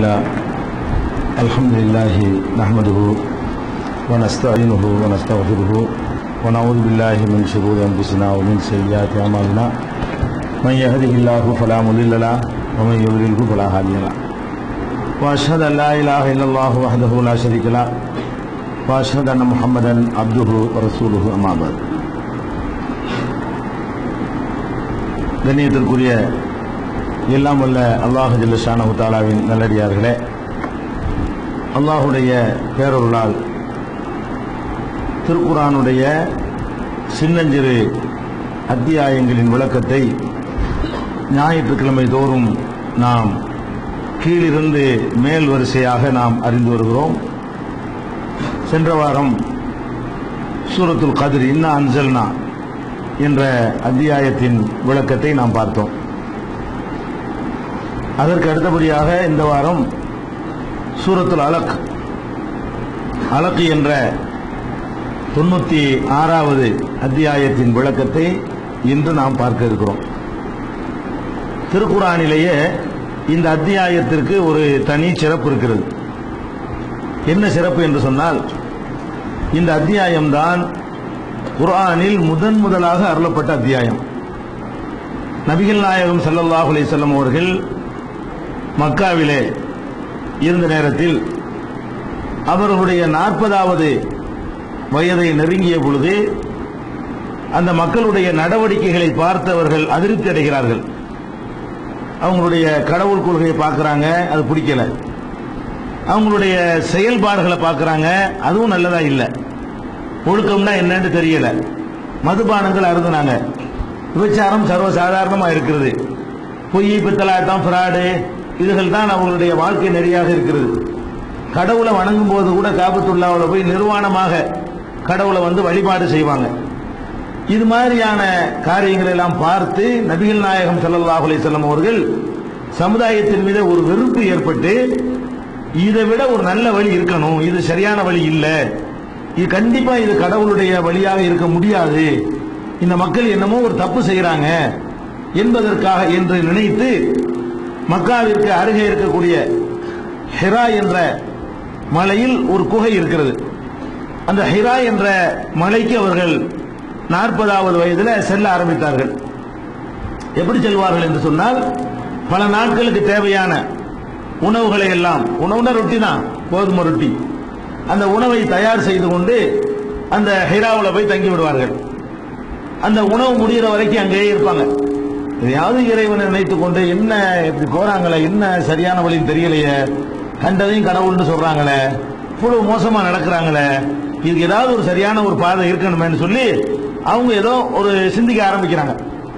لله الحمد لله نحمده ونستعينه ونستغفره ونعوذ بالله من شرور انفسنا ومن سيئات اعمالنا من يهده الله فلا مضل له ومن يضلله فلا هادي له واشهد ان لا اله الا الله وحده لا شريك له واشهد ان محمدا عبده ورسوله اما بعد கண்ணியத்திற்குரிய எல்லாம் வல்ல அல்லாஹ் ஜல்லஷானஹு தாலாவின் நல்லடியார்களே அல்லாஹுடைய பேரொருளால் திருக்குரானுடைய சின்னஞ்சிறு அத்தியாயங்களின் விளக்கத்தை ஞாயிற்றுக்கிழமை தோறும் நாம் கீழிருந்து மேல் வரிசையாக நாம் அறிந்து வருகிறோம் சென்ற வாரம் சூரத்துல் கதிர் இன்னா அன்சல்னா என்ற அத்தியாயத்தின் விளக்கத்தை நாம் பார்த்தோம் அதற்கு அடுத்தபடியாக இந்த வாரம் சூரத்துல் அலக் அலக் என்ற தொண்ணூத்தி ஆறாவது அத்தியாயத்தின் விளக்கத்தை இன்று நாம் பார்க்க இருக்கிறோம் திருக்குறானிலேயே இந்த அத்தியாயத்திற்கு ஒரு தனி சிறப்பு இருக்கிறது என்ன சிறப்பு என்று சொன்னால் இந்த அத்தியாயம்தான் குர்ஆனில் முதன் முதலாக அருளப்பட்ட அத்தியாயம் நபிகள் நாயகம் ஸல்லல்லாஹு அலைஹி வஸல்லம் அவர்கள் மக்காவிலே இருந்த நேரத்தில் அவர்களுடைய நாற்பதாவது வயதை நெருங்கிய பொழுது அந்த மக்களுடைய நடவடிக்கைகளை பார்த்தவர்கள் அதிருப்தி அடைகிறார்கள் அவங்களுடைய கடவுள் கொள்கையை பார்க்கறாங்க அது பிடிக்கல அவங்களுடைய செயல்பாடுகளை பார்க்கறாங்க அதுவும் நல்லதா இல்லை ஒழுக்கம்னா என்னன்னு தெரியல மதுபானங்கள் அருந்தினாங்க விபச்சாரம் சர்வசாதாரணமா இருக்கிறது பொய் பித்தலாட்டம் ஃப்ராடு இதுகள் தான் அவங்களுடைய வாழ்க்கை நெறியாக இருக்கிறது கடவுளை வணங்கும் போது கூட காபத்துள்ளாவில் போய் நிர்வாணமாக கடவுளை வந்து வழிபாடு செய்வாங்க இது மாதிரியான காரியங்களை எல்லாம் பார்த்து நபிகள் நாயகம் ஸல்லல்லாஹு அலைஹி வஸல்லம் அவர்கள் சமுதாயத்தின் மீது ஒரு வெறுப்பு ஏற்பட்டு இதை விட ஒரு நல்ல வழி இருக்கணும் இது சரியான வழி இல்லை இது கண்டிப்பா இது கடவுளுடைய வழியாக இருக்க முடியாது இந்த மக்கள் என்னமோ ஒரு தப்பு செய்யறாங்க என்பதற்காக என்று நினைத்து மக்காவிற்கு அருகே இருக்கக்கூடிய ஹிரா என்ற மலையில் ஒரு குகை இருக்கிறது அந்த ஹிரா என்ற மலைக்கு அவர்கள் நாற்பதாவது வயதில் செல்ல ஆரம்பித்தார்கள் எப்படி செல்வார்கள் என்று சொன்னால் பல நாட்களுக்கு தேவையான உணவுகளை எல்லாம் உணவுனா ரொட்டி தான் கோதுமை ரொட்டி அந்த உணவை தயார் செய்து கொண்டு அந்த ஹிராவில் போய் தங்கி விடுவார்கள் அந்த உணவு முடிகிற வரைக்கும் அங்கேயே இருப்பாங்க எதையாவது இறைவனை நினைத்துக் கொண்டு என்ன இப்படி போறாங்களே என்ன சரியான வழின்னு தெரியலையே கண்டதையும் கடவுள்னு சொல்றாங்களே இவ்வளவு மோசமா நடக்கிறாங்களே இதுக்கு ஏதாவது ஒரு சரியான ஒரு பாதை இருக்கணுமேன்னு சொல்லி அவங்க ஏதோ ஒரு சிந்திக்க ஆரம்பிக்கிறாங்க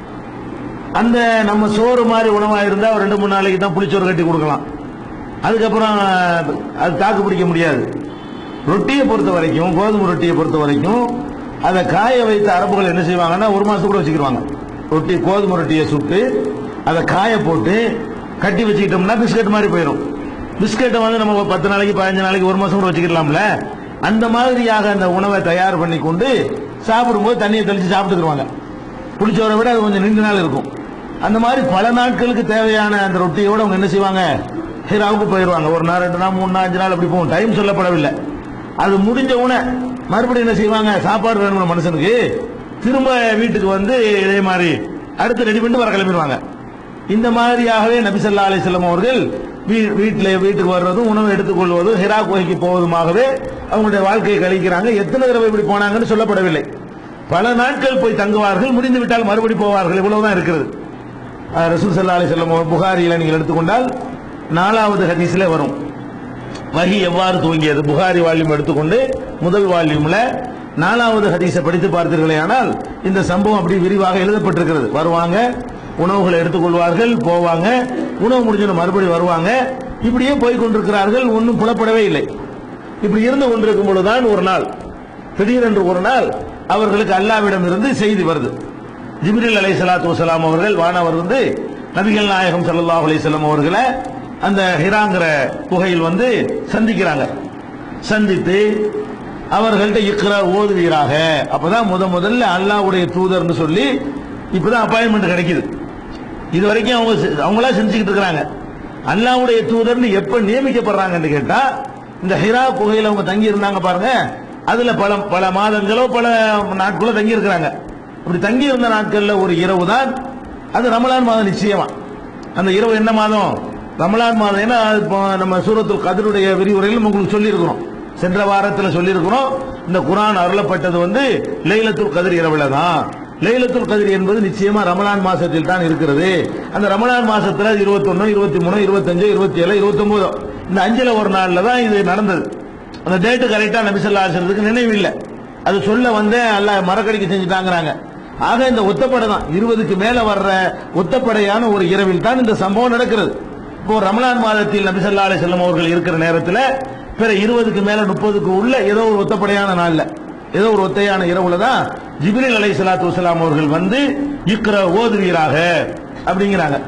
அந்த நம்ம சோறு மாதிரி உணவா இருந்தா ஒரு ரெண்டு மூணு நாளைக்கு தான் புளிச்சோறு கட்டி கொடுக்கலாம் அதுக்கப்புறம் அது தாக்கு பிடிக்க முடியாது ரொட்டியை பொறுத்த வரைக்கும் கோதுமை ரொட்டியை பொறுத்த வரைக்கும் அதை காய வைத்த அரபுகள் என்ன செய்வாங்கன்னா ஒரு மாசம் கூட வச்சுக்கிடுவாங்க ரொட்டி கோதுமை ரொட்டியை சுட்டு அதை காய போட்டு கட்டி வச்சுக்கிட்டோம்னா பிஸ்கட் மாதிரி போயிடும் பிஸ்கட்டை வந்து நம்ம ஒரு பத்து நாளைக்கு பதினஞ்சு நாளைக்கு ஒரு மாசம் கூட வச்சுக்கலாம்ல அந்த மாதிரியாக அந்த உணவை தயார் பண்ணி கொண்டு சாப்பிடும்போது தண்ணியை தெளிச்சு சாப்பிட்டுக்குருவாங்க புளிச்சோரை விட அது கொஞ்சம் நீண்ட நாள் இருக்கும் அந்த மாதிரி பல நாட்களுக்கு தேவையான அந்த ரொட்டியோட அவங்க என்ன செய்வாங்க ஹீராவுக்கு போயிடுவாங்க ஒரு நாள் ரெண்டு நாள் மூணு நாள் அஞ்சு நாள் அப்படி போகும் டைம் சொல்லப்படவில்லை அது முடிஞ்ச உடனே மறுபடியும் என்ன செய்வாங்க சாப்பாடு வேணும் மனுஷனுக்கு திரும்ப வீட்டுக்கு வந்து இதே மாதிரி அடுத்து ரெடி பண்ணிட்டு வர கிளம்பிடுவாங்க இந்த மாதிரியாகவே நபிசல்லா அலிஸ்லாம் அவர்கள் வீட்டில் வீட்டுக்கு வர்றதும் உணவு எடுத்துக்கொள்வதும் ஹிரா கோகைக்கு போவதுமாகவே அவங்களுடைய வாழ்க்கையை கழிக்கிறாங்க எத்தனை தடவை இப்படி போனாங்கன்னு சொல்லப்படவில்லை பல நாட்கள் போய் தங்குவார்கள் முடிந்து விட்டால் மறுபடி போவார்கள் இவ்வளவுதான் இருக்கிறது ரசூல் சல்லா அலிஸ்லாம் புகாரியில் நீங்கள் எடுத்துக்கொண்டால் நாலாவது ஹதீஸ்ல வரும் வகி எவ்வாறு துவங்கியது புகாரி வால்யூம் எடுத்துக்கொண்டு முதல் வால்யூம்ல நாலாவது ஹதீஸை படித்து பார்த்தீர்களே ஆனால் இந்த சம்பவம் அப்படி விரிவாக எழுதப்பட்டிருக்கிறது வருவாங்க உணவுகளை எடுத்துக்கொள்வார்கள் போவாங்க உணவு முடிஞ்சு மறுபடியும் வருவாங்க இப்படியே போய் கொண்டிருக்கிறார்கள் ஒன்றும் புலப்படவே இல்லை இப்படி இருந்து கொண்டிருக்கும் பொழுதுதான் ஒரு நாள் திடீரென்று ஒரு நாள் அவர்களுக்கு அல்லாவிடம் இருந்து செய்தி வருது ஜிப்ரில் அலை சலாத்து வசலாம் அவர்கள் வானவர் வந்து நபிகள் நாயகம் சல்லாஹ் அலிசல்லாம் அவர்களை அந்த ஹிராங்கிற குகையில் வந்து சந்திக்கிறாங்க சந்தித்து அவர்கள்ட்ட இக்ரா ஓதுவீராக அப்பதான் முத முதல்ல அல்லாவுடைய தூதர்னு சொல்லி இப்பதான் அப்பாயின்மெண்ட் கிடைக்குது இது வரைக்கும் அவங்க அவங்களா செஞ்சுக்கிட்டு இருக்கிறாங்க அல்லாஹ்வுடைய தூதர்னு எப்ப நியமிக்கப்படுறாங்கன்னு கேட்டா இந்த ஹிரா குகையில அவங்க தங்கி இருந்தாங்க பாருங்க அதுல பல பல மாதங்களோ பல நாட்களோ தங்கி இருக்கிறாங்க அப்படி தங்கி இருந்த நாட்கள்ல ஒரு இரவு தான் அது ரமலான் மாதம் நிச்சயமா அந்த இரவு என்ன மாதம் ரமலான் மாதம் ஏன்னா இப்போ நம்ம சூரத்துல் கதருடைய விரிவுரையில் உங்களுக்கு சொல்லியிருக்கிறோம் சென்ற வாரத்தில் சொல்லியிருக்கிறோம் இந்த குரான் அருளப்பட்டது வந்து லைலத்துல் கதிர் இரவுல தான் லைலத்துல் கதிர் என்பது நிச்சயமா ரமலான் மாசத்தில் தான் இருக்கிறது அந்த ரமலான் மாசத்துல இருபத்தொன்னு இருபத்தி மூணு இருபத்தஞ்சு இருபத்தி ஏழு இருபத்தொன்பது இந்த அஞ்சுல ஒரு நாள்ல தான் இது நடந்தது அந்த டேட்டு கரெக்டா நபிசல்லா ஆசிரத்துக்கு நினைவு இல்லை அது சொல்ல வந்து எல்லாம் மரக்கடிக்க செஞ்சுட்டாங்கிறாங்க ஆக இந்த ஒத்தப்படை தான் இருபதுக்கு மேல வர்ற ஒத்தப்படையான ஒரு இரவில் தான் இந்த சம்பவம் நடக்கிறது இப்போ ரமலான் மாதத்தில் நபிசல்லா அலி செல்லம் அவர்கள் இருக்கிற நேரத்தில் பிற இருபதுக்கு மேல முப்பதுக்கு உள்ள ஏதோ ஒரு ஒத்தப்படையான நாள்ல ஏதோ ஒரு ஒத்தையான இரவுல தான் ஜிப்ரீல் அலை சலாத்து வசலாம் அவர்கள் வந்து இக்கிற ஓதுவீராக அப்படிங்கிறாங்க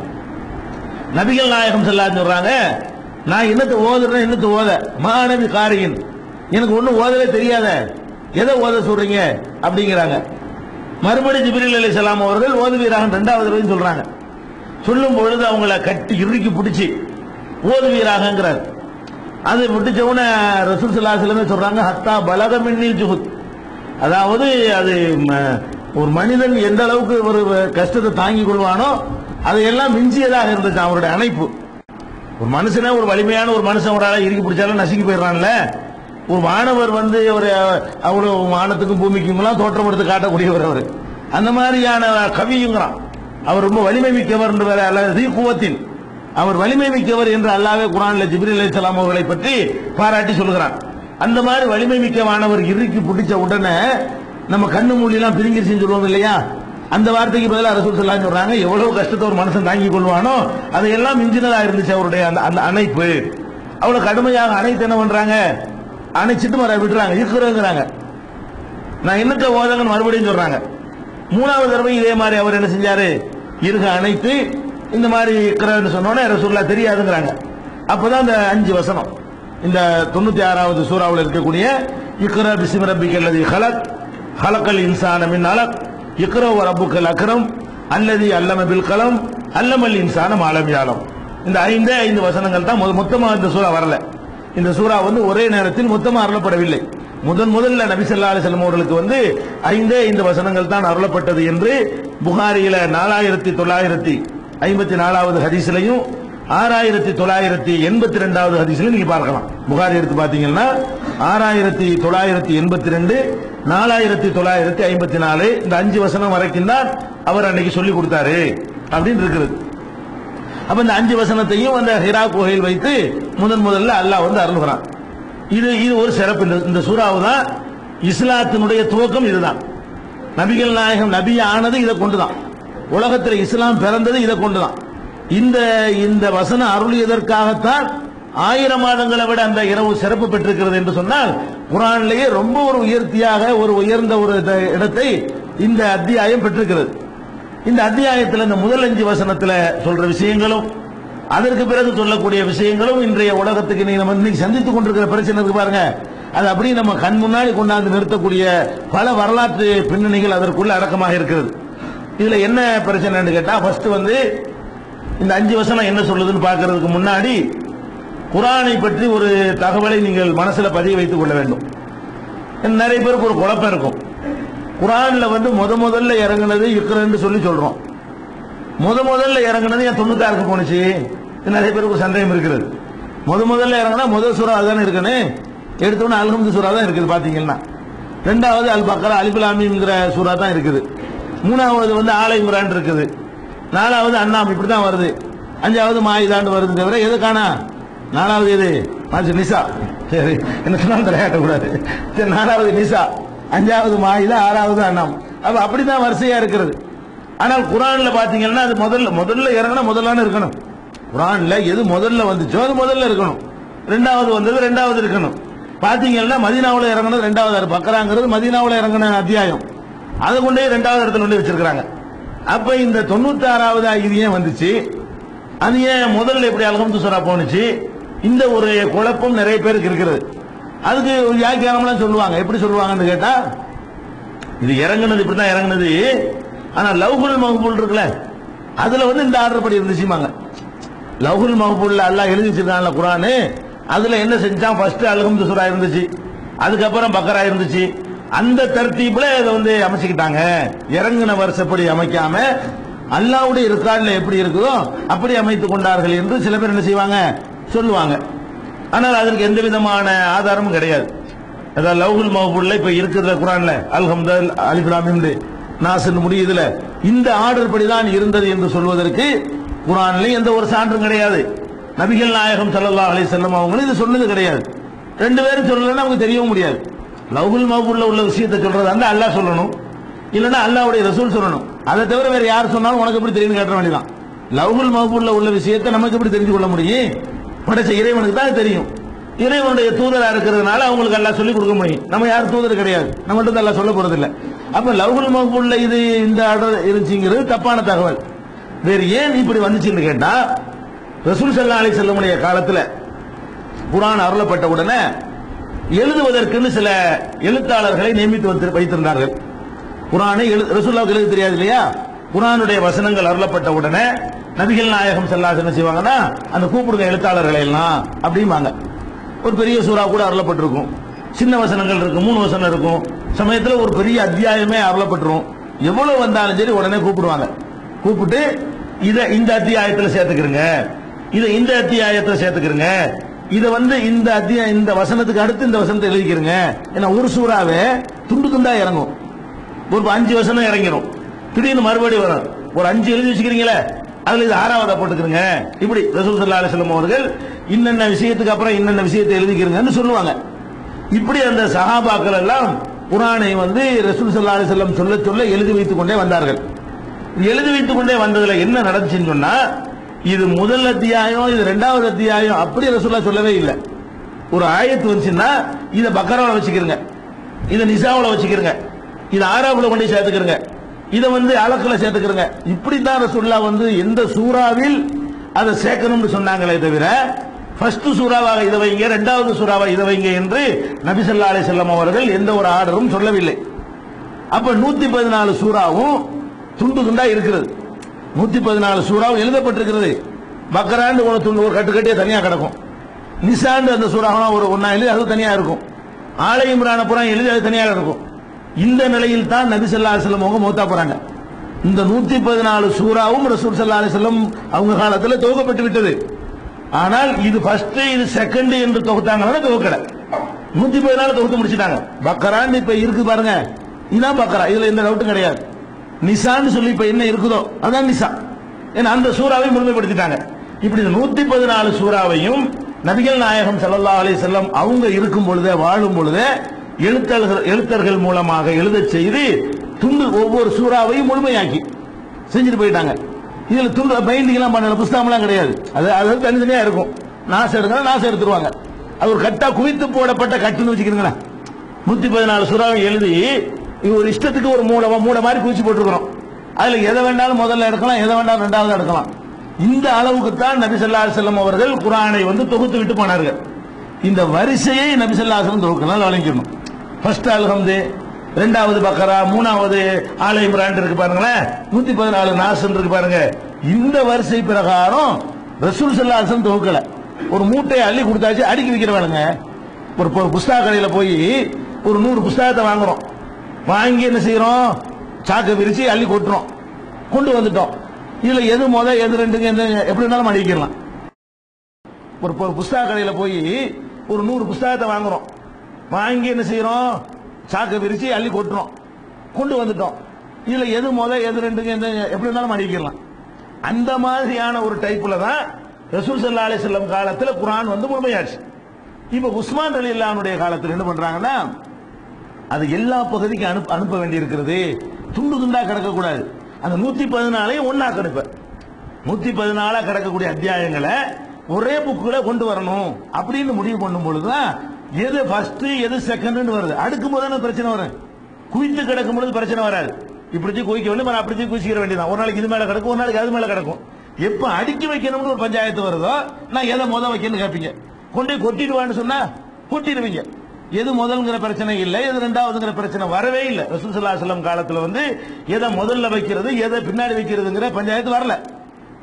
நபிகள் நாயகம் செல்லான்னு சொல்றாங்க நான் என்னத்தை ஓதுறேன் என்னத்தை ஓத மாணவி காரியின் எனக்கு ஒண்ணும் ஓதவே தெரியாத எதை ஓத சொல்றீங்க அப்படிங்கிறாங்க மறுபடி ஜிப்ரீல் அலி சலாம் அவர்கள் ஓதுவீராக ரெண்டாவது தடவையும் சொல்றாங்க சொல்லும் பொழுது அவங்கள கட்டி இறுக்கி பிடிச்சி ஓதுவீராகங்கிறார் அது முடிச்ச உடனே ரசூல் சல்லாஹலமே சொல்றாங்க ஹத்தா பலகமின்னி ஜுகுத் அதாவது அது ம- ஒரு மனிதன் எந்த அளவுக்கு ஒரு கஷ்டத்தை தாங்கிக் கொள்வானோ அதையெல்லாம் மிஞ்சியதாக இருந்துச்சு அவருடைய அணைப்பு ஒரு மனுஷனே ஒரு வலிமையான ஒரு மனுஷன் ஒரு ஆளை இறுக்கி பிடிச்சாலும் நசுங்கி போயிடுறான்ல ஒரு மாணவர் வந்து ஒரு அவ்வளவு வானத்துக்கும் பூமிக்கும் எல்லாம் தோற்றம் எடுத்து காட்டக்கூடியவர் அவர் அந்த மாதிரியான கவியுங்கிறான் அவர் ரொம்ப வலிமை மிக்கவர் என்று வேற அல்லது கூவத்தின் அவர் வலிமை மிக்கவர் என்று அல்லாவே குரான்ல ஜிப்ரீல் அலைஹிஸ்ஸலாம் அவர்களை பற்றி பாராட்டி சொல்கிறான் அந்த மாதிரி வலிமை மிக்க மாணவர் இறுக்கி பிடிச்ச உடனே நம்ம கண்ணு மூலியெல்லாம் பிரிங்கிருச்சுன்னு சொல்லுவோம் இல்லையா அந்த வார்த்தைக்கு பதிலா ரசூல் ஸல்லல்லாஹு சொல்றாங்க எவ்வளவு கஷ்டத்தை ஒரு மனுஷன் தாங்கிக் கொள்வானோ அதையெல்லாம் மிஞ்சினதா இருந்துச்சு அவருடைய அந்த அந்த அணைப்பு அவ்வளவு கடுமையாக அணைத்து என்ன பண்றாங்க அணைச்சிட்டு மற விட்டுறாங்க இருக்கிறாங்க நான் என்னத்த ஓதங்கன்னு மறுபடியும் சொல்றாங்க மூணாவது தடவை இதே மாதிரி அவர் என்ன செஞ்சாரு இருக அணைத்து இந்த மாதிரி இருக்கிறன்னு சொன்னோன்னே ரசூல்லா தெரியாதுங்கிறாங்க அப்பதான் இந்த அஞ்சு வசனம் இந்த தொண்ணூத்தி ஆறாவது சூறாவில் இருக்கக்கூடிய இக்ரா பிஸ்மி ரப்பிக்கல் அல்லது ஹலக் ஹலக்கல் இன்சான மின் அலக் இக்ரா ரப்புக்கல் அக்ரம் அல்லது அல்லம பில் கலம் அல்லமல் இன்சான மாலம் யாலம் இந்த ஐந்தே ஐந்து வசனங்கள் தான் மொ- மொத்தமா இந்த சூறா வரல இந்த சூறா வந்து ஒரே நேரத்தில் மொத்தமா அருளப்படவில்லை முதன் முதல்ல நபி ஸல்லல்லாஹு அலைஹி வஸல்லம் அவர்களுக்கு வந்து ஐந்தே ஐந்து வசனங்கள் தான் அருளப்பட்டது என்று புகாரியில நாலாயிரத்தி தொள்ளாயிரத்தி ஐம்பத்தி நாலாவது ஹதீஸ்லையும் ஆறாயிரத்தி தொள்ளாயிரத்தி எண்பத்தி ரெண்டாவது ஹதீஸ்ல நீங்க பார்க்கலாம் புகாரி எடுத்து பாத்தீங்கன்னா ஆறாயிரத்தி தொள்ளாயிரத்தி எண்பத்தி ரெண்டு நாலாயிரத்தி தொள்ளாயிரத்தி ஐம்பத்தி நாலு இந்த அஞ்சு வசனம் வரைக்கும் தான் அவர் அன்னைக்கு சொல்லி கொடுத்தாரு அப்படின்னு இருக்கிறது அப்ப இந்த அஞ்சு வசனத்தையும் அந்த ஹிரா குகையில் வைத்து முதன் முதல்ல அல்லாஹ் வந்து அருள்கிறான் இது இது ஒரு சிறப்பு இந்த- இந்த சூறாவு தான் இஸ்லாத்தினுடைய துவக்கம் இதுதான் நபிகள் நாயகம் நபி ஆனது இதை கொண்டுதான் உலகத்தில் இஸ்லாம் பிறந்தது இதை கொண்டுதான் இந்த இந்த வசனம் அருளியதற்காகத்தான் ஆயிரம் மாதங்களை விட அந்த இரவு சிறப்பு பெற்றிருக்கிறது என்று சொன்னால் குரான்லேயே ரொம்ப ஒரு உயர்த்தியாக ஒரு உயர்ந்த ஒரு இத- இடத்தை இந்த அத்தியாயம் பெற்றிருக்கிறது இந்த அத்தியாயத்தில் இந்த முதல் அஞ்சு வசனத்துல சொல்ற விஷயங்களும் அதற்கு பிறகு சொல்லக்கூடிய விஷயங்களும் இன்றைய உலகத்துக்கு நீ நம்ம இன்னைக்கு சந்தித்துக் கொண்டிருக்கிற பிரச்சனை இருக்கு பாருங்க அது அப்படியே நம்ம கண் முன்னாடி கொண்டாந்து நிறுத்தக்கூடிய பல வரலாற்று பின்னணிகள் அதற்குள்ள அடக்கமாக இருக்கிறது இதுல என்ன பிரச்சனைன்னு கேட்டா ஃபர்ஸ்ட் வந்து இந்த அஞ்சு வசனம் என்ன சொல்லுதுன்னு பார்க்கிறதுக்கு முன்னாடி குரானை பற்றி ஒரு தகவலை நீங்கள் மனசுல பதிய வைத்துக் கொள்ள வேண்டும் நிறைய பேருக்கு ஒரு குழப்பம் இருக்கும் குரான்ல வந்து முத முதல்ல இறங்குனது இக்ரன்னு சொல்லி சொல்றோம் முத முதல்ல இறங்குனது ஏன் தொண்ணூத்தாறுக்கு போனுச்சு இது நிறைய பேருக்கு ஒரு சந்தேகம் இருக்கிறது முத முதல்ல இறங்குனா முதல் சூறா அதுதானே இருக்குன்னு எடுத்தோன்னே அல்ஹம்து சூறா தான் இருக்குது பாத்தீங்கன்னா ரெண்டாவது அல் பக்கரா அலிபுலாமிங்கிற சூறா தான் இருக்குது மூணாவது வந்து ஆலை இம்ரான் இருக்குது நாலாவது அண்ணாம் இப்படி தான் வருது அஞ்சாவது மாயுதாண்டு வருது தவிர எது காணா நாலாவது எது மாச்சு நிசா சரி என்ன சொன்னாலும் தலையாட்டக்கூடாது சரி நாலாவது நிசா அஞ்சாவது மாயுதா ஆறாவது அண்ணாம் அப்ப அப்படிதான் வரிசையா இருக்கிறது ஆனால் குரான்ல பாத்தீங்கன்னா அது முதல்ல முதல்ல இறங்கினா முதல்லான இருக்கணும் குரான்ல எது முதல்ல வந்துச்சோ அது முதல்ல இருக்கணும் ரெண்டாவது வந்தது ரெண்டாவது இருக்கணும் பாத்தீங்கன்னா மதீனாவுல இறங்குனது ரெண்டாவது அது பக்கராங்கிறது மதீனாவுல இறங்கின அத்தியாயம் அதை கொண்டே ரெண்டாவது இடத்துல கொண்டு வச்சிருக்காங்க அப்ப இந்த தொண்ணூத்தி ஆறாவது இது ஏன் வந்துச்சு அது ஏன் முதல்ல எப்படி அல்ஹம்து சூரா போனுச்சு இந்த ஒரு குழப்பம் நிறைய பேருக்கு இருக்கிறது அதுக்கு வியாக்கியானம்லாம் சொல்லுவாங்க எப்படி சொல்லுவாங்கன்னு கேட்டா இது இறங்குனது இப்படிதான் இறங்குனது ஆனா லவ்குல் மகபூல் இருக்குல்ல அதுல வந்து இந்த ஆர்டர் படி இருந்துச்சுமாங்க லவ்ஹுல் மஹபூல்ல அல்லாஹ் எழுதி வச்சிருக்கான்ல குரானு அதுல என்ன செஞ்சான் ஃபர்ஸ்ட் அல்ஹம்து சூரா இருந்துச்சு அதுக்கப்புறம் பக்கரா இருந்துச்சு அந்த தர்த்தீப்ல இதை வந்து அமைச்சுக்கிட்டாங்க இறங்குன வருஷப்படி அமைக்காம அல்லாவுடைய ரெக்கார்ட்ல எப்படி இருக்குதோ அப்படி அமைத்துக் கொண்டார்கள் என்று சில பேர் என்ன செய்வாங்க சொல்லுவாங்க ஆனால் அதற்கு எந்த விதமான ஆதாரமும் கிடையாது அதாவது லவ்ஹுல் மஹபூல்ல இப்ப இருக்கிற குரான்ல அல்ஹம்து அலிஃபுலாமின் நாசன் முடியுதுல இந்த ஆர்டர் படிதான் இருந்தது என்று சொல்வதற்கு குரான்ல எந்த ஒரு சான்றும் கிடையாது நபிகள் நாயகம் ஸல்லல்லாஹு அலைஹி வஸல்லம் அவங்களும் இது சொன்னது கிடையாது ரெண்டு பேரும் சொல்லலன்னா நமக்கு தெரியவும் முடியாது லவ்ஹுல் மஹபூல்ல உள்ள விஷயத்தை சொல்றது அந்த அல்லாஹ் சொல்லணும் இல்லைன்னா அல்லாஹ்வுடைய ரசூல் சொல்லணும் அதை தவிர வேற யார் சொன்னாலும் உனக்கு எப்படி தெரியும் கேட்ட வேண்டியதான் லவ்ஹுல் மஹபூல்ல உள்ள விஷயத்தை நமக்கு எப்படி தெரிஞ்சு கொள்ள முடியும் படைச்ச இறைவனுக்கு தான் தெரியும் இறைவனுடைய தூதரா இருக்கிறதுனால அவங்களுக்கு எல்லாம் சொல்லிக் கொடுக்க முடியும் நம்ம யாரும் தூதர் கிடையாது நம்மள்ட்ட எல்லாம் சொல்ல போறது இல்ல அப்ப லவ்ஹுல் மஹபூல்ல இது இந்த ஆர்டர் இருந்துச்சுங்கிறது தப்பான தகவல் வேறு ஏன் இப்படி வந்துச்சுன்னு கேட்டா ரசூல் ஸல்லல்லாஹு அலைஹி வஸல்லமுடைய காலத்துல குர்ஆன் அருளப்பட்ட உடனே எழுதுவதற்குன்னு சில எழுத்தாளர்களை நியமித்து வைத்து- வைத்திருந்தார்கள் குர்ஆனை எழு ரசூலுல்லாஹ்வுக்கு எழுத தெரியாது இல்லையா குர்ஆனுடைய வசனங்கள் அருளப்பட்ட உடனே நபிகள் நாயகம் ஸல்லல்லாஹு என்ன செய்வாங்கன்னா அந்த கூப்பிடுங்க எழுத்தாளர்களை எல்லாம் அப்படிம்பாங்க ஒரு பெரிய சூறா கூட அருளப்பட்டிருக்கும் சின்ன வசனங்கள் இருக்கும் மூணு வசனம் இருக்கும் சமயத்துல ஒரு பெரிய அத்தியாயமே அருளப்பட்டிரும் எவ்வளவு வந்தாலும் சரி உடனே கூப்பிடுவாங்க கூப்பிட்டு இத இந்த அத்தியாயத்துல சேர்த்துக்கிறங்க இத இந்த அத்தியாயத்துல சேர்த்துக்கிறங்க இத வந்து இந்த அத்தியாயம் இந்த வசனத்துக்கு அடுத்து இந்த வசனத்தை எழுதிக்கிறங்க ஏன்னா ஒரு சூறாவே துண்டு துண்டா இறங்கும் ஒரு அஞ்சு வசனம் இறங்கிடும் திடீர்னு மறுபடியும் வரும் ஒரு அஞ்சு எழுதி வச்சுக்கிறீங்களே அதுல இது ஆறாவதா போட்டுக்கிறங்க இப்படி ரசூல் ஸல்லல்லாஹு அலைஹி வஸல்லம் அவர்கள் இன்னென்ன விஷயத்துக்கு அப்புறம் இன்னென்ன விஷயத்தை எழுதிக்கிறங்கன்னு சொல்லுவாங்க இப்படி அந்த சஹாபாக்கள் எல்லாம் குர்ஆனை வந்து ரசூல் ஸல்லல்லாஹு அலைஹி வஸல்லம் சொல்ல சொல்ல எழுதி வைத்துக் கொண்டே வந்தார்கள் எழுதி வைத்துக் கொண்டே வந்ததுல என்ன நடந்துச்சுன்னு சொன்னா இது முதல் அத்தியாயம் இது ரெண்டாவது அத்தியாயம் அப்படி ரசூல்லா சொல்லவே இல்லை ஒரு ஆயத்து வந்துச்சுன்னா இத பக்கராவில் வச்சுக்கிறங்க இத நிசாவுல வச்சுக்கிறங்க இது ஆறாவுல கொண்டு போய் சேர்த்துக்கிறங்க இத வந்து அலக்குல சேர்த்துக்கிறங்க இப்படி தான் ரசூல்லா வந்து எந்த சூறாவில் அதை சேர்க்கணும்னு சொன்னாங்களே தவிர ஃபர்ஸ்ட் சூறாவாக இதை வைங்க ரெண்டாவது சூறாவாக இதை வைங்க என்று நபி ஸல்லல்லாஹு அலைஹி வஸல்லம் அவர்கள் எந்த ஒரு ஆர்டரும் சொல்லவில்லை அப்ப நூத்தி பதினாலு சூறாவும் துண்டு துண்டா இருக்கிறது நூத்தி பதினாலு சூறாவும் எழுதப்பட்டிருக்கிறது பக்கராண்டு ஒரு துண்டு ஒரு கட்டு கட்டியே தனியா கிடக்கும் நிசாண்டு அந்த சூறாவெல்லாம் ஒரு ஒன்னா எழுதி அது தனியா இருக்கும் ஆலை இம்ரான புறம் எழுதி அது தனியாக இருக்கும் இந்த நிலையில் தான் நபி ஸல்லல்லாஹு அலைஹி வஸல்லம் அவங்க மௌத்தா போறாங்க இந்த நூத்தி பதினாலு சூறாவும் ரசூல் ஸல்லல்லாஹு அலைஹி வஸல்லம் அவங்க காலத்துல துவக்கப்பட்டு விட்டது ஆனால் இது ஃபர்ஸ்ட் இது செகண்ட் என்று தொகுத்தாங்கன்னா துவக்கல நூத்தி பதினாலு தொகுத்து முடிச்சிட்டாங்க பக்கரான்னு இப்ப இருக்கு பாருங்க இதான் பக்கரா இதுல எந்த டவுட்டும் கிடையாது நிசான்னு சொல்லி இப்ப என்ன இருக்குதோ அதான் நிசா ஏன்னா அந்த சூறாவை முழுமைப்படுத்திட்டாங்க இப்படி இந்த நூத்தி பதினாலு சூறாவையும் நபிகள் நாயகம் ஸல்லல்லாஹு அலைஹி வஸல்லம் அவங்க இருக்கும் பொழுதே வாழும் பொழுதே எழுத்தர்கள் எழுத்தர்கள் மூலமாக எழுதச் செய்து துண்டு ஒவ்வொரு சூறாவையும் முழுமையாக்கி செஞ்சுட்டு போயிட்டாங்க இதுல துண்டு பைண்டிங் எல்லாம் பண்ணல புஸ்தகம்லாம் கிடையாது அது அது தனித்தனியா இருக்கும் நாசம் எடுங்க நாசம் எடுத்துருவாங்க அது ஒரு கட்டா குவித்து போடப்பட்ட கட்டுன்னு வச்சுக்கிறீங்களேன் நூத்தி பதினாலு சுறாவை எழுதி இது ஒரு இஷ்டத்துக்கு ஒரு மூட மூட மாதிரி குவிச்சு போட்டுருக்கிறோம் அதுல எதை வேண்டாலும் முதல்ல எடுக்கலாம் எதை வேண்டாலும் ரெண்டாவது எடுக்கலாம் இந்த அளவுக்கு தான் நபி ஸல்லல்லாஹு அலைஹி வஸல்லம் அவர்கள் குர்ஆனை வந்து தொகுத்து விட்டு போனார்கள் இந்த வரிசையை நபி ஸல்லல்லாஹு அலைஹி வஸல்லம் தொகுக்கணும் வழங்கிக்கணும் ஃபர்ஸ்ட் அல்ஹம்து ரெண்டாவது பக்கரா மூணாவது ஆலை இம்ரான் இருக்கு பாருங்களேன் நூத்தி பதினாலு நாசன் இருக்கு பாருங்க இந்த வரிசை பிரகாரம் ரசூல் ஸல்லல்லாஹு அலைஹி வஸல்லம் தொகுக்கல ஒரு மூட்டையை அள்ளி கொடுத்தாச்சு அடுக்கி வைக்கிறவனுங்க ஒரு பு- புஸ்தக கடையில போய் ஒரு நூறு புஸ்தகத்தை வாங்குறோம் வாங்கி என்ன செய்யறோம் சாக்கை விரிச்சு அள்ளி கொட்டுறோம் கொண்டு வந்துட்டோம் இதுல எது முத எது ரெண்டுங்க எது எப்படி இருந்தாலும் அடிக்கலாம் ஒரு பு- புஸ்தக கடையில போய் ஒரு நூறு புஸ்தகத்தை வாங்குறோம் வாங்கி என்ன செய்யறோம் சாக்கை விரிச்சு அள்ளி கொட்டுறோம் கொண்டு வந்துட்டோம் இதுல எது முத எது ரெண்டுங்க எது எப்படி இருந்தாலும் அடிக்கலாம் அந்த மாதிரியான ஒரு டைப்ல தான் ரசூல் ஸல்லல்லாஹு அலைஹி வஸல்லம் காலத்துல குர்ஆன் வந்து முழுமையாச்சு இப்ப உஸ்மான் ரலியல்லாஹுடைய காலத்துல என்ன பண்றாங்கன்னா அது எல்லா பகுதிக்கும் அனுப்ப அனுப்ப வேண்டியிருக்கிறது துண்டு துண்டா கிடக்கக்கூடாது அந்த நூத்தி பதினாலையும் ஒன்னா கிடப்ப நூத்தி பதினாலா கிடக்கக்கூடிய அத்தியாயங்களை ஒரே புக்குல கொண்டு வரணும் அப்படின்னு முடிவு பண்ணும் பொழுதுதான் எது ஃபர்ஸ்ட் எது செகண்ட் வருது அடுக்கும் போது தானே பிரச்சனை வரும் குவித்து கிடக்கும் பொழுது பிரச்சனை வராது இப்படி தூக்கி குவிக்க வேண்டும் அப்படி தூக்கி குவிச்சிக்கிற வேண்டியதான் ஒரு நாளைக்கு இது மேல கிடக்கும் ஒரு நாளைக்கு அது மேல கிடக்கும் எப்ப அடுக்கி வைக்கணும்னு ஒரு பஞ்சாயத்து வருதோ நான் எதை முத வைக்கணும்னு கேட்பீங்க கொண்டு போய் கொட்டிடுவான்னு சொன்னா கொட்டிடுவீங்க எது முதல்ங்கிற பிரச்சனை இல்லை எது ரெண்டாவதுங்கிற பிரச்சனை வரவே இல்லை ரசூல் ஸல்லல்லாஹு அலைஹி வஸல்லம் காலத்துல வந்து எதை முதல்ல வைக்கிறது எதை பின்னாடி வைக்கிறதுங்கிற பஞ்சாயத்து வரல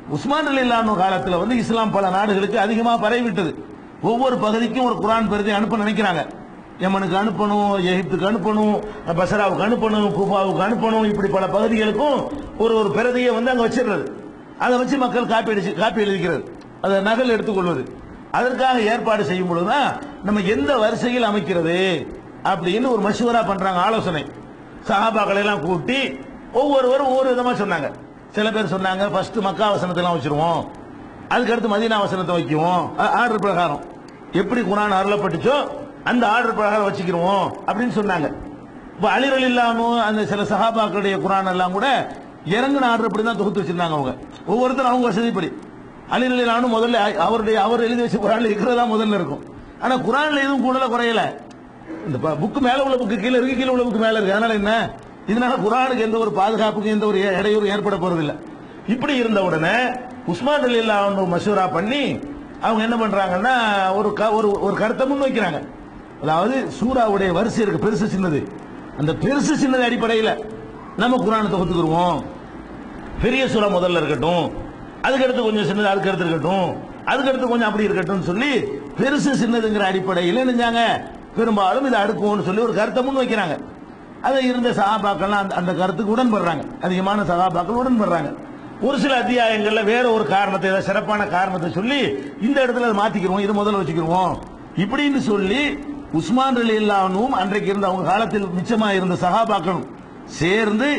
உஸ்மான் அலி இல்லாம காலத்துல வந்து இஸ்லாம் பல நாடுகளுக்கு அதிகமா பரவிவிட்டது ஒவ்வொரு பகுதிக்கும் ஒரு குரான் பிரதி அனுப்ப நினைக்கிறாங்க யமனுக்கு அனுப்பணும் எகிப்துக்கு அனுப்பணும் பசராவுக்கு அனுப்பணும் குஃபாவுக்கு அனுப்பணும் இப்படி பல பகுதிகளுக்கும் ஒரு ஒரு பிரதியை வந்து அங்க வச்சிடுறது அதை வச்சு மக்கள் காப்பி அடிச்சு காப்பி எழுதிக்கிறது அதை நகல் எடுத்துக்கொள்வது அதற்காக ஏற்பாடு செய்யும் பொழுதுதான் நம்ம எந்த வரிசையில் அமைக்கிறது அப்படின்னு ஒரு மஷூரா பண்றாங்க ஆலோசனை சஹாபாக்களை எல்லாம் கூட்டி ஒவ்வொருவரும் ஒவ்வொரு விதமா சொன்னாங்க சில பேர் சொன்னாங்க ஃபர்ஸ்ட் மக்கா வசனத்தை எல்லாம் வச்சிருவோம் அதுக்கு அடுத்து மதீனா வசனத்தை வைக்குவோம் ஆர்டர் பிரகாரம் எப்படி குரான் அருளப்பட்டுச்சோ அந்த ஆர்டர் பிரகாரம் வச்சுக்கிருவோம் அப்படின்னு சொன்னாங்க இப்போ அலிரல் இல்லாம அந்த சில சஹாபாக்களுடைய குரான் எல்லாம் கூட இறங்கின ஆர்டர் படி தான் தொகுத்து வச்சிருந்தாங்க அவங்க ஒவ்வொருத்தரும் அவங்க வசதிப்படி அலிரல் இல்லாம முதல்ல அவருடைய அவர் எழுதி வச்ச குரான்ல இருக்கிறதா முதல்ல இருக்கும் ஆனா குரான்ல எதுவும் கூடல குறையல இந்த புக்கு மேல உள்ள புக்கு கீழே இருக்கு கீழே உள்ள புக்கு மேல இருக்கு அதனால என்ன இதனால குரானுக்கு எந்த ஒரு பாதுகாப்புக்கும் எந்த ஒரு இடையூறு ஏற்பட போறதில்லை இப்படி இருந்த உடனே உஸ்மான் அலி அவங்க மசூரா பண்ணி அவங்க என்ன பண்றாங்கன்னா ஒரு க- ஒரு ஒரு கருத்தை முன் வைக்கிறாங்க அதாவது சூறாவுடைய வரிசை இருக்கு பெருசு சின்னது அந்த பெருசு சின்னது அடிப்படையில் நம்ம குரானை தொகுத்துக்குருவோம் பெரிய சூறா முதல்ல இருக்கட்டும் அதுக்கடுத்து கொஞ்சம் சின்னது அதுக்கு அடுத்து இருக்கட்டும் அதுக்கடுத்து கொஞ்சம் அப்படி இருக்கட்டும் சொல்லி பெருசு சின்னதுங்கிற அடிப்படையில் நினைஞ்சாங்க பெரும்பாலும் இதை அடுக்குவோம்னு சொல்லி ஒரு கருத்தை முன் வைக்கிறாங்க அதை இருந்த சகாபாக்கள்லாம் அந்த அந்த கருத்துக்கு உடன்படுறாங்க அதிகமான சகாபாக்கள் உடன்படுறாங்க ஒரு சில அத்தியாயங்கள்ல வேற ஒரு காரணத்தை ஏதாவது சிறப்பான காரணத்தை சொல்லி இந்த இடத்துல அதை மாத்திக்கிறோம் இது முதல்ல வச்சுக்கிருவோம் இப்படின்னு சொல்லி உஸ்மான் அலி இல்லாமவும் அன்றைக்கு இருந்த அவங்க காலத்தில் மிச்சமா இருந்த சகாபாக்களும் சேர்ந்து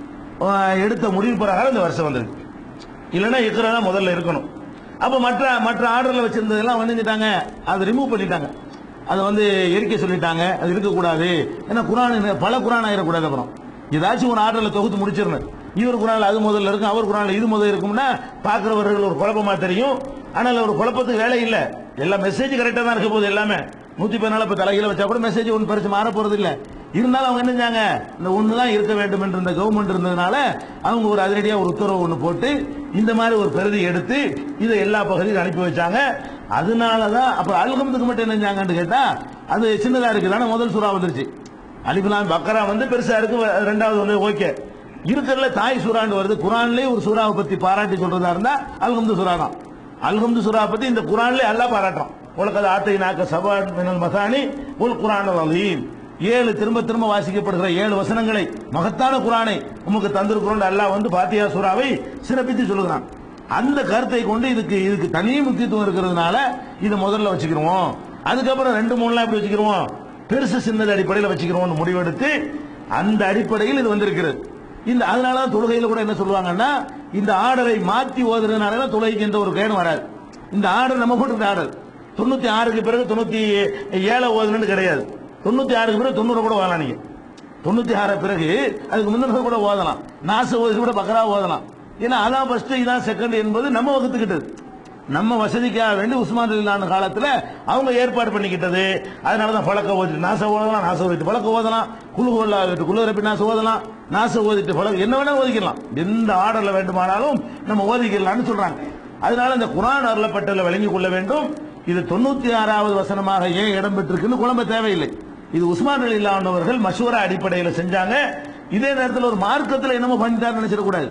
அஹ், எடுத்த முடிவு பிரகாரம் இந்த வருஷம் வந்திருக்கு இல்லைன்னா இக்கரா தான் முதல்ல இருக்கணும் அப்ப மற்ற மற்ற ஆர்டர்ல வச்சிருந்ததெல்லாம் வந்துட்டாங்க அதை ரிமூவ் பண்ணிட்டாங்க அதை வந்து எரிக்க சொல்லிட்டாங்க அது இருக்கக்கூடாது ஏன்னா குரான் பல குரான் ஆயிடக்கூடாது அப்புறம் ஏதாச்சும் ஒரு ஆர்டர்ல தொகுத்து முடிச்சிடணும் இவர் குரான்ல அது முதல்ல இருக்கும் அவர் குரான்ல இது முதல்ல இருக்கும்னா பாக்குறவர்கள் ஒரு குழப்பமா தெரியும் ஆனால் ஒரு குழப்பத்துக்கு வேலை இல்ல எல்லா மெசேஜ் கரெக்டா தான் இருக்க போகுது எல்லாமே நூத்தி பதினாலு இப்ப தலையில வச்சா கூட மெசேஜ் ஒன்றும் பெருசு மாற போறது இல்ல இருந்தாலும் அவங்க என்ன செஞ்சாங்க இந்த ஒன்று தான் இருக்க வேண்டும் என்று இந்த கவர்மெண்ட் இருந்ததுனால அவங்க ஒரு அதிரடியா ஒரு உத்தரவு ஒன்று போட்டு இந்த மாதிரி ஒரு பிரதி எடுத்து இதை எல்லா பகுதியும் அனுப்பி வச்சாங்க அதனாலதான் அப்ப அல்கமத்துக்கு மட்டும் என்ன செஞ்சாங்கன்னு கேட்டா அது சின்னதா இருக்கு தானே முதல் சூறா வந்துருச்சு அலிபுலாம் பக்கரா வந்து பெருசா இருக்கு ரெண்டாவது ஒன்று ஓகே இருக்கிறதுல தாய் சூறான்னு வருது குரான்லயே ஒரு சூறாவை பத்தி பாராட்டி சொல்றதா இருந்தா அல்ஹம்து சூறா தான் அல்ஹம்து சூறா பத்தி இந்த குரான்லயே அல்லாஹ் பாராட்டுறான் உலகது ஆத்தை நாக்க சபா மினல் மசானி உல் குரான் அலீம் ஏழு திரும்ப திரும்ப வாசிக்கப்படுகிற ஏழு வசனங்களை மகத்தான குரானை உமக்கு தந்திருக்கிறோம் அல்லாஹ் வந்து பாத்தியா சூறாவை சிறப்பித்து சொல்லுகிறான் அந்த கருத்தை கொண்டு இதுக்கு இதுக்கு தனி முக்கியத்துவம் இருக்கிறதுனால இதை முதல்ல வச்சுக்கிருவோம் அதுக்கப்புறம் ரெண்டு மூணுலாம் எப்படி வச்சுக்கிருவோம் பெருசு சின்னது அடிப்படையில் வச்சுக்கிறோம்னு முடிவெடுத்து அந்த அடிப்படையில் இது வந்திருக்கிறது இந்த அதனால தான் தொழுகையில கூட என்ன சொல்லுவாங்கன்னா இந்த ஆர்டரை மாத்தி ஓதுறதுனால தான் தொழுகைக்கு எந்த ஒரு கேடும் வராது இந்த ஆர்டர் நம்ம போட்டு ஆர்டர் தொண்ணூத்தி ஆறுக்கு பிறகு தொண்ணூத்தி ஏழை ஓதுனு கிடையாது தொண்ணூத்தி ஆறுக்கு பிறகு தொண்ணூறு கூட ஓதலாம் நீங்க தொண்ணூத்தி ஆறு பிறகு அதுக்கு முன்னர் கூட ஓதலாம் நாச ஓதி கூட பக்கரா ஓதலாம் ஏன்னா அதான் ஃபர்ஸ்ட் இதான் செகண்ட் என்பது நம்ம வகுத்துக்கிட்டது நம்ம வசதிக்காக வேண்டி உஸ்மான் இல்லான காலத்துல அவங்க ஏற்பாடு பண்ணிக்கிட்டது அதனால தான் பழக்க ஓதிட்டு நாச ஓதலாம் நாச ஓதிட்டு பழக்க ஓதலாம் குழு கொள்ளாவிட்டு குளிரப்பி நாச ஓதலாம் நாச ஓதிட்டு பழக்க என்ன வேணா ஓதிக்கலாம் எந்த ஆர்டர்ல வேண்டுமானாலும் நம்ம ஓதிக்கலாம்னு சொல்றாங்க அதனால இந்த குரான் அருளப்பட்டதில் விளங்கிக் கொள்ள வேண்டும் இது தொண்ணூத்தி ஆறாவது வசனமாக ஏன் இடம் பெற்றிருக்குன்னு குழம்ப தேவையில்லை இது உஸ்மான் அலி அவர்கள் மஷூரா அடிப்படையில் செஞ்சாங்க இதே நேரத்தில் ஒரு மார்க்கத்தில் என்னமோ பண்ணிட்டாருன்னு நினைச்சிடக்கூடாது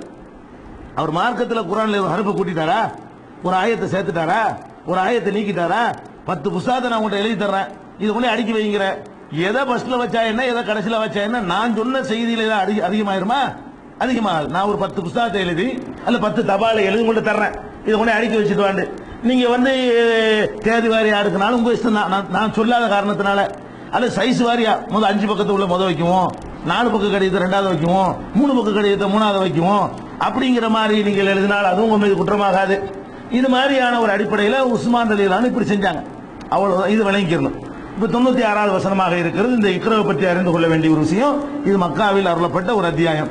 அவர் மார்க்கத்தில் குரான்ல ஒரு ஹருப்பை கூட்டிட்டாரா ஒரு ஆயத்தை சேர்த்துட்டாரா ஒரு ஆயத்தை நீக்கிட்டாரா பத்து புஸ்தகத்தை நான் உங்கள்கிட்ட எழுதி தர்றேன் இது கொண்டு அடுக்கி வைங்கிற எதை ஃபர்ஸ்ட்ல வச்சா என்ன எதை கடைசியில வச்சா என்ன நான் சொன்ன செய்தியில ஏதாவது அதிக அதிகமாயிருமா அதிகமாகாது நான் ஒரு பத்து புஸ்தகத்தை எழுதி அல்ல பத்து தபாலை எழுதி கொண்டு தர்றேன் இதை கொண்டு அடுக்கி வச்சுட்டு வாண்டு நீங்க வந்து அஹ், தேதி வாரியா இருக்குனாலும் உங்க இஷ்டம் தான் நான் நான் சொல்லாத காரணத்தினால அல்ல சைஸ் வாரியா முதல் அஞ்சு பக்கத்து உள்ள முத வைக்குவோம் நாலு பக்க கடிதத்தை ரெண்டாவது வைக்குவோம் மூணு பக்க கடிதத்தை மூணாவது வைக்குவோம் அப்படிங்கிற மாதிரி நீங்கள் எழுதினால் அதுவும் உங்க மீது குற்றமாகாது இது மாதிரியான ஒரு அடிப்படையில் உஸ்மான் அலிலான்னு இப்படி செஞ்சாங்க அவ்வளவு இது விளங்கிக்கணும் இப்ப தொண்ணூத்தி ஆறாவது வசனமாக இருக்கிறது இந்த இக்ரவை பற்றி அறிந்து கொள்ள வேண்டிய ஒரு விஷயம் இது மக்காவில் அருளப்பட்ட ஒரு அத்தியாயம்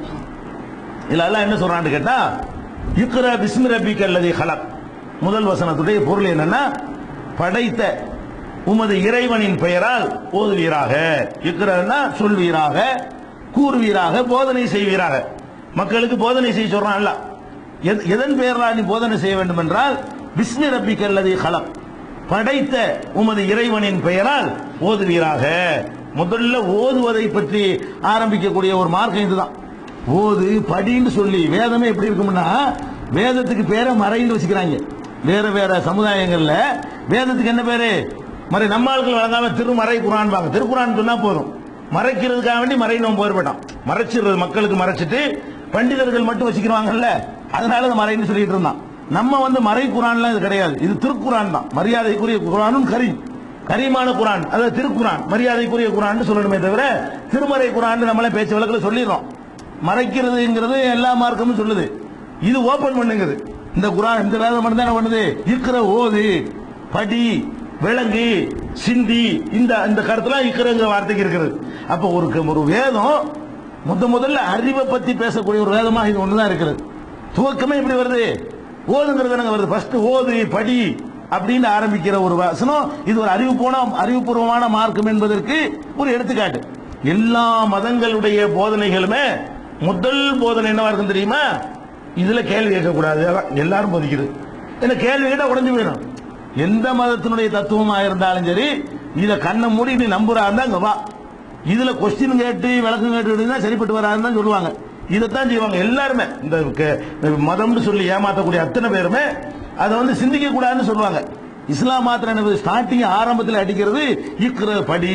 இதுல எல்லாம் என்ன சொல்றான்னு கேட்டா இக்ரா பிஸ்மி ரபிக் அல்லது ஹலக் முதல் வசனத்துடைய பொருள் என்னன்னா படைத்த உமது இறைவனின் பெயரால் ஓதுவீராக இக்ரன்னா சொல்வீராக கூறுவீராக போதனை செய்வீராக மக்களுக்கு போதனை செய்ய சொல்றான் அல்ல எத- எதன் பெயரால் நீ போதனை செய்ய வேண்டும் என்றால் பிஸ்மி ரப்பிக் அல்லது ஹலக் படைத்த உமது இறைவனின் பெயரால் ஓதுவீராக முதல்ல ஓதுவதை பற்றி ஆரம்பிக்கக்கூடிய ஒரு மார்க்கம் இதுதான் ஓது படின்னு சொல்லி வேதமே எப்படி இருக்கும்னா வேதத்துக்கு பேரை மறைன்னு வச்சுக்கிறாங்க வேற வேற சமுதாயங்கள்ல வேதத்துக்கு என்ன பேரு மறை நம்ம ஆட்கள் வழங்காம திருமறை குரான் வாங்க திருக்குறான் சொன்னா போதும் மறைக்கிறதுக்காக வேண்டி மறை நம்ம போயிடப்பட்டோம் மறைச்சிடுறது மக்களுக்கு மறைச்சிட்டு பண்டிதர்கள் மட்டும் வச்சுக்கிறாங்கல்ல அதனால அது மறைன்னு சொல்லிட்டு இருந்தான் நம்ம வந்து மறை குரான்லாம் இது கிடையாது இது திருக்குரான் தான் மரியாதைக்குரிய குரானும் கரீம் கரீமான குரான் அதாவது திருக்குரான் மரியாதைக்குரிய குரான் சொல்லணுமே தவிர திருமறை குரான் நம்மளே பேச்சு வழக்கில் சொல்லிடுறோம் மறைக்கிறதுங்கிறது எல்லா மார்க்கமும் சொல்லுது இது ஓபன் பண்ணுங்குது இந்த குரான் இந்த வேதம் மட்டும் தான் என்ன பண்ணுது இருக்கிற ஓது படி விலங்கு சிந்தி இந்த இந்த கருத்துலாம் இருக்கிறங்கிற வார்த்தைக்கு இருக்கிறது அப்போ ஒரு ஒரு வேதம் முத முதல்ல அறிவை பத்தி பேசக்கூடிய ஒரு வேதமா இது ஒண்ணுதான் இருக்கிறது துவக்கமே இப்படி வருது ஓதுங்கிறது என்னங்க வருது ஃபர்ஸ்ட் ஓது படி அப்படின்னு ஆரம்பிக்கிற ஒரு வசனம் இது ஒரு அறிவு போன அறிவுபூர்வமான மார்க்கம் என்பதற்கு ஒரு எடுத்துக்காட்டு எல்லா மதங்களுடைய போதனைகளுமே முதல் போதனை என்னவா இருக்கும் தெரியுமா இதுல கேள்வி கேட்கக்கூடாது அதான் எல்லாரும் போதிக்கிறது என்ன கேள்வி கேட்டா உடஞ்சு போயிடும் எந்த மதத்தினுடைய தத்துவமா இருந்தாலும் சரி இத கண்ணை மூடி நீ நம்புறா இருந்தா அங்க வா இதுல கொஸ்டின் கேட்டு விளக்கம் கேட்டு சரிப்பட்டு வராதுன்னு தான் சொல்லுவாங்க இதைத்தான் செய்வாங்க எல்லாருமே இந்த க- மதம்னு சொல்லி ஏமாத்தக்கூடிய அத்தனை பேருமே அதை வந்து சிந்திக்க கூடாதுன்னு சொல்லுவாங்க இஸ்லாம் மாத்திரம் என்ன ஸ்டார்டிங் ஆரம்பத்தில் அடிக்கிறது இக்கிற படி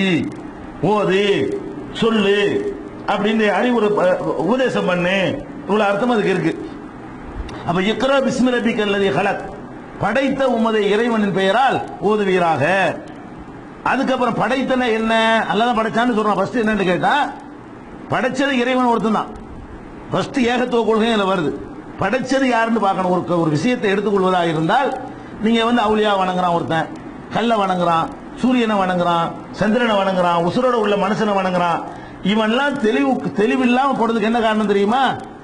ஓது சொல்லு அப்படின்னு அறிவுரை ப- உபதேசம் பண்ணு இவ்வளவு அர்த்தம் அதுக்கு இருக்கு அப்ப இக்ரா பிஸ்மி ரபிக் அல்லது ஹலக் படைத்த உமது இறைவனின் பெயரால் ஓதுவீராக அதுக்கப்புறம் படைத்தன என்ன அல்லதான் படைச்சான்னு சொல்றான் ஃபர்ஸ்ட் என்னன்னு கேட்டா படைச்சது இறைவன் ஒருத்தன் தான் ஃபர்ஸ்ட் ஏகத்துவ கொள்கை இதுல வருது படைச்சது யாருன்னு பார்க்கணும் ஒரு ஒரு விஷயத்தை எடுத்துக்கொள்வதாக இருந்தால் நீங்க வந்து அவுலியா வணங்குறான் ஒருத்தன் கல்ல வணங்குறான் சூரியனை வணங்குறான் சந்திரனை வணங்குறான் உசுரோட உள்ள மனுஷனை வணங்குறான் இவன்லாம் தெளிவு தெளிவில்லாம போறதுக்கு என்ன காரணம் தெரியுமா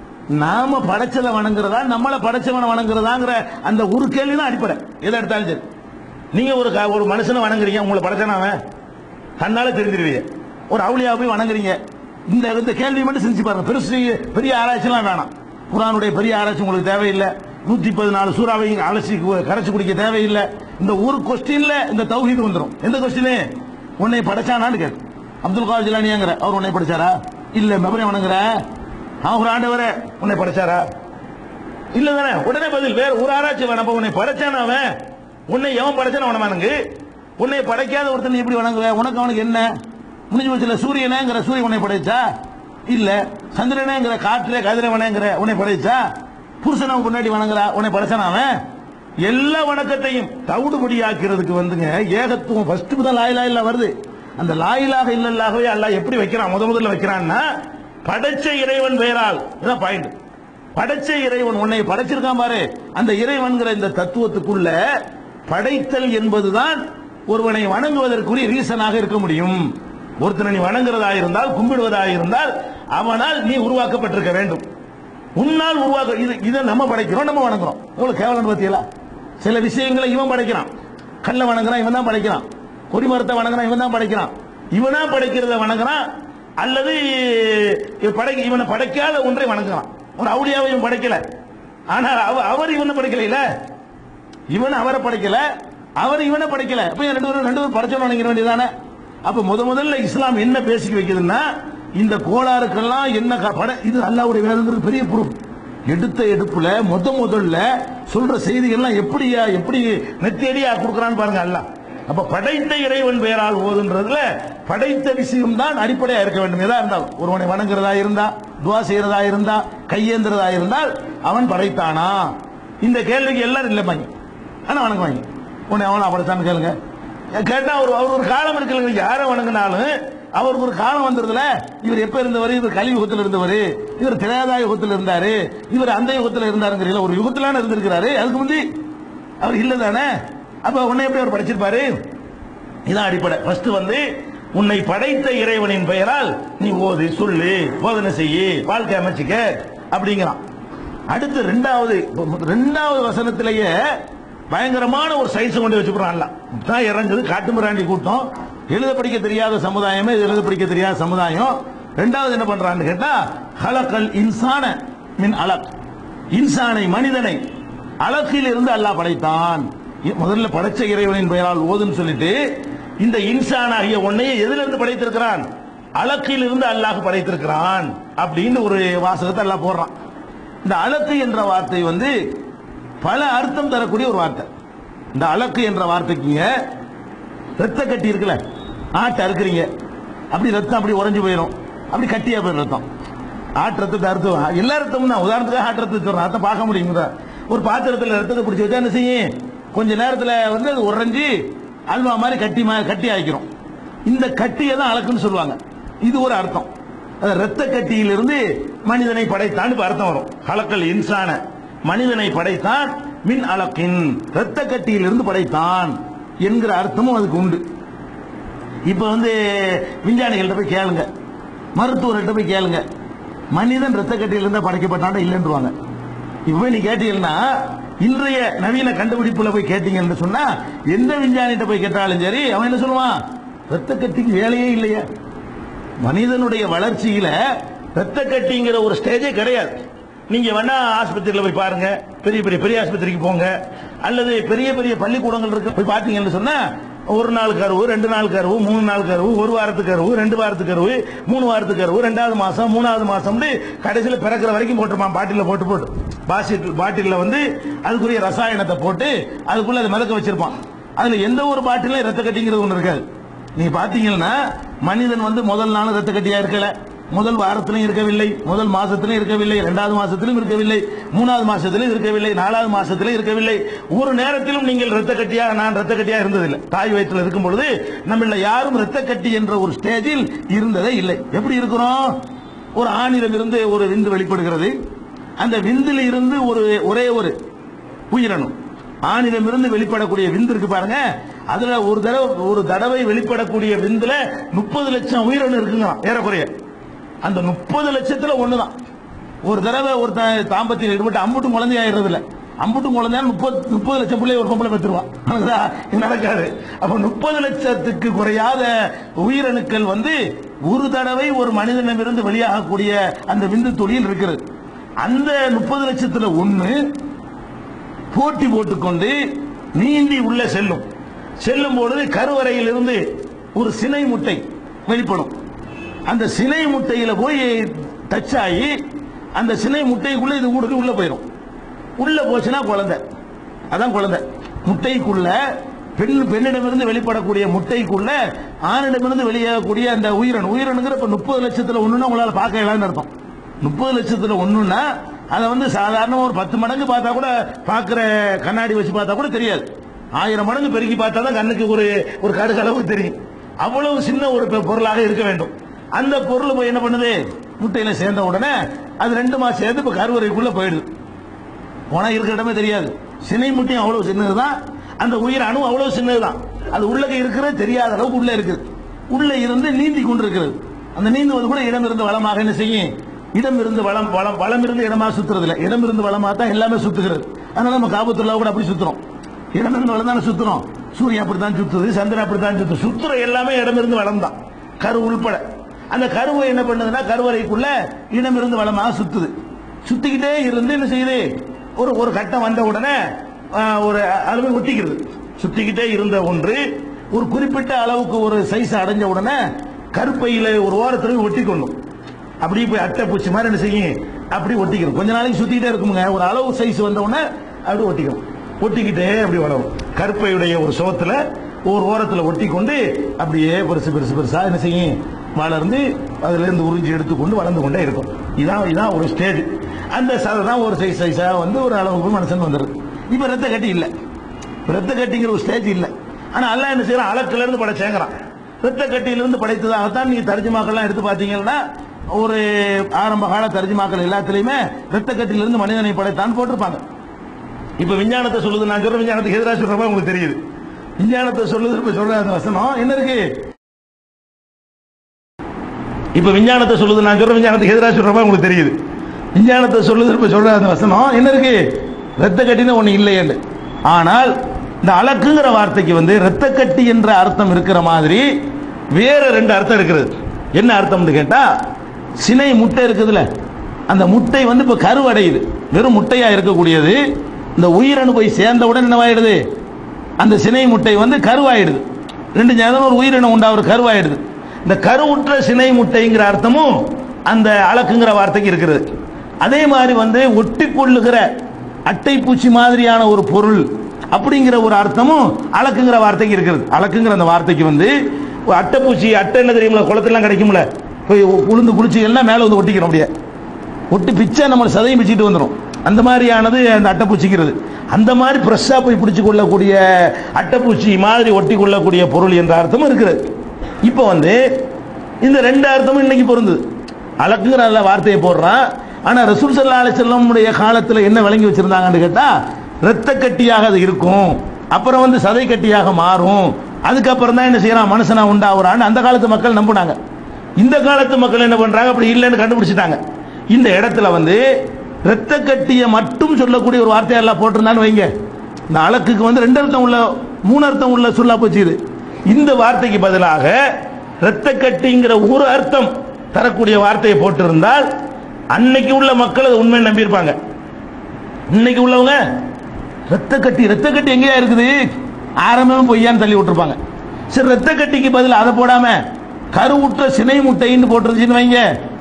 நாம படைச்சதை வணங்குறதா நம்மள படைச்சவனை வணங்குறதாங்கிற அந்த ஒரு கேள்வி தான் அடிப்படை எதை எடுத்தாலும் சரி நீங்க ஒரு க- ஒரு மனுஷனை வணங்குறீங்க உங்களை படைச்சான அவன் தன்னால தெரிஞ்சிருவீங்க ஒரு அவுளியா போய் வணங்குறீங்க இந்த இந்த கேள்வி மட்டும் செஞ்சு பாருங்க பெருசு பெரிய ஆராய்ச்சிலாம் வேணாம் குரானுடைய பெரிய ஆராய்ச்சி உங்களுக்கு தேவையில்லை நூத்தி பதினாலு சூறாவை அலசி கு- கரைச்சு குடிக்க தேவையில்லை இந்த ஒரு கொஸ்டின்ல இந்த தௌஹீது வந்துரும் எந்த கொஸ்டின் உன்னை படைச்சானான்னு கேட்டு அப்துல் கார் ஜிலானியாங்கிற அவர் உன்னை படைச்சாரா இல்ல மெபரை வணங்குற அவன் ஒரு ஆண்டவரே உன்னை படைச்சாரா இல்ல தானே உடனே பதில் வேற ஒரு ஆராய்ச்சி வேணாம் அப்ப உன்னை படைச்சான அவன் உன்னை எவன் படைச்சான அவன வணங்கு உன்னை படைக்காத ஒருத்தன் நீ எப்படி வணங்குவ உனக்கு அவனுக்கு என்ன முடிஞ்சு போச்சுல சூரியனேங்கிற சூரியன் உன்னை படைச்சா இல்ல சந்திரனேங்கிற காற்றுல கதிரவனேங்கிற உன்னை படைச்சா புருஷனை முன்னாடி வணங்குறா உன்னை படைச்சான அவன் எல்லா வணக்கத்தையும் தவிடுபடியாக்கிறதுக்கு வந்துங்க ஏகத்துவம் ஃபர்ஸ்ட் தான் லாயிலா இல்ல வருது அந்த லாயிலாக இல்லல்லாகவே அல்லாஹ் எப்படி வைக்கிறான் முத முதல்ல வைக்கிறான்னா படைச்ச இறைவன் பெயரால் இதான் பாயிண்ட் படைச்ச இறைவன் உன்னை படைச்சிருக்கான் பாரு அந்த இறைவன்கிற இந்த தத்துவத்துக்குள்ள படைத்தல் என்பதுதான் ஒருவனை வணங்குவதற்குரிய ரீசனாக இருக்க முடியும் ஒருத்தனை நீ வணங்குறதா இருந்தால் கும்பிடுவதா இருந்தால் அவனால் நீ உருவாக்கப்பட்டிருக்க வேண்டும் உன்னால் உருவாக்க இது இதை நம்ம படைக்கிறோம் நம்ம வணங்குறோம் எவ்வளவு கேவலம் பத்தியலா சில விஷயங்களை இவன் படைக்கிறான் கல்ல வணங்குறான் இவன் தான் படைக்கிறான் கொடிமரத்தை வணங்குறான் இவன் தான் படைக்கிறான் இவனா படைக்கிறத வணங்குறான் அல்லது படை இவனை படைக்காத ஒன்றை வணங்குறான் ஒரு அவுளியாவை இவன் படைக்கல ஆனா அவ- அவர் இவனை படைக்கல இவன் அவரை படைக்கல அவர் இவனை படைக்கல அப்ப ரெண்டு பேரும் ரெண்டு பேரும் படைச்சவன் நினைக்கிற வேண்டியதானே அப்ப முத முதல்ல இஸ்லாம் என்ன பேசிக்க வைக்குதுன்னா இந்த கோளாறுக்கெல்லாம் என்ன கா- பட இது அல்லாவுடைய வேதங்கிறது பெரிய ப்ரூஃப் எடுத்த எடுப்புல முத முதல்ல சொல்ற செய்திகள்லாம் எப்படியா எப்படி நெத்தியடியா கொடுக்கறான்னு பாருங்க அல்லாஹ் அப்ப படைத்த இறைவன் பெயரால் ஓதுன்றதுல படைத்த விஷயம் தான் அடிப்படையா இருக்க வேண்டும் எதா இருந்தாலும் ஒருவனை வணங்குறதா இருந்தா துவா செய்யறதா இருந்தா கையேந்திரதா இருந்தால் அவன் படைத்தானா இந்த கேள்விக்கு எல்லாரும் இல்லைப்பாங்க ஆனா வணங்குவாங்க உன்னை அவனை அப்படித்தான் கேளுங்க கேட்டா அவர் அவர் ஒரு காலம் இருக்குல்ல யாரை வணங்கினாலும் அவருக்கு ஒரு காலம் வந்துருதுல இவர் எப்ப இருந்தவர் இவர் கலி யுகத்தில் இருந்தவர் இவர் திரேதா யுகத்தில் இருந்தாரு இவர் அந்த யுகத்தில் இருந்தாருங்கிறீங்களா ஒரு யுகத்திலான இருந்திருக்கிறாரு அதுக்கு முந்தி அவர் இல்ல தானே அப்ப உன்னை எப்படி அவர் படிச்சிருப்பாரு இதான் அடிப்படை ஃபர்ஸ்ட் வந்து உன்னை படைத்த இறைவனின் பெயரால் நீ ஓது சொல்லு போதனை செய்யு வாழ்க்கை அமைச்சுக்க அப்படிங்கிறான் அடுத்து ரெண்டாவது ரெண்டாவது வசனத்திலேயே பயங்கரமான ஒரு சைஸ் கொண்டு வச்சுக்கிறான்ல தான் இறங்குது காட்டுமிராண்டி கூட்டம் எழுத படிக்க தெரியாத சமுதாயமே இது எழுத படிக்க தெரியாத சமுதாயம் ரெண்டாவது என்ன பண்றான்னு கேட்டா ஹலக்கல் இன்சான மின் அலக் இன்சானை மனிதனை அலக்கில் இருந்து அல்லாஹ் படைத்தான் இ- முதல்ல படைச்ச இறைவனின் பெயரால் ஓதுன்னு சொல்லிட்டு இந்த இன்சான் ஆகிய ஒன்னையே எதுல இருந்து படைத்திருக்கிறான் அலக்கில் இருந்து அல்லாஹ் படைத்திருக்கிறான் அப்படின்னு ஒரு வாசகத்தை அல்லாஹ் போடுறான் இந்த அலக்கு என்ற வார்த்தை வந்து பல அர்த்தம் தரக்கூடிய ஒரு வார்த்தை இந்த அலக்கு என்ற வார்த்தைக்குங்க ரத்த கட்டி இருக்குல்ல ஆட்டை அறுக்குறீங்க அப்படி ரத்தம் அப்படி உறைஞ்சு போயிடும் அப்படி கட்டியா போயிடும் ரத்தம் ஆட்டு ரத்தத்தை அறுத்து எல்லா ரத்தமும் தான் உதாரணத்துக்கு ஆட்டு ரத்தத்தை சொல்றேன் ரத்தம் பார்க்க முடியுங்களா ஒரு பாத்திரத்தில் ரத்தத்தை பிடிச்சி வச்சா என்ன செய்யும் கொஞ்ச நேரத்தில் வந்து அது உறைஞ்சி அல்வா மாதிரி கட்டி மா- கட்டி ஆயிக்கிறோம் இந்த கட்டியை தான் அலக்குன்னு சொல்லுவாங்க இது ஒரு அர்த்தம் அது ரத்த கட்டியிலிருந்து மனிதனை படைத்தான் இப்ப அர்த்தம் வரும் கலக்கல் இன்சான மனிதனை படைத்தான் மின் அலக்கின் ரத்த கட்டியிலிருந்து படைத்தான் என்கிற அர்த்தமும் அதுக்கு உண்டு இப்ப வந்து விஞ்ஞானிகள்ட்ட போய் கேளுங்க மருத்துவர்கிட்ட போய் கேளுங்க மனிதன் ரத்த கட்டியிலிருந்து படைக்கப்பட்டாண்டா இல்லைன்றுவாங்க இப்ப நீ கேட்டீங்கன்னா இன்றைய நவீன கண்டுபிடிப்புல போய் கேட்டீங்கன்னு சொன்னா எந்த விஞ்ஞானிகிட்ட போய் கேட்டாலும் சரி அவன் என்ன சொல்லுவான் ரத்த கட்டிக்கு வேலையே இல்லையா மனிதனுடைய வளர்ச்சியில ரத்த கட்டிங்கிற ஒரு ஸ்டேஜே கிடையாது நீங்க வேணா ஆஸ்பத்திரியில போய் பாருங்க பெரிய பெரிய பெரிய ஆஸ்பத்திரிக்கு போங்க அல்லது பெரிய பெரிய பள்ளிக்கூடங்கள் இருக்கு போய் பாத்தீங்கன்னு சொன்னா ஒரு நாள் கருவு ரெண்டு நாள் கருவு மூணு நாள் கருவு ஒரு வாரத்துக்கு கருவு ரெண்டு வாரத்துக்கு கருவு மூணு வாரத்துக்கு கருவு ரெண்டாவது மாசம் மூணாவது மாசம் கடைசியில பிறக்கிற வரைக்கும் போட்டுருப்பான் பாட்டில போட்டு போட்டு பாசிட் பாட்டில்ல வந்து அதுக்குரிய ரசாயனத்தை போட்டு அதுக்குள்ள அதை மிதக்க வச்சிருப்பான் அதுல எந்த ஒரு பாட்டிலும் ரத்த கட்டிங்கிறது ஒண்ணு இருக்காது நீங்க பாத்தீங்கன்னா மனிதன் வந்து முதல் நாள் ரத்த கட்டியா இருக்கல முதல் வாரத்திலும் இருக்கவில்லை முதல் மாசத்திலும் இருக்கவில்லை இரண்டாவது மாசத்திலும் இருக்கவில்லை மூணாவது மாசத்திலும் இருக்கவில்லை நாலாவது மாசத்திலும் இருக்கவில்லை ஒரு நேரத்திலும் நீங்கள் ரத்த கட்டியா நான் ரத்த கட்டியா இருந்ததில்லை தாய் வயிற்றில் இருக்கும் பொழுது நம்மள யாரும் ரத்த கட்டி என்ற ஒரு ஸ்டேஜில் இருந்ததே இல்லை எப்படி இருக்கிறோம் ஒரு ஆணிடம் இருந்து ஒரு விந்து வெளிப்படுகிறது அந்த விந்தில் இருந்து ஒரு ஒரே ஒரு உயிரணு ஆணிடமிருந்து வெளிப்படக்கூடிய விந்து இருக்கு பாருங்க அதுல ஒரு தடவை ஒரு தடவை வெளிப்படக்கூடிய விந்துல முப்பது லட்சம் உயிரணு இருக்குங்க ஏறக்குறைய அந்த முப்பது லட்சத்துல ஒண்ணுதான் ஒரு தடவை ஒரு த- தாம்பத்தியம் ஈடுபட்டு அம்புட்டும் குழந்தை ஆயிடுறது இல்ல அம்புட்டும் குழந்தை முப்பது முப்பது லட்சம் பிள்ளை ஒரு பொம்பளை பெற்றுருவான் ஆனா, இது நடக்காது அப்ப முப்பது லட்சத்துக்கு குறையாத உயிரணுக்கள் வந்து ஒரு தடவை ஒரு மனிதனிடமிருந்து வெளியாகக்கூடிய அந்த விந்து துளியில் இருக்கிறது அந்த முப்பது லட்சத்துல ஒண்ணு போட்டி போட்டுக்கொண்டு நீந்தி உள்ள செல்லும் செல்லும் பொழுது கருவறையில் இருந்து ஒரு சினை முட்டை வெளிப்படும் அந்த சினை முட்டையில போய் டச் ஆகி அந்த சினை முட்டைக்குள்ள இது ஊடுக்கு உள்ள போயிடும் உள்ள போச்சுன்னா குழந்தை அதான் குழந்தை முட்டைக்குள்ள பெண் பெண்ணிடமிருந்து வெளிப்படக்கூடிய முட்டைக்குள்ள ஆணிடமிருந்து வெளியாகக்கூடிய அந்த உயிரணு உயிரணுங்கிற இப்ப முப்பது லட்சத்துல ஒண்ணுன்னா உங்களால பார்க்க இயலாம்னு அர்த்தம் முப்பது லட்சத்துல ஒண்ணுன்னா அதை வந்து சாதாரண ஒரு பத்து மடங்கு பார்த்தா கூட பார்க்கிற கண்ணாடி வச்சு பார்த்தா கூட தெரியாது ஆயிரம் மடங்கு பெருக்கி பார்த்தா தான் கண்ணுக்கு ஒரு ஒரு கடுகளவு தெரியும் அவ்வளவு சின்ன ஒரு பொ- பொருளாக இருக்க வேண்டும் அந்த பொருள் போய் என்ன பண்ணுது முட்டையில சேர்ந்த உடனே அது ரெண்டு மாசம் சேர்ந்து இப்ப கருவறைக்குள்ள போயிடுது போனா இருக்கிற இடமே தெரியாது சினை முட்டையும் அவ்வளவு சின்னதுதான் அந்த உயிர் அணு அவ்வளவு சின்னதுதான் அது உள்ளக இருக்கிறது தெரியாத அளவுக்கு உள்ள இருக்குது உள்ள இருந்து நீந்தி கொண்டிருக்கிறது அந்த நீந்துவது கூட இடம் இருந்து வளமாக என்ன செய்யும் இடம் இருந்து வளம் வளம் வளம் இருந்து இடமா சுத்துறது இல்ல இடம் இருந்து வளமா தான் எல்லாமே சுத்துகிறது அதனால நம்ம காபத்துள்ளா கூட அப்படி சுத்துறோம் இடம் இருந்து வளம் தானே சுத்துறோம் சூரியன் அப்படித்தான் சுத்துது சந்திரன் அப்படித்தான் சுத்து சுத்துற எல்லாமே இடம் இருந்து வளம் தான் கரு உள்பட அந்த கருவை என்ன பண்ணுதுன்னா கருவறைக்குள்ள இடம் இருந்து வளமாக சுத்துது சுத்திக்கிட்டே இருந்து என்ன செய்யுது ஒரு ஒரு கட்டம் வந்த உடனே ஆஹ், ஒரு அளவை ஒட்டிக்கிறது சுத்திக்கிட்டே இருந்த ஒன்று ஒரு குறிப்பிட்ட அளவுக்கு ஒரு சைஸ் அடைஞ்ச உடனே கருப்பையில ஒரு ஓரத்துல போய் ஒட்டி கொள்ளும் அப்படியே போய் அட்டை பூச்சி மாதிரி என்ன செய்யும் அப்படி ஒட்டிக்கிறோம் கொஞ்ச நாளைக்கு சுத்திக்கிட்டே இருக்குமுங்க ஒரு அளவு சைஸ் வந்த உடனே அப்படி ஒட்டிக்கும் ஒட்டிக்கிட்டே அப்படி வளரும் கருப்பையுடைய ஒரு சுவத்துல ஒரு ஓரத்துல ஒட்டி கொண்டு அப்படியே பெருசு பெருசு பெருசா என்ன செய்யும் வளர்ந்து அதுல இருந்து உறிஞ்சி எடுத்துக்கொண்டு வளர்ந்து கொண்டே இருக்கும் இதான் இதான் ஒரு ஸ்டேஜ் அந்த சதை தான் ஒரு சைஸ் சைஸா வந்து ஒரு அளவுக்கு மனுஷன் வந்துருது இப்ப ரத்த கட்டி இல்ல ரத்த கட்டிங்கிற ஒரு ஸ்டேஜ் இல்ல ஆனா அல்லாஹ் என்ன செய்யறான் அலக்குல இருந்து படைச்சேங்கிறான் ரத்த கட்டியிலிருந்து படைத்ததாகத்தான் நீங்க தர்ஜுமாக்கள்லாம் எடுத்து பார்த்தீங்கன்னா ஒரு ஆரம்ப கால தர்ஜுமாக்கள் எல்லாத்துலயுமே ரத்த கட்டியிலிருந்து மனிதனை படைத்தான் போட்டிருப்பாங்க இப்ப விஞ்ஞானத்தை சொல்லுது நான் சொல்ற விஞ்ஞானத்துக்கு எதிராக சொல்றப்ப உங்களுக்கு தெரியுது விஞ்ஞானத்தை சொல்லுது இப்ப சொல்ற அந்த வசனம் என்ன இருக்கு இப்ப விஞ்ஞானத்தை சொல்லுது நான் சொல்ற விஞ்ஞானத்துக்கு எதிராக சொல்றப்ப உங்களுக்கு தெரியுது விஞ்ஞானத்தை சொல்லுது இப்ப சொல்ற அந்த வசனம் என்ன இருக்கு ரத்த கட்டின்னு ஒண்ணு இல்லையே ஆனால் இந்த அலக்குங்கிற வார்த்தைக்கு வந்து ரத்த கட்டி என்ற அர்த்தம் இருக்கிற மாதிரி வேற ரெண்டு அர்த்தம் இருக்கிறது என்ன அர்த்தம்னு கேட்டா சினை முட்டை இருக்குதுல்ல அந்த முட்டை வந்து இப்ப கருவடையுது வெறும் முட்டையா இருக்கக்கூடியது இந்த உயிரணு போய் சேர்ந்தவுடன் என்னவாயிடுது அந்த சினை முட்டை வந்து கருவாயிடுது ரெண்டு ஞானம் ஒரு உயிரினம் உண்டா ஒரு கருவாயிடுது இந்த கருவுற்ற சினை முட்டைங்கிற அர்த்தமும் அந்த அலக்குங்கிற வார்த்தைக்கு இருக்கிறது அதே மாதிரி வந்து ஒட்டி கொள்ளுகிற அட்டை பூச்சி மாதிரியான ஒரு பொருள் அப்படிங்கிற ஒரு அர்த்தமும் அலக்குங்கிற வார்த்தைக்கு இருக்கிறது அலக்குங்கிற அந்த வார்த்தைக்கு வந்து ஒரு அட்டைப்பூச்சி அட்டை என்ன தெரியுமில்ல குளத்துலாம் கிடைக்கும்ல போய் உளுந்து குளிச்சு எல்லாம் மேலே வந்து ஒட்டிக்கிறோம் அப்படியே ஒட்டி பிச்சை நம்ம சதையும் பிச்சுட்டு வந்துடும் அந்த மாதிரியானது அந்த அட்டைப்பூச்சிக்கிறது அந்த மாதிரி ஃப்ரெஷ்ஷாக போய் பிடிச்சு கொள்ளக்கூடிய அட்டைப்பூச்சி மாதிரி ஒட்டி கொள்ளக்கூடிய பொருள் என்ற அர்த்தமும் இருக்கிறது இப்போ வந்து இந்த ரெண்டு அர்த்தமும் இன்னைக்கு பொருந்துது அலக்குங்கிற அந்த வார்த்தையை போடுறான் ஆனால் ரசூல் சல்லா அலிசல்லமுடைய காலத்தில் என்ன விளங்கி வச்சிருந்தாங்கன்னு கேட்டால் இரத்த கட்டியாக அது இருக்கும் அப்புறம் வந்து சதை கட்டியாக மாறும் அதுக்கப்புறம் தான் என்ன செய்யறான் மனுஷனா உண்டாகுறான்னு அந்த காலத்து மக்கள் நம்பினாங்க இந்த காலத்து மக்கள் என்ன பண்றாங்க அப்படி இல்லைன்னு கண்டுபிடிச்சிட்டாங்க இந்த இடத்துல வந்து இரத்த கட்டியை மட்டும் சொல்லக்கூடிய ஒரு வார்த்தையை எல்லாம் போட்டிருந்தான்னு வைங்க இந்த அலக்குக்கு வந்து ரெண்டு அர்த்தம் உள்ள மூணு அர்த்தம் உள்ள சொல்லா போச்சு இது இந்த வார்த்தைக்கு பதிலாக இரத்த கட்டிங்கிற ஒரு அர்த்தம் தரக்கூடிய வார்த்தையை போட்டிருந்தால் அன்னைக்கு உள்ள மக்கள் அதை உண்மையை நம்பியிருப்பாங்க இன்னைக்கு உள்ளவங்க ரத்த கட்டி ரத்த கட்டி எங்கேயா இருக்குது ஆரம்பமே பொய்யான்னு தள்ளி விட்டுருப்பாங்க சரி ரத்த கட்டிக்கு பதில் அதை போடாம கருவுற்ற சினை முட்டைன்னு போட்டுருந்துச்சுன்னு வைங்க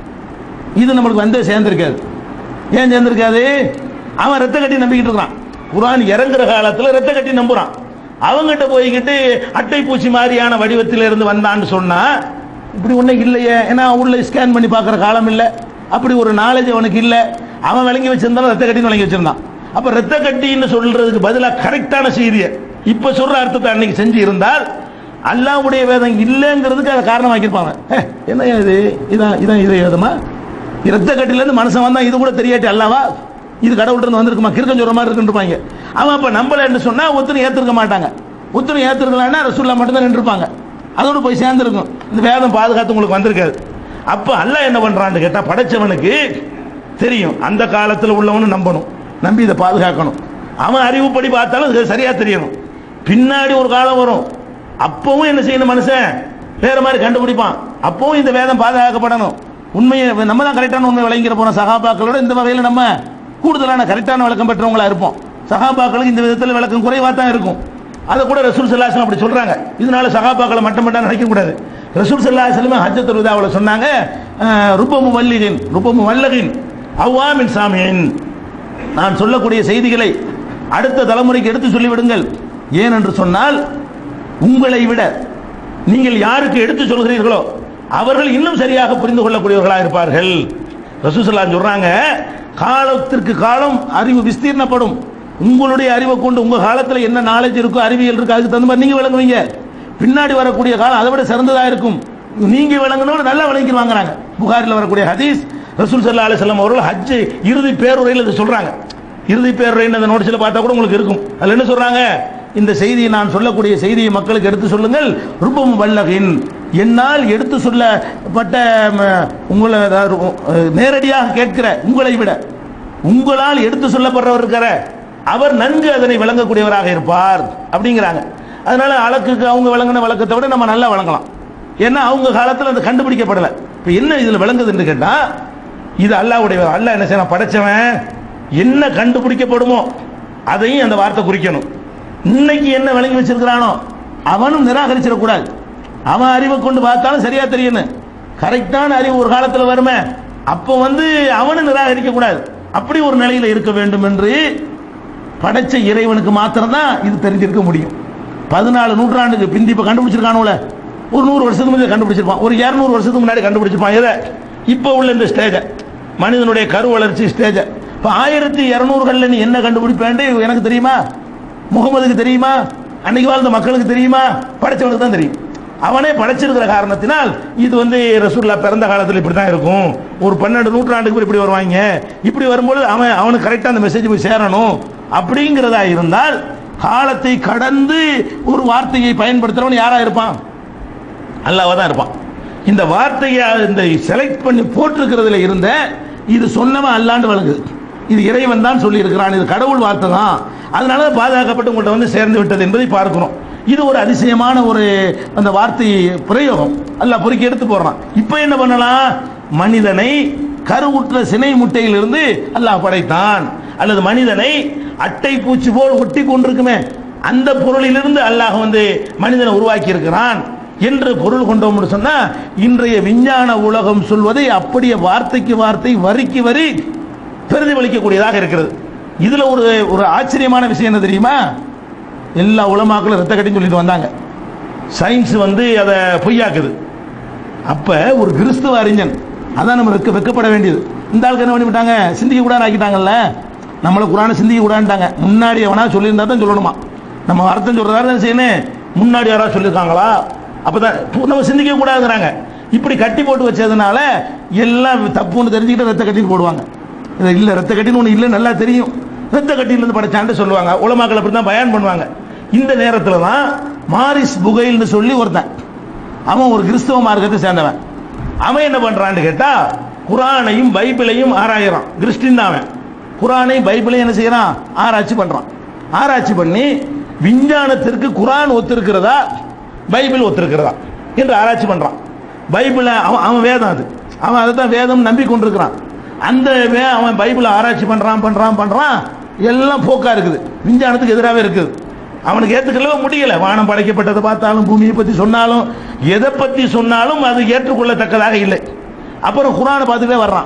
இது நம்மளுக்கு வந்து சேர்ந்திருக்காது ஏன் சேர்ந்திருக்காது அவன் ரத்த கட்டி நம்பிக்கிட்டு இருக்கிறான் குரான் இறங்குற காலத்துல ரத்த கட்டி நம்புறான் அவங்கிட்ட போய்கிட்டு அட்டை பூச்சி மாதிரியான வடிவத்தில் இருந்து வந்தான்னு சொன்னா இப்படி ஒன்றும் இல்லையே ஏன்னா உள்ள ஸ்கேன் பண்ணி பார்க்குற காலம் இல்லை அப்படி ஒரு நாலேஜ் அவனுக்கு இல்லை அவன் விளங்கி வச்சிருந்தாலும் ரத்த கட்டின்னு விளங்கி வச்சிருந்தான் அப்ப ரத்த கட்டின்னு சொல்றதுக்கு பதிலாக கரெக்டான செய்தியை இப்ப சொல்ற அர்த்தத்தை அன்னைக்கு செஞ்சு இருந்தால் அல்லாவுடைய வேதம் இல்லைங்கிறதுக்கு அதை காரணமாக்கியிருப்பாங்க "ஹே, என்ன இது இதான் இதான் இது வேதமா இரத்த கட்டிலேருந்து மனுஷன் வந்தா இது கூட தெரியாட்டி அல்லவா இது கடவுள்கிட்ட இருந்து வந்திருக்குமா கிறுக்கம் சொல்ற மாதிரி இருக்குன்றாங்க அவன் அப்ப நம்பலன்னு சொன்னா ஒத்துன்னு ஏத்திருக்க மாட்டாங்க ஒத்துன்னு ஏத்திருக்கலாம்னா ரசூல்லா மட்டும்தான் நின்றுப்பாங்க அதோட போய் சேர்ந்துருக்கும் இந்த வேதம் பாதுகாத்து உங்களுக்கு வந்திருக்காது அப்ப அல்லாஹ் என்ன பண்றான்னு கேட்டா படைச்சவனுக்கு தெரியும் அந்த காலத்துல உள்ளவனு நம்பணும் நம்பி இதை பாதுகாக்கணும் அவன் அறிவுப்படி பார்த்தாலும் அது சரியா தெரியணும் பின்னாடி ஒரு காலம் வரும் அப்பவும் என்ன செய்யணும் மனுஷன் வேற மாதிரி கண்டுபிடிப்பான் அப்பவும் இந்த வேதம் பாதுகாக்கப்படணும் உண்மையை நம்ம தான் கரெக்டான உண்மை விளங்கிற போன சகாபாக்களோட இந்த வகையில் நம்ம கூடுதலான கரெக்டான விளக்கம் பெற்றவங்களா இருப்போம் சகாபாக்களுக்கு இந்த விதத்தில் விளக்கம் குறைவா தான் இருக்கும் அதை கூட ரசூல் சல்லாஹம் அப்படி சொல்றாங்க இதனால சகாபாக்களை மட்டும் மட்டும் நினைக்க கூடாது ரசூல் சல்லாஹ் ஹஜ்ஜத் ருதாவில் சொன்னாங்க அஹ், ருப்பமு வல்லிகின் ருப்பமு வல்லகின் அவ்வாமின் சாமியின் நான் சொல்லக்கூடிய செய்திகளை அடுத்த தலைமுறைக்கு எடுத்து சொல்லிவிடுங்கள் ஏன் என்று சொன்னால் உங்களை விட நீங்கள் யாருக்கு எடுத்து சொல்கிறீர்களோ அவர்கள் இன்னும் சரியாக புரிந்து கொள்ளக்கூடியவர்களாக இருப்பார்கள் ரசூசல்லாம் சொல்றாங்க காலத்திற்கு காலம் அறிவு விஸ்தீர்ணப்படும் உங்களுடைய அறிவை கொண்டு உங்க காலத்துல என்ன நாலேஜ் இருக்கோ அறிவியல் இருக்கோ அதுக்கு தகுந்த மாதிரி நீங்க விளங்குவீங்க பின்னாடி வரக்கூடிய காலம் அதை விட சிறந்ததா இருக்கும் நீங்க விளங்கினோட நல்லா விளங்கி வாங்குறாங்க புகாரில் வரக்கூடிய ஹதீஸ் ரசூல் சல்லா அலிஸ்லாம் அவர்கள் ஹஜ் இறுதி பேருரையில் இதை சொல்றாங்க இறுதி பேருரைன்னு அந்த நோட்டீஸில் பார்த்தா கூட உங்களுக்கு இருக்கும் அதில் என்ன சொல்றாங்க இந்த செய்தியை நான் சொல்லக்கூடிய செய்தியை மக்களுக்கு எடுத்து சொல்லுங்கள் ரூபம் வல்லகின் என்னால் எடுத்து சொல்லப்பட்ட ம, உங்களை அதாவது, அஹ், நேரடியாக கேட்கிற உங்களை விட உங்களால் எடுத்து சொல்லப்படுறவர் இருக்கிற அவர் நன்கு அதனை விளங்கக்கூடியவராக இருப்பார் அப்படிங்கிறாங்க அதனால அழகுக்கு அவங்க விளங்கின விளக்கத்தை விட நம்ம நல்லா விளங்கலாம் ஏன்னா அவங்க காலத்தில் அது கண்டுபிடிக்கப்படலை இப்போ என்ன இதில் விளங்குதுன்னு கேட்டா இது அல்லாவுடைய அல்லாஹ் என்ன செய்யணும் படைச்சவன் என்ன கண்டுபிடிக்கப்படுமோ அதையும் அந்த வார்த்தை குறிக்கணும் இன்னைக்கு என்ன விளங்கி வச்சிருக்கிறானோ அவனும் நிராகரிச்சிடக்கூடாது அவன் அறிவை கொண்டு பார்த்தாலும் சரியா தெரியணும் கரெக்டான அறிவு ஒரு காலத்தில் வருமே அப்போ வந்து அவனும் நிராகரிக்க கூடாது அப்படி ஒரு நிலையில இருக்க வேண்டும் என்று படைச்ச இறைவனுக்கு மாத்திரம்தான் இது தெரிஞ்சிருக்க முடியும் பதினாலு நூற்றாண்டுக்கு பிந்தி இப்ப கண்டுபிடிச்சிருக்கானுல ஒரு நூறு வருஷத்துக்கு முன்னாடி கண்டுபிடிச்சிருப்பான் ஒரு இருநூறு வருஷத்துக்கு முன்னாடி கண்டுபிடிச்சிருப்பான் எதை இப்போ உள்ள இந்த ஸ்டேஜை மனிதனுடைய கரு வளர்ச்சி ஸ்டேஜை இப்போ ஆயிரத்தி இரநூறுகள்ல நீ என்ன கண்டுபிடிப்பேன்ட்டு எனக்கு தெரியுமா முகமதுக்கு தெரியுமா அன்னைக்கு வாழ்ந்த மக்களுக்கு தெரியுமா படைச்சவனுக்கு தான் தெரியும் அவனே படைச்சிருக்கிற காரணத்தினால் இது வந்து ரசூல்லா பிறந்த காலத்தில் இப்படி தான் இருக்கும் ஒரு பன்னெண்டு நூற்றாண்டுக்கு பிறகு இப்படி வருவாங்க இப்படி வரும்போது அவன் அவனுக்கு கரெக்டாக அந்த மெசேஜ் போய் சேரணும் அப்படிங்கிறதா இருந்தால் காலத்தை கடந்து ஒரு வார்த்தையை பயன்படுத்துறவன் யாரா இருப்பான் அல்லாஹ் தான் இருப்பான் இந்த வார்த்தையை இந்த செலக்ட் பண்ணி போட்டிருக்கிறதுல இருந்த இது சொன்னவன் அல்லாண்டு வழங்குது இது இறைவன் தான் சொல்லி இருக்கிறான் இது கடவுள் வார்த்தை தான் அதனால தான் பாதுகாக்கப்பட்டு உங்கள்கிட்ட வந்து சேர்ந்து விட்டது என்பதை பார்க்கிறோம் இது ஒரு அதிசயமான ஒரு அந்த வார்த்தை பிரயோகம் அல்லாஹ் பொறுக்கி எடுத்து போடுறான் இப்போ என்ன பண்ணலாம் மனிதனை கருவுற்ற சினை முட்டையிலிருந்து அல்லாஹ் படைத்தான் அல்லது மனிதனை அட்டை பூச்சி போல் ஒட்டி கொண்டிருக்குமே அந்த பொருளிலிருந்து அல்லாஹ் வந்து மனிதனை உருவாக்கி இருக்கிறான் என்று பொருள் கொண்டோம்னு சொன்னா இன்றைய விஞ்ஞான உலகம் சொல்வதை அப்படியே வார்த்தைக்கு வார்த்தை வரிக்கு வரி பிரதிபலிக்கக்கூடியதாக இருக்கிறது இதுல ஒரு ஒரு ஆச்சரியமான விஷயம் என்ன தெரியுமா எல்லா உலமாக்களும் ரத்த கட்டின்னு சொல்லிட்டு வந்தாங்க சயின்ஸ் வந்து அதை பொய்யாக்குது அப்ப ஒரு கிறிஸ்துவ அறிஞன் அதான் நம்ம வெக்க வெக்கப்பட வேண்டியது இந்த ஆளுக்கு என்ன பண்ணிவிட்டாங்க சிந்திக்க கூடாது ஆக்கிட்டாங்கல்ல நம்மள குரானை சிந்திக்க கூடாதுட்டாங்க முன்னாடி எவனா சொல்லியிருந்தா தான் சொல்லணுமா நம்ம அர்த்தம் சொல்றதா என்ன செய்யணும் முன்னாடி யாராவது சொல்லியிருக்காங்களா அப்பதான் இப்போ நம்ம சிந்திக்க கூடாதுங்கிறாங்க இப்படி கட்டி போட்டு வச்சதுனால எல்லாம் தப்புன்னு தெரிஞ்சுக்கிட்டு ரத்த கட்டின்னு போடுவாங்க இது இல்ல ரத்த கட்டின்னு ஒன்று இல்லை நல்லா தெரியும் ரத்த கட்டியிலிருந்து படைச்சான்ட்டு சொல்லுவாங்க உலமாக்கள் அப்படி தான் பயான் பண்ணுவாங்க இந்த நேரத்துல தான் மாரிஸ் புகைல்னு சொல்லி ஒருத்தன் அவன் ஒரு கிறிஸ்தவ மார்க்கத்தை சேர்ந்தவன் அவன் என்ன பண்றான்னு கேட்டா குரானையும் பைபிளையும் ஆராயிறான் கிறிஸ்டின் தான் அவன் குரானையும் பைபிளையும் என்ன செய்யறான் ஆராய்ச்சி பண்றான் ஆராய்ச்சி பண்ணி விஞ்ஞானத்திற்கு குரான் ஒத்திருக்கிறதா பைபிள் ஒத்திருக்கிறதா என்று ஆராய்ச்சி பண்றான் பைபிளை அவன் அவன் வேதம் அது அவன் அதை தான் வேதம் நம்பி கொண்டிருக்கிறான் அந்த வே- அவன் பைபிளை ஆராய்ச்சி பண்றான் பண்றான் பண்றான் எல்லாம் போக்கா இருக்குது விஞ்ஞானத்துக்கு எதிராகவே இருக்குது அவனுக்கு ஏத்துக்கவே முடியல வானம் படைக்கப்பட்டதை பார்த்தாலும் பூமியை பத்தி சொன்னாலும் எதை பத்தி சொன்னாலும் அது ஏற்றுக்கொள்ளத்தக்கதாக இல்லை அப்புறம் குரானை பார்த்துட்டே வர்றான்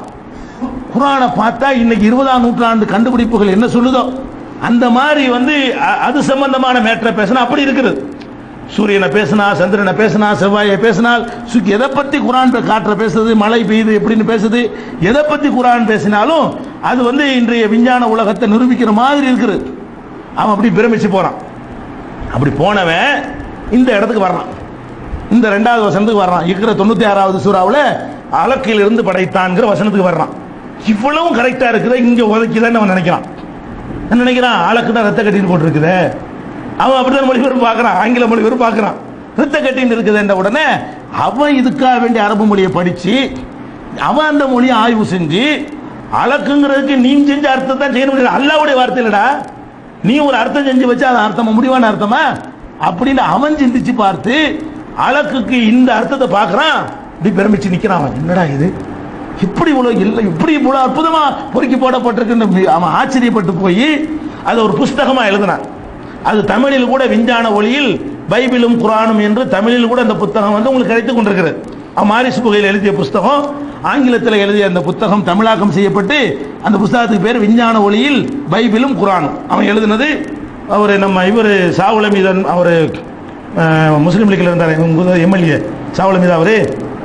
குரானை பார்த்தா இன்னைக்கு இருபதாம் நூற்றாண்டு கண்டுபிடிப்புகள் என்ன சொல்லுதோ அந்த மாதிரி வந்து அ- அது சம்பந்தமான மேட்டரை பேசினா அப்படி இருக்குது சூரியனை பேசினா சந்திரனை பேசினா செவ்வாயை பேசினால் சு- எதை பத்தி குரான் பே- காற்ற பேசுது மழை பெய்யுது எப்படின்னு பேசுது எதை பத்தி குரான் பேசினாலும் அது வந்து இன்றைய விஞ்ஞான உலகத்தை நிரூபிக்கிற மாதிரி இருக்குது அவன் அப்படி பிரமிச்சு போறான் அப்படி போனவன் இந்த இடத்துக்கு வர்றான் இந்த ரெண்டாவது வசனத்துக்கு வர்றான் இருக்கிற தொண்ணூத்தி ஆறாவது சூறாவுல அலக்கில் இருந்து படைத்தான்ங்கிற வசனத்துக்கு வர்றான் இவ்வளவும் கரெக்டா இருக்குது இங்க உதைக்குதான்னு அவன் நினைக்கிறான் என்ன நினைக்கிறான் அலக்கு தான் ரத்த கட்டின்னு போட்டுருக்குதே அவன் அப்படிதான் மொழிபெயர்ப்பு பார்க்கறான் ஆங்கில மொழிபெயர்ப்பு பார்க்கறான் ரத்த கட்டின்னு இருக்குதுன்ற உடனே அவன் இதுக்காக வேண்டிய அரபு மொழியை படிச்சு அவன் அந்த மொழியை ஆய்வு செஞ்சு அலக்குங்கிறதுக்கு நீ செஞ்ச அர்த்தத்தை தான் செய்ய முடியாது அல்லாவுடைய வார்த்தை இல்லடா நீ ஒரு அர்த்தம் செஞ்சு வச்சா அது அர்த்தமா முடிவான அர்த்தமா அப்படின்னு அவன் சிந்திச்சு பார்த்து அலக்குக்கு இந்த அர்த்தத்தை பார்க்கறான் இப்படி பிரமிச்சு நிக்கிறான் அவன் என்னடா இது இப்படி இவ்வளவு இல்லை இப்படி இவ்வளவு அற்புதமா பொறுக்கி போடப்பட்டிருக்கு அவன் ஆச்சரியப்பட்டு போய் அதை ஒரு புஸ்தகமா எழுதினான் அது தமிழில் கூட விஞ்ஞான ஒளியில் பைபிளும் குரானும் என்று தமிழில் கூட அந்த புத்தகம் வந்து உங்களுக்கு கிடைத்துக் கொண்டிருக்கிறது அவன் மாரிஸ் புகையில் எழுதிய புஸ்தகம் ஆங்கிலத்தில் எழுதிய அந்த புத்தகம் தமிழாக்கம் செய்யப்பட்டு அந்த புஸ்தகத்துக்கு பேர் விஞ்ஞான ஒளியில் பைபிளும் குரானும் அவன் எழுதினது அவர் நம்ம இவர் சாவுல மீதன் அவர் முஸ்லீம் லீக்கில் இருந்தார் எம்எல்ஏ சாவுல மீது அவரு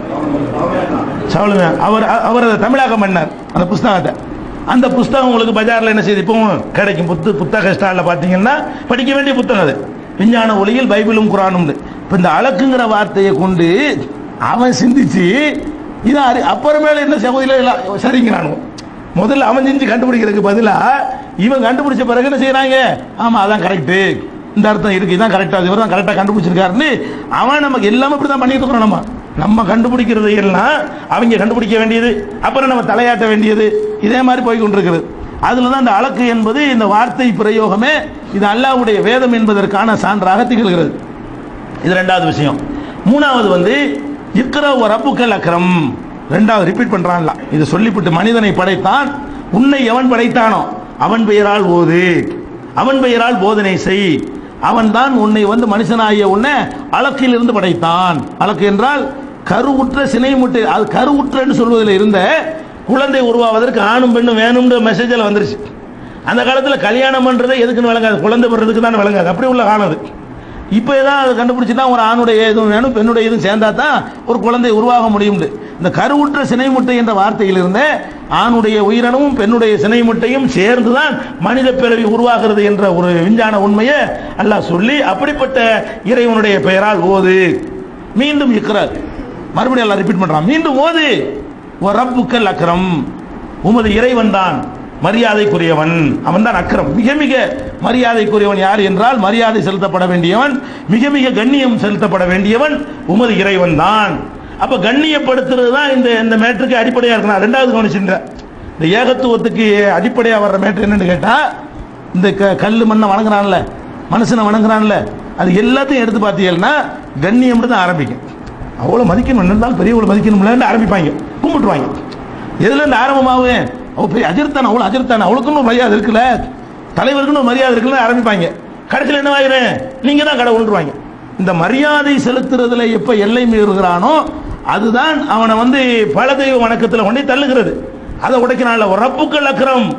சாவுல அவர் அவர் அதை தமிழாக்கம் பண்ணார் அந்த புஸ்தகத்தை அந்த புஸ்தகம் உங்களுக்கு பஜார்ல என்ன செய்யுது இப்பவும் கிடைக்கும் புத்து புத்தக ஸ்டால்ல பாத்தீங்கன்னா படிக்க வேண்டிய புத்தகம் அது விஞ்ஞான ஒளியில் பைபிளும் குரானும் இப்ப இந்த அழக்குங்கிற வார்த்தையை கொண்டு அவன் சிந்திச்சு இது அறி- அப்புறமேல என்ன சகோதரில சரிங்கிறானு முதல்ல அவன் செஞ்சு கண்டுபிடிக்கிறதுக்கு பதிலா இவன் கண்டுபிடிச்ச பிறகு என்ன செய்யறாங்க ஆமா அதான் கரெக்ட் இந்த அர்த்தம் இருக்கு இதான் கரெக்டா இவர் தான் கரெக்டா கண்டுபிடிச்சிருக்காருன்னு அவன் நமக்கு எல்லாமே இப்படி தான் பண்ணிட்டு இருக்கிறோம் நம்ம நம்ம கண்டுபிடிக்கிறது எல்லாம் அவங்க கண்டுபிடிக்க வேண்டியது அப்புறம் நம்ம தலையாட்ட வேண்டியது இதே மாதிரி போய் கொண்டிருக்கிறது அதுல தான் இந்த அழக்கு என்பது இந்த வார்த்தை பிரயோகமே இது அல்லாஹ்வுடைய வேதம் என்பதற்கான சான்றாக திகழ்கிறது இது ரெண்டாவது விஷயம் மூணாவது வந்து இக்ர ரப்புக்கல் அக்ரம் ரெண்டாவது ரிப்பீட் பண்றான்ல இது சொல்லிவிட்டு மனிதனை படைத்தான் உன்னை எவன் படைத்தானோ அவன் பெயரால் ஓது அவன் பெயரால் போதனை செய் அவன் தான் உன்னை வந்து மனுஷனாகிய உன்னை அலக்கில் இருந்து படைத்தான் அலக்கு என்றால் கருவுற்ற சினை முட்டை அது கருவுற்றன்னு சொல்வதில் இருந்த குழந்தை உருவாவதற்கு ஆணும் பெண்ணும் வேணும்ன்ற மெசேஜில் வந்துருச்சு அந்த காலத்துல கல்யாணம் பண்றதே எதுக்குன்னு விளங்காது குழந்தை பெறதுக்கு தான் விளங்காது அப்படி உள்ள காலம் அது இப்போ ஏதாவது அதை கண்டுபிடிச்சிட்டா ஒரு ஆணுடைய இதுவும் வேணும் பெண்ணுடைய இதுவும் சேர்ந்தா தான் ஒரு குழந்தை உருவாக முடியும் இந்த கருவுற்ற சினை முட்டை என்ற வார்த்தையிலிருந்து ஆணுடைய உயிரணுவும் பெண்ணுடைய சினை முட்டையும் சேர்ந்து தான் மனித பிறவி உருவாகிறது என்ற ஒரு விஞ்ஞான உண்மையை அல்லாஹ் சொல்லி அப்படிப்பட்ட இறைவனுடைய பெயரால் ஓது மீண்டும் இக்கிறார் மறுபடியும் எல்லாம் ரிப்பீட் பண்றான் மீண்டும் ஓது "வ ரப்புக்கல் அக்ரம் உமது இறைவன் தான் மரியாதைக்குரியவன் அவன் தான் அக்ரம் மிக மிக மரியாதைக்குரியவன் யார் என்றால் மரியாதை செலுத்தப்பட வேண்டியவன் மிக மிக கண்ணியம் செலுத்தப்பட வேண்டியவன் உமது இறைவன் தான் அப்ப கண்ணியப்படுத்துறது தான் இந்த இந்த மேட்டருக்கு அடிப்படையா இருக்கணும் ரெண்டாவது கவனிச்சுன்ற இந்த ஏகத்துவத்துக்கு அடிப்படையா வர்ற மேட்டர் என்னன்னு கேட்டா இந்த க- கல்லு மண்ணை வணங்குறான்ல மனுஷனை வணங்குறான்ல அது எல்லாத்தையும் எடுத்து பார்த்தீங்கன்னா கண்ணியம் தான் ஆரம்பிக்கும் அவ்வளோ மதிக்கணும் இருந்தாலும் பெரியவங்களை மதிக்கணும்லன்னு ஆரம்பிப்பாங்க கும்பிட்டுருவாங்க எதுல இருந்து ஆரம்பமாகும் அவ பெரிய அஜர்த்தான அவ்வளோ அஜர்த்தான அவளுக்குன்னு ஒரு மரியாதை இருக்குல்ல தலைவருக்குன்னு ஒரு மரியாதை இருக்குல்ல ஆரம்பிப்பாங்க கடைசியில் என்ன ஆயிரும் நீங்க தான் கடவுள்ன்றுவாங்க இந்த மரியாதை செலுத்துறதுல எப்ப எல்லை மீறுகிறானோ அதுதான் அவனை வந்து பல தெய்வ வணக்கத்தில் கொண்டு தள்ளுகிறது அதை உடைக்கிறான்ல ஒரு ரப்புக்கள் அக்ரம்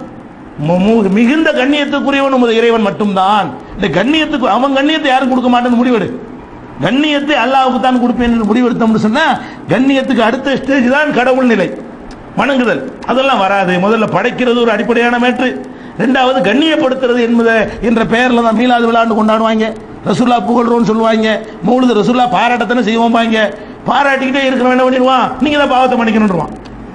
மு- மு- மிகுந்த கண்ணியத்துக்குரியவன் உமது இறைவன் மட்டும்தான் இந்த கண்ணியத்துக்கு அவன் கண்ணியத்தை யாரும் கொடுக்க மாட்டேன்னு முடிவெடு கண்ணியத்தை அல்லாஹ்வுக்கு தான் கொடுப்பேன் என்று முடிவெடுத்தோம்னு சொன்னா கண்ணியத்துக்கு அடுத்த ஸ்டேஜ் தான் கடவுள் நிலை வணங்குதல் அதெல்லாம் வராது முதல்ல படைக்கிறது ஒரு அடிப்படையான மேற்று ரெண்டாவது கண்ணியப்படுத்துறது என்பது என்ற பெயர்ல தான் மீலாது விழாண்டு கொண்டாடுவாங்க ரசுல்லா புகழ்றோம்னு சொல்லுவாங்க மௌலுது ரசுல்லா பாராட்டத்தானே செய்வோம்பாங்க பாராட்டிக்கிட்டே இருக்கிறவன் என்ன பண்ணிடுவான் நீங்க தான் பாவத்தை மன்னிக்கணும்ன்றான்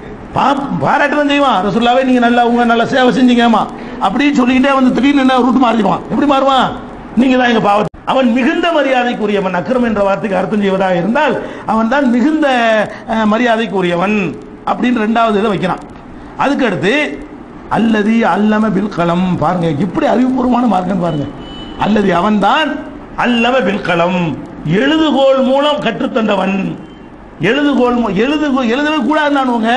பா- பாராட்ட தான் செய்வான் ரசுல்லாவே நீங்க நல்லா உங்க நல்ல சேவை செஞ்சீங்கம்மா அப்படின்னு சொல்லிக்கிட்டே வந்து திடீர்னு என்ன ரூட் மாறிடுவான் எப்படி மாறுவான் நீங்க தான் எங்க பாவத்தை அவன் மிகுந்த மரியாதைக்குரியவன் அக்கிரம் என்ற வார்த்தைக்கு அர்த்தம் செய்வதாக இருந்தால் அவன் தான் மிகுந்த அஹ், மரியாதைக்குரியவன் அப்படின்னு ரெண்டாவது இதை வைக்கிறான் அதுக்கு அடுத்து அல்லதி அல்லம பில்கலம் பாருங்க இப்படி அறிவுபூர்வமான மார்க்கம் பாருங்க அல்லது அவன்தான் அல்லம பில்கலம் எழுதுகோல் மூலம் கற்றுத்தந்தவன் எழுதுகோல் மூ- எழுதுகோ எழுதவே கூடாதுன்னு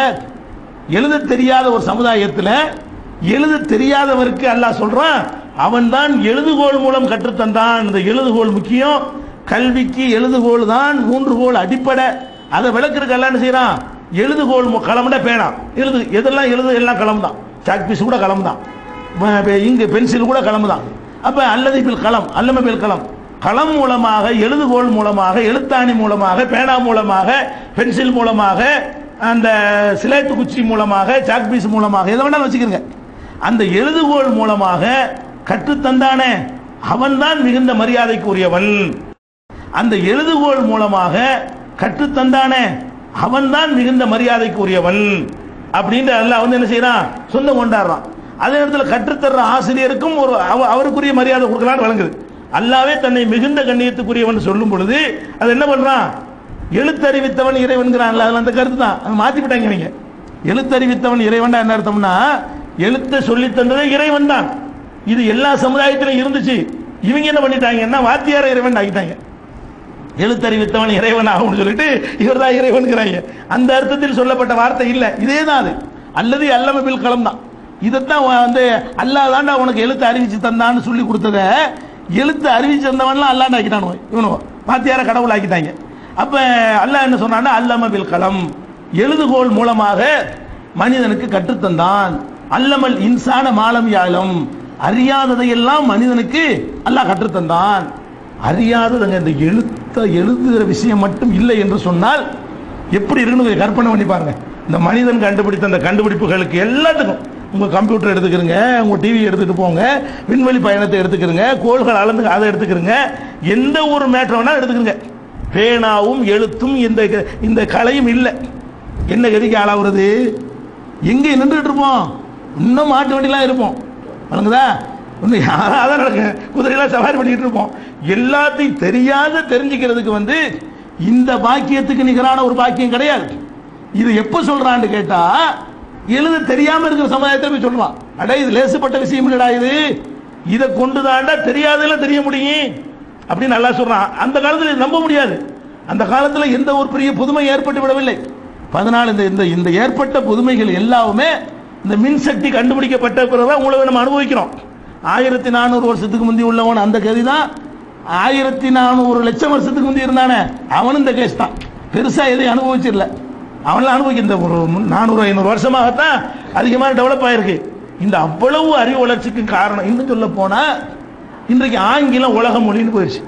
எழுத தெரியாத ஒரு சமுதாயத்தில் எழுத தெரியாதவருக்கு அல்லாஹ் சொல்றான் அவன்தான் எழுதுகோல் மூலம் கற்றுத்தந்தான் இந்த எழுதுகோல் முக்கியம் கல்விக்கு எழுதுகோல் தான் மூன்றுகோல் அடிப்படை அதை விளக்குறதுக்கு எல்லாம் என்ன செய்யறான் எழுதுகோல் மு- கலம்ட பேனா எழுது எதெல்லாம் எழுது எல்லாம் கலம் தான் சாக் பீஸ் கூட கலம் தான் ப- ப- இங்கு பென்சில் கூட கலம் தான் அப்ப அல்லது பில் கலம் அல்லம பில் கலம் களம் மூலமாக எழுதுகோல் மூலமாக எழுத்தாணி மூலமாக பேனா மூலமாக பென்சில் மூலமாக அந்த சிலேட்டு குச்சி மூலமாக சாக் பீஸ் மூலமாக எதை வேணாலும் வச்சுக்கிறங்க அந்த எழுதுகோல் மூலமாக கற்றுத்தந்தானே அவன்தான் மிகுந்த மரியாதைக்கு உரியவன் அந்த எழுதுகோல் மூலமாக கற்றுத்தந்தானே அவன்தான் மிகுந்த மரியாதைக்கு உரியவன் அப்படின்னு அல்லாஹ் வந்து என்ன செய்யறான் சொந்தம் கொண்டாடுறான் அதே நேரத்தில் கற்றுத்தர்ற ஆசிரியருக்கும் ஒரு அவ- அவருக்குரிய மரியாதை கொடுக்கலான்னு வழங்குது அல்லாவே தன்னை மிகுந்த கண்ணியத்துக்குரியவன் சொல்லும் பொழுது அது என்ன பண்றான் எழுத்தறிவித்தவன் இறைவன்கிறான் அதுல அந்த கருத்து தான் அதை மாத்தி விட்டாங்க இவங்க எழுத்தறிவித்தவன் இறைவன் என்ன அர்த்தம்னா எழுத்த சொல்லி தந்ததே இறைவன் தான் இது எல்லா சமுதாயத்திலும் இருந்துச்சு இவங்க என்ன பண்ணிட்டாங்கன்னா வாத்தியார இறைவன் ஆகிட்டாங்க எழுத்தறிவித்தவன் இறைவன் ஆகும்னு சொல்லிட்டு இவர் தான் இறைவன்கிறாங்க அந்த அர்த்தத்தில் சொல்லப்பட்ட வார்த்தை இல்ல இதே தான் அது அல்லது அல்லம பில் களம் தான் இதைத்தான் வந்து அல்லாஹ் தாண்டா உனக்கு எழுத்து அறிவிச்சு தந்தான்னு சொல்லி கொடுத்தத எழுத்து அறிவிச்சு தந்தவன்லாம் அல்லாண்டு ஆக்கிட்டானு இவனு வாத்தியார கடவுள் ஆக்கிட்டாங்க அப்ப அல்லாஹ் என்ன சொன்னான்னா அல்லம பில் களம் எழுதுகோல் மூலமாக மனிதனுக்கு கற்றுத்தந்தான் அல்லமல் இன்சான மாலம் யாழம் அறியாததையெல்லாம் மனிதனுக்கு அல்லாஹ் கற்றுத்தந்தான் அறியாததுங்க இந்த எழுத்த எழுதுகிற விஷயம் மட்டும் இல்லை என்று சொன்னால் எப்படி இருக்குன்னு கொஞ்சம் கற்பனை பண்ணி பாருங்க இந்த மனிதன் கண்டுபிடித்த அந்த கண்டுபிடிப்புகளுக்கு எல்லாத்துக்கும் உங்க கம்ப்யூட்டர் எடுத்துக்கிறங்க உங்க டிவி எடுத்துட்டு போங்க விண்வெளி பயணத்தை எடுத்துக்கிறங்க கோள்கள் அளந்து அதை எடுத்துக்கிறங்க எந்த ஒரு மேட்டர் வேணாலும் எடுத்துக்கிறங்க பேனாவும் எழுத்தும் இந்த இந்த கலையும் இல்லை என்ன கதிக்கு ஆளாகிறது எங்க நின்றுட்டு இருப்போம் இன்னும் மாட்டு வண்டிலாம் இருப்போம் வழங்குதா இன்னும் யாராவது நடக்க குதிரையெல்லாம் சவாரி பண்ணிட்டு இருப்போம் எல்லாத்தையும் தெரியாத தெரிஞ்சுக்கிறதுக்கு வந்து இந்த பாக்கியத்துக்கு நிகரான ஒரு பாக்கியம் கிடையாது இது எப்ப சொல்றான்னு கேட்டா எழுத தெரியாம இருக்கிற சமுதாயத்தில் போய் சொல்றான் அட இது லேசுப்பட்ட விஷயம் இல்லடா இது இதை கொண்டு தாண்டா தெரியாதெல்லாம் தெரிய முடியும் அப்படின்னு நல்லா சொல்றான் அந்த காலத்துல இது நம்ப முடியாது அந்த காலத்துல எந்த ஒரு பெரிய புதுமை ஏற்பட்டு விடவில்லை பதினாலு இந்த இந்த இந்த ஏற்பட்ட புதுமைகள் எல்லாமே இந்த மின்சக்தி கண்டுபிடிக்கப்பட்ட பிறகுதான் உங்களை நம்ம அனுபவிக்கிறோம் ஆயிரத்தி நானூறு வருஷத்துக்கு முந்தி உள்ளவன் அந்த கதி தான் ஆயிரத்தி நானூறு லட்சம் வருஷத்துக்கு முந்தி இருந்தானே அவனும் இந்த கேஸ் தான் பெருசா எதையும் அனுபவிச்சிடல அவன்லாம் அனுபவிக்க இந்த ஒரு நானூறு ஐநூறு வருஷமாகத்தான் அதிகமாக டெவலப் ஆயிருக்கு இந்த அவ்வளவு அறிவு வளர்ச்சிக்கு காரணம் இன்னும் சொல்ல போனா இன்றைக்கு ஆங்கிலம் உலக மொழின்னு போயிடுச்சு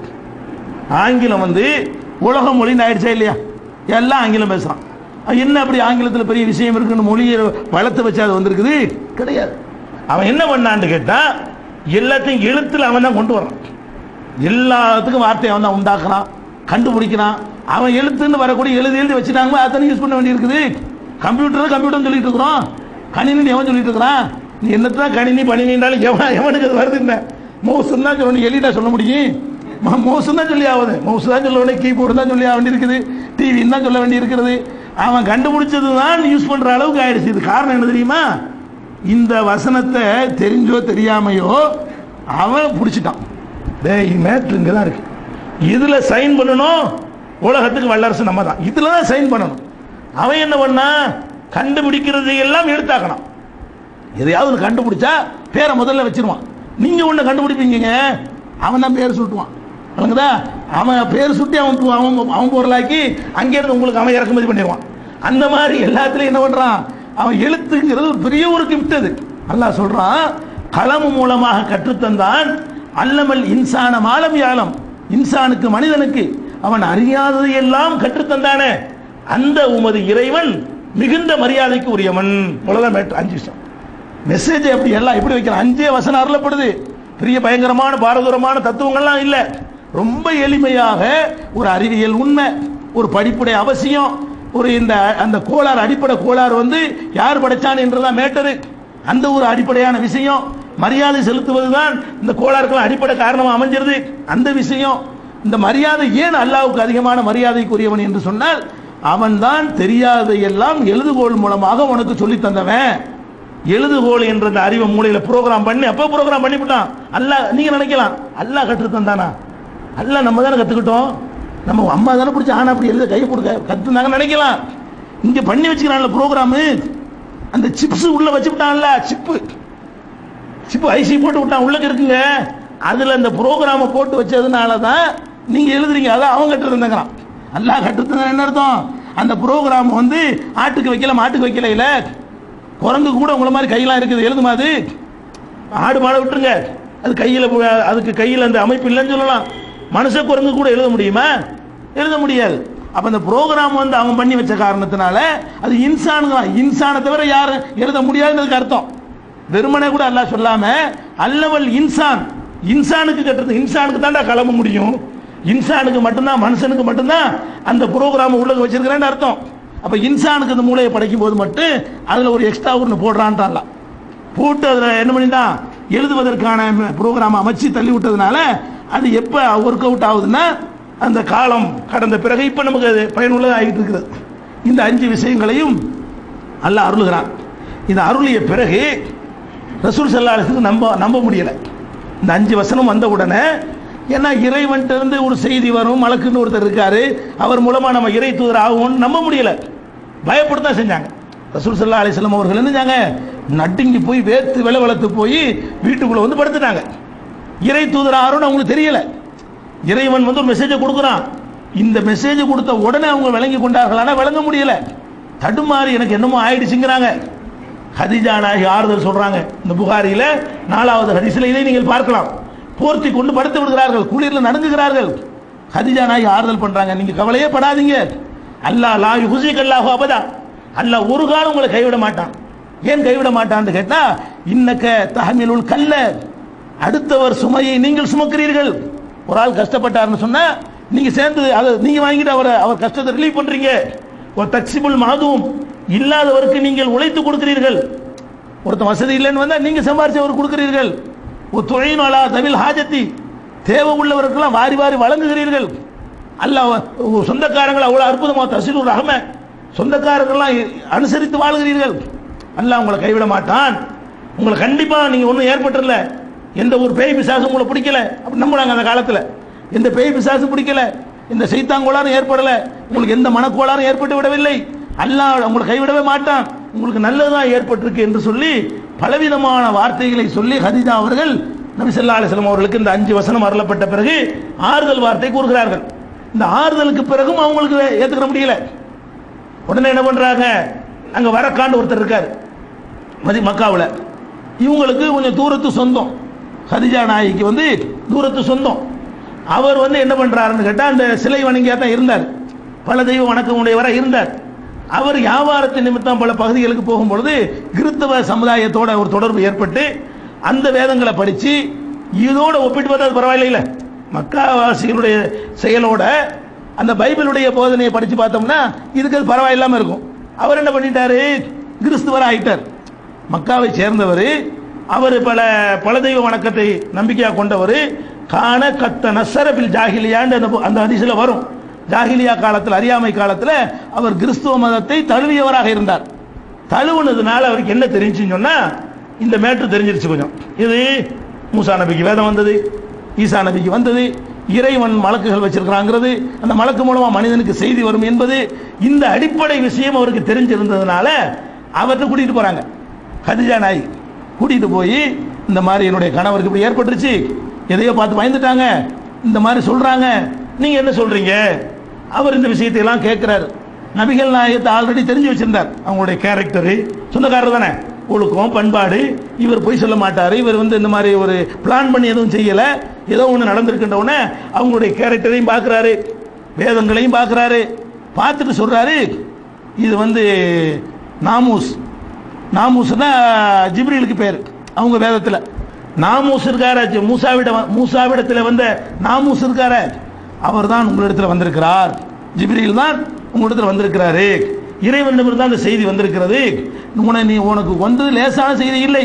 ஆங்கிலம் வந்து உலக மொழின்னு ஆயிடுச்சா இல்லையா எல்லாம் ஆங்கிலம் பேசுறான் அது என்ன அப்படி ஆங்கிலத்தில் பெரிய விஷயம் இருக்குன்னு மொழியை வளர்த்து வச்சு அது வந்திருக்குது கிடையாது அவன் என்ன பண்ணான்னு கேட்டா எல்லாத்தையும் எழுத்துல அவன் தான் கொண்டு வரான் எல்லாத்துக்கும் வார்த்தையை அவன் தான் உண்டாக்குறான் கண்டுபிடிக்கிறான் அவன் எழுத்துன்னு வரக்கூடிய எழுதி எழுதி வச்சுட்டாங்க அத்தனை யூஸ் பண்ண வேண்டியிருக்குது கம்ப்யூட்டர் கம்ப்யூட்டர் சொல்லிட்டு இருக்கிறோம் கணினி எவன் சொல்லிட்டு இருக்கிறான் நீ என்னத்தான் கணினி பணினின்றாலும் எவன் எவனுக்கு அது வருது என்ன மவுசு தான் சொல்லணும் எளிதா சொல்ல முடியும் மவுசு தான் சொல்லி ஆகுது மவுசு தான் சொல்ல வேண்டிய கீபோர்டு தான் சொல்லி ஆக வேண்டியிருக்குது டிவி தான் சொல்ல வேண்டியிருக்கிறது அவன் கண்டுபிடிச்சது தான் யூஸ் பண்ற அளவுக்கு ஆயிடுச்சு இது காரணம் என்ன தெரியுமா இந்த வசனத்தை தெரிஞ்சோ தெரியாமையோ அவன் பிடிச்சிட்டான் டேய் மேட்ரு இங்கே தான் இருக்கு இதுல சைன் பண்ணணும் உலகத்துக்கு வல்லரசு நம்ம தான் இதுல தான் சைன் பண்ணணும் அவன் என்ன பண்ணா கண்டுபிடிக்கிறது எல்லாம் எழுத்தாக்கணும் எதையாவது ஒண்ணு கண்டுபிடிச்சா பேரை முதல்ல வச்சிருவான் நீங்க ஒண்ணு கண்டுபிடிப்பீங்க அவன் தான் பேர் சுட்டுவான் வழங்குதா அவன் பேர் சுட்டி அவன் பு- அவன் அவன் பொருளாக்கி அங்கே இருந்து உங்களுக்கு அவன் இறக்குமதி பண்ணிடுவான் அந்த மாதிரி எல்லாத்துலயும் என்ன பண்றான் அவன் எழுத்துங்கிறது ஒரு பெரிய ஒரு கிஃப்ட் அது அல்லாஹ் சொல்றான் கலமு மூலமாக கற்றுத்தந்தான் அல்லமல் இன்சான மாலம் யாலம் இன்சானுக்கு மனிதனுக்கு அவன் அறியாததை எல்லாம் கற்றுத்தந்தானே அந்த உமது இறைவன் மிகுந்த மரியாதைக்கு உரியவன் இவ்வளவுதான் மேட்ரு அஞ்சு விஷயம் மெசேஜ் அப்படி எல்லாம் எப்படி வைக்கலாம் அஞ்சே வசனம் அருளப்படுது பெரிய பயங்கரமான பாரதூரமான தத்துவங்கள்லாம் இல்ல ரொம்ப எளிமையாக ஒரு அறிவியல் உண்மை ஒரு படிப்புடைய அவசியம் ஒரு இந்த அந்த கோளாறு அடிப்படை கோளாறு வந்து யார் படைச்சான் என்றுதான் மேட்டரு அந்த ஒரு அடிப்படையான விஷயம் மரியாதை செலுத்துவதுதான் இந்த கோளாறுக்கு அடிப்படை காரணமா அமைஞ்சிருது அந்த விஷயம் இந்த மரியாதை ஏன் அல்லாவுக்கு அதிகமான மரியாதைக்குரியவன் என்று சொன்னால் அவன்தான் தெரியாதையெல்லாம் எழுதுகோள் மூலமாக உனக்கு சொல்லி தந்தவன் எழுதுகோள் என்ற அந்த அறிவை மூலையில ப்ரோக்ராம் பண்ணி அப்ப ப்ரோக்ராம் பண்ணிவிட்டான் அல்லாஹ் நீங்க நினைக்கலாம் அல்லாஹ் கற்று தந்தானா அல்லாஹ் நம்ம தானே கத்துக்கிட்டோம் நம்ம அம்மா தானே பிடிச்சி ஆனா அப்படி எழுத கையை கொடுக்க கத்துனாங்க நினைக்கலாம் இங்க பண்ணி வச்சுக்கிறான்ல ப்ரோக்ராமு அந்த சிப்ஸ் உள்ள வச்சுட்டான்ல சிப்பு சிப்பு ஐசி போட்டு விட்டான் உள்ளக்கு இருக்குங்க அதுல அந்த ப்ரோக்ராம போட்டு வச்சதுனால தான் நீங்க எழுதுறீங்க அதான் அவன் கட்டு இருந்தாங்கிறான் அல்லாஹ் கட்டுறது என்ன அர்த்தம் அந்த ப்ரோக்ராம் வந்து ஆட்டுக்கு வைக்கல மாட்டுக்கு வைக்கல இல்ல குரங்கு கூட உங்களை மாதிரி கையெல்லாம் இருக்குது எழுதுமா அது ஆடு மாடை விட்டுருங்க அது கையில பு- அதுக்கு கையில் அந்த அமைப்பு இல்லைன்னு சொல்லலாம் மனுஷ குரங்கு கூட எழுத முடியுமா எழுத முடியாது அப்ப அந்த ப்ரோக்ராம் வந்து அவன் பண்ணி வச்ச காரணத்தினால அது இன்சானுங்க தான் இன்சானை தவிர யாரும் எழுத முடியாதுன்றதுக்கு அர்த்தம் வெறுமனே கூட அல்லாஹ் சொல்லாம அல்லவல் இன்சான் இன்சானுக்கு கட்டுறது இன்சானுக்கு தான்டா கிளம்ப முடியும் இன்சானுக்கு மட்டும்தான் மனுஷனுக்கு மட்டும்தான் அந்த ப்ரோக்ராம் உள்ள வச்சிருக்கிறேன்னு அர்த்தம் அப்ப இன்சானுக்கு அந்த மூளையை படைக்கும் போது மட்டும் அதுல ஒரு எக்ஸ்ட்ரா ஒன்று போடுறான்ட்டான்லாம் போட்டு அதுல என்ன பண்ணிட்டான் எழுதுவதற்கான ப்ரோக்ராம் அமைச்சு தள்ளி விட்டதுனால அது எப்ப ஒர்க் அவுட் ஆகுதுன்னா அந்த காலம் கடந்த பிறகு இப்ப நமக்கு அது பயனுள்ளதாக ஆகிட்டு இருக்கிறது இந்த அஞ்சு விஷயங்களையும் அல்லாஹ் அருளுகிறான் இந்த அருளிய பிறகு ரசூல் சல்லாஹுக்கு நம்ப நம்ப முடியல இந்த அஞ்சு வசனம் வந்த உடனே ஏன்னா இறைவன்ட்ட இருந்து ஒரு செய்தி வரும் மலக்குன்னு ஒருத்தர் இருக்காரு அவர் மூலமா நம்ம இறை தூதர் ஆகும்னு நம்ப முடியல பயப்படத்தான் செஞ்சாங்க ரசூல் சல்லா அலிஸ்லாம் அவர்கள் என்ன செஞ்சாங்க நடுங்கி போய் வேத்து வெள வளர்த்து போய் வீட்டுக்குள்ள வந்து படுத்துட்டாங்க இறை தூதர் ஆறுன்னு அவங்களுக்கு தெரியல இறைவன் வந்து ஒரு மெசேஜை கொடுக்குறான் இந்த மெசேஜ் கொடுத்த உடனே அவங்க விளங்கி கொண்டார்கள் ஆனா விளங்க முடியல தடுமாறி எனக்கு என்னமோ ஆயிடுச்சுங்கிறாங்க ஹதிஜா நாயகி ஆறுதல் சொல்றாங்க இந்த புகாரியில நாலாவது ஹதீஸ்ல இதை நீங்கள் பார்க்கலாம் போர்த்தி கொண்டு படுத்து விடுகிறார்கள் குளிர்ல நடுங்குகிறார்கள் ஹதிஜா நாயகி ஆறுதல் பண்றாங்க நீங்க கவலையே படாதீங்க அல்லாஹ் லா யுஹ்ஸிக அல்லாஹு அபதா அல்லாஹ் ஒரு காலம் உங்களை கைவிட மாட்டான் ஏன் கைவிட மாட்டான்னு கேட்டா இன்னக்க தஹமிலுல் கல்ல அடுத்தவர் சுமையை நீங்கள் சுமக்கிறீர்கள் ஒரு ஆள் கஷ்டப்பட்டாருன்னு சொன்னா நீங்க சேர்ந்து அதை நீங்க வாங்கிட்டு அவரை அவர் கஷ்டத்தை ரிலீவ் பண்றீங்க ஒரு தக்சிபுல் மாதுவும் இல்லாதவருக்கு நீங்கள் உழைத்து கொடுக்கிறீர்கள் ஒருத்தன் வசதி இல்லைன்னு வந்தா நீங்க சம்பாரிச்சு அவர் கொடுக்கிறீர்கள் ஒரு தொழில்நலா தமிழ் ஹாஜத்தி தேவை உள்ளவருக்கெல்லாம் வாரி வாரி வழங்குகிறீர்கள் அல்லாஹ் உங்க சொந்தக்காரங்கள் அவ்வளவு அற்புதமா தசிலூர் ரஹம சொந்தக்காரர்கள்லாம் அனுசரித்து வாழ்கிறீர்கள் அல்லாஹ் உங்களை கைவிட மாட்டான் உங்களை கண்டிப்பா நீங்க ஒன்றும் ஏற்பட்டுல எந்த ஒரு பேய் பிசாசும் உங்களை பிடிக்கல அப்படி நம்புறாங்க அந்த காலத்துல எந்த பேய் பிசாசும் பிடிக்கல இந்த சைத்தாங்கோளாரும் ஏற்படல உங்களுக்கு எந்த மனக்கோளாரும் ஏற்பட்டு விடவில்லை அல்லாஹ் உங்களை கைவிடவே மாட்டான் உங்களுக்கு நல்லதுதான் ஏற்பட்டிருக்கு என்று சொல்லி பலவிதமான வார்த்தைகளை சொல்லி ஹதிஜா அவர்கள் நபி ஸல்லல்லாஹு அலைஹி வஸல்லம் அவர்களுக்கு இந்த அஞ்சு வசனம் அருளப்பட்ட பிறகு ஆறுதல் வார்த்தை கூறுகிறார்கள் இந்த ஆறுதலுக்கு பிறகும் அவங்களுக்கு ஏத்துக்கிற முடியல உடனே என்ன பண்றாங்க அங்க வரக்காண்டு ஒருத்தர் இருக்காரு மதி மக்காவுல இவங்களுக்கு கொஞ்சம் தூரத்து சொந்தம் ஹதிஜா நாய்க்கு வந்து தூரத்து சொந்தம் அவர் வந்து என்ன பண்றாருன்னு கேட்டா அந்த சிலை வணங்கியா தான் இருந்தார் பல தெய்வ வணக்கம் உடையவராக இருந்தார் அவர் வியாபாரத்தின் நிமித்தம் பல பகுதிகளுக்கு போகும்பொழுது கிறிஸ்தவ சமுதாயத்தோட ஒரு தொடர்பு ஏற்பட்டு அந்த வேதங்களை படிச்சு இதோட ஒப்பிட்டு பார்த்தா அது பரவாயில்லைல மக்காவாசிகளுடைய செயலோட அந்த பைபிளுடைய போதனையை படிச்சு பார்த்தோம்னா இதுக்கு அது பரவாயில்லாம இருக்கும் அவர் என்ன பண்ணிட்டாரு கிறிஸ்துவர் ஆயிட்டார் மக்காவை சேர்ந்தவர் அவர் பல பல தெய்வ வணக்கத்தை நம்பிக்கையா கொண்டவர் கான கத்த நசரபில் ஜாகிலியான்னு அந்த அந்த அதிசல வரும் ஜாகிலியா காலத்தில் அறியாமை காலத்தில் அவர் கிறிஸ்துவ மதத்தை தழுவியவராக இருந்தார் தழுவுனதுனால அவருக்கு என்ன தெரிஞ்சுன்னு சொன்னா இந்த மேட்ரு தெரிஞ்சிருச்சு கொஞ்சம் இது மூசா நபிக்கு வேதம் வந்தது ஈசா நபிக்கு வந்தது இறைவன் மலக்குகள் வச்சிருக்கிறாங்கிறது அந்த மலக்கு மூலமா மனிதனுக்கு செய்தி வரும் என்பது இந்த அடிப்படை விஷயம் அவருக்கு தெரிஞ்சிருந்ததுனால அவர்கிட்ட கூட்டிட்டு போறாங்க ஹதிஜா நாய் கூட்டிட்டு போய் இந்த மாதிரி என்னுடைய கணவருக்கு இப்படி ஏற்பட்டுருச்சு எதையோ பார்த்து பயந்துட்டாங்க இந்த மாதிரி சொல்றாங்க நீங்க என்ன சொல்றீங்க அவர் இந்த விஷயத்தை எல்லாம் கேட்கிறாரு நபிகள் நாயகத்தை ஆல்ரெடி தெரிஞ்சு வச்சிருந்தார் அவங்களுடைய கேரக்டர் சொந்தக்காரர் தானே ஒழுக்கம் பண்பாடு இவர் பொய் சொல்ல மாட்டாரு இவர் வந்து இந்த மாதிரி ஒரு பிளான் பண்ணி எதுவும் செய்யல ஏதோ ஒன்று நடந்திருக்கின்ற உடனே அவங்களுடைய கேரக்டரையும் பார்க்குறாரு வேதங்களையும் பார்க்குறாரு பார்த்துட்டு சொல்றாரு இது வந்து நாமூஸ் நாமூஸ்னா ஜிப்ரீலுக்கு பேர் அவங்க வேதத்தில் நாமூஸ் இருக்கார மூசாவிட மூசாவிடத்தில் வந்த நாமூஸ் இருக்கார அவர் தான் உங்களிடத்தில் வந்திருக்கிறார் ஜிப்ரீல் தான் உங்களிடத்தில் வந்திருக்கிறாரு இறைவனிடமிருந்து தான் அந்த செய்தி வந்திருக்கிறது உன நீ உனக்கு வந்தது லேசான செய்தி இல்லை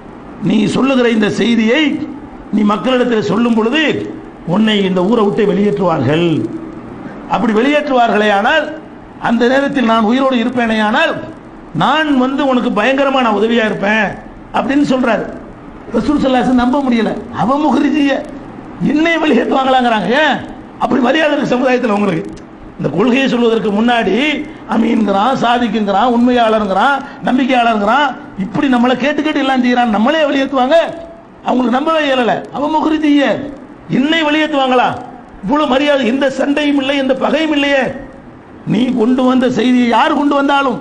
நீ சொல்லுகிற இந்த செய்தியை நீ மக்களிடத்தில் சொல்லும் பொழுது உன்னை இந்த ஊரை விட்டு வெளியேற்றுவார்கள் அப்படி வெளியேற்றுவார்களே ஆனால் அந்த நேரத்தில் நான் உயிரோடு இருப்பேனே ஆனால் நான் வந்து உனக்கு பயங்கரமா நான் உதவியா இருப்பேன் அப்படின்னு சொல்றாரு ரசூல் சல்லாஸ் நம்ப முடியல அவ முகரிஜிய என்னை வெளியேற்றுவாங்களாங்கிறாங்க ஏன் அப்படி மரியாதை இருக்கு சமுதாயத்தில் உங்களுக்கு இந்த கொள்கையை சொல்வதற்கு முன்னாடி அமீன்கிறான் சாதிக்குங்கிறான் உண்மையாளருங்கிறான் நம்பிக்கையாளருங்கிறான் இப்படி நம்மளை கேட்டு கேட்டு எல்லாம் செய்யறான் நம்மளே வெளியேற்றுவாங்க அவங்களுக்கு நம்பவே இயலல அவ முகரிஜிய என்னை வெளியேற்றுவாங்களா இவ்வளவு மரியாதை எந்த சண்டையும் இல்லை எந்த பகையும் இல்லையே நீ கொண்டு வந்த செய்தியை யார் கொண்டு வந்தாலும்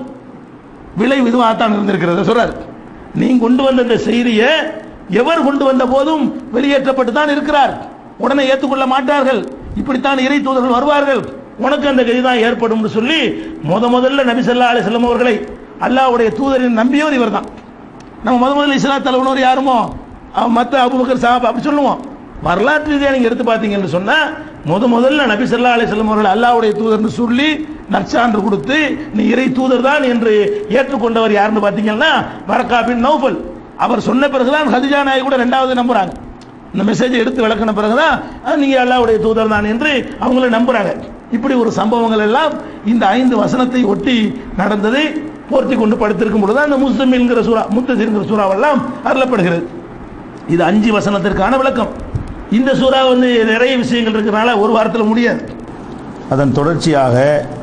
விளைவு இதுவாகத்தான் இருந்திருக்கிறது சொல்றார் நீ கொண்டு வந்த இந்த செய்தியை எவர் கொண்டு வந்த போதும் வெளியேற்றப்பட்டு தான் இருக்கிறார் உடனே ஏற்றுக்கொள்ள மாட்டார்கள் இப்படித்தான் இறை தூதர்கள் வருவார்கள் உனக்கு அந்த கதி தான் ஏற்படும் சொல்லி முத முதல்ல நபி ஸல்லல்லாஹு அலைஹி வஸல்லம் அவர்களை அல்லாஹ்வுடைய தூதரின் நம்பியவர் இவர்தான் நம்ம முத முதல்ல இஸ்லாம் தலைவனவர் யாருமோ அவன் மற்ற அபுபக்கர் சாஹாப் அப்படி சொல்லுவோம் வரலாற்று ரீதியாக நீங்க எடுத்து பார்த்தீங்கன்னு சொன்னா முத முதல்ல நபி ஸல்லல்லாஹு அலைஹி வஸல்லம் அவர்கள் அல்லாஹ்வுடைய தூதர்னு சொல்லி நற்சான்று கொடுத்து நீ இறை தூதர் தான் என்று ஏற்றுக்கொண்டவர் யாருன்னு பார்த்தீங்கன்னா வரக்கா பின் நௌஃபல் அவர் சொன்ன பிறகுதான் ஹதிஜா நாய் கூட ரெண்டாவது நம்புறாங்க இந்த மெசேஜை எடுத்து விளக்கின பிறகுதான் "அஹ், நீங்க அல்லாஹ்வுடைய தூதர் தான் என்று அவங்கள நம்புறாங்க இப்படி ஒரு சம்பவங்கள் எல்லாம் இந்த ஐந்து வசனத்தை ஒட்டி நடந்ததை போர்த்தி கொண்டு படுத்திருக்கும் பொழுது அந்த முஸ்லிம்ங்கிற சூறா முத்தசிங்கிற சூறாவெல்லாம் அருளப்படுகிறது இது அஞ்சு வசனத்திற்கான விளக்கம் இந்த சூறா வந்து நிறைய விஷயங்கள் இருக்கிறனால ஒரு வாரத்தில் முடியாது அதன் தொடர்ச்சியாக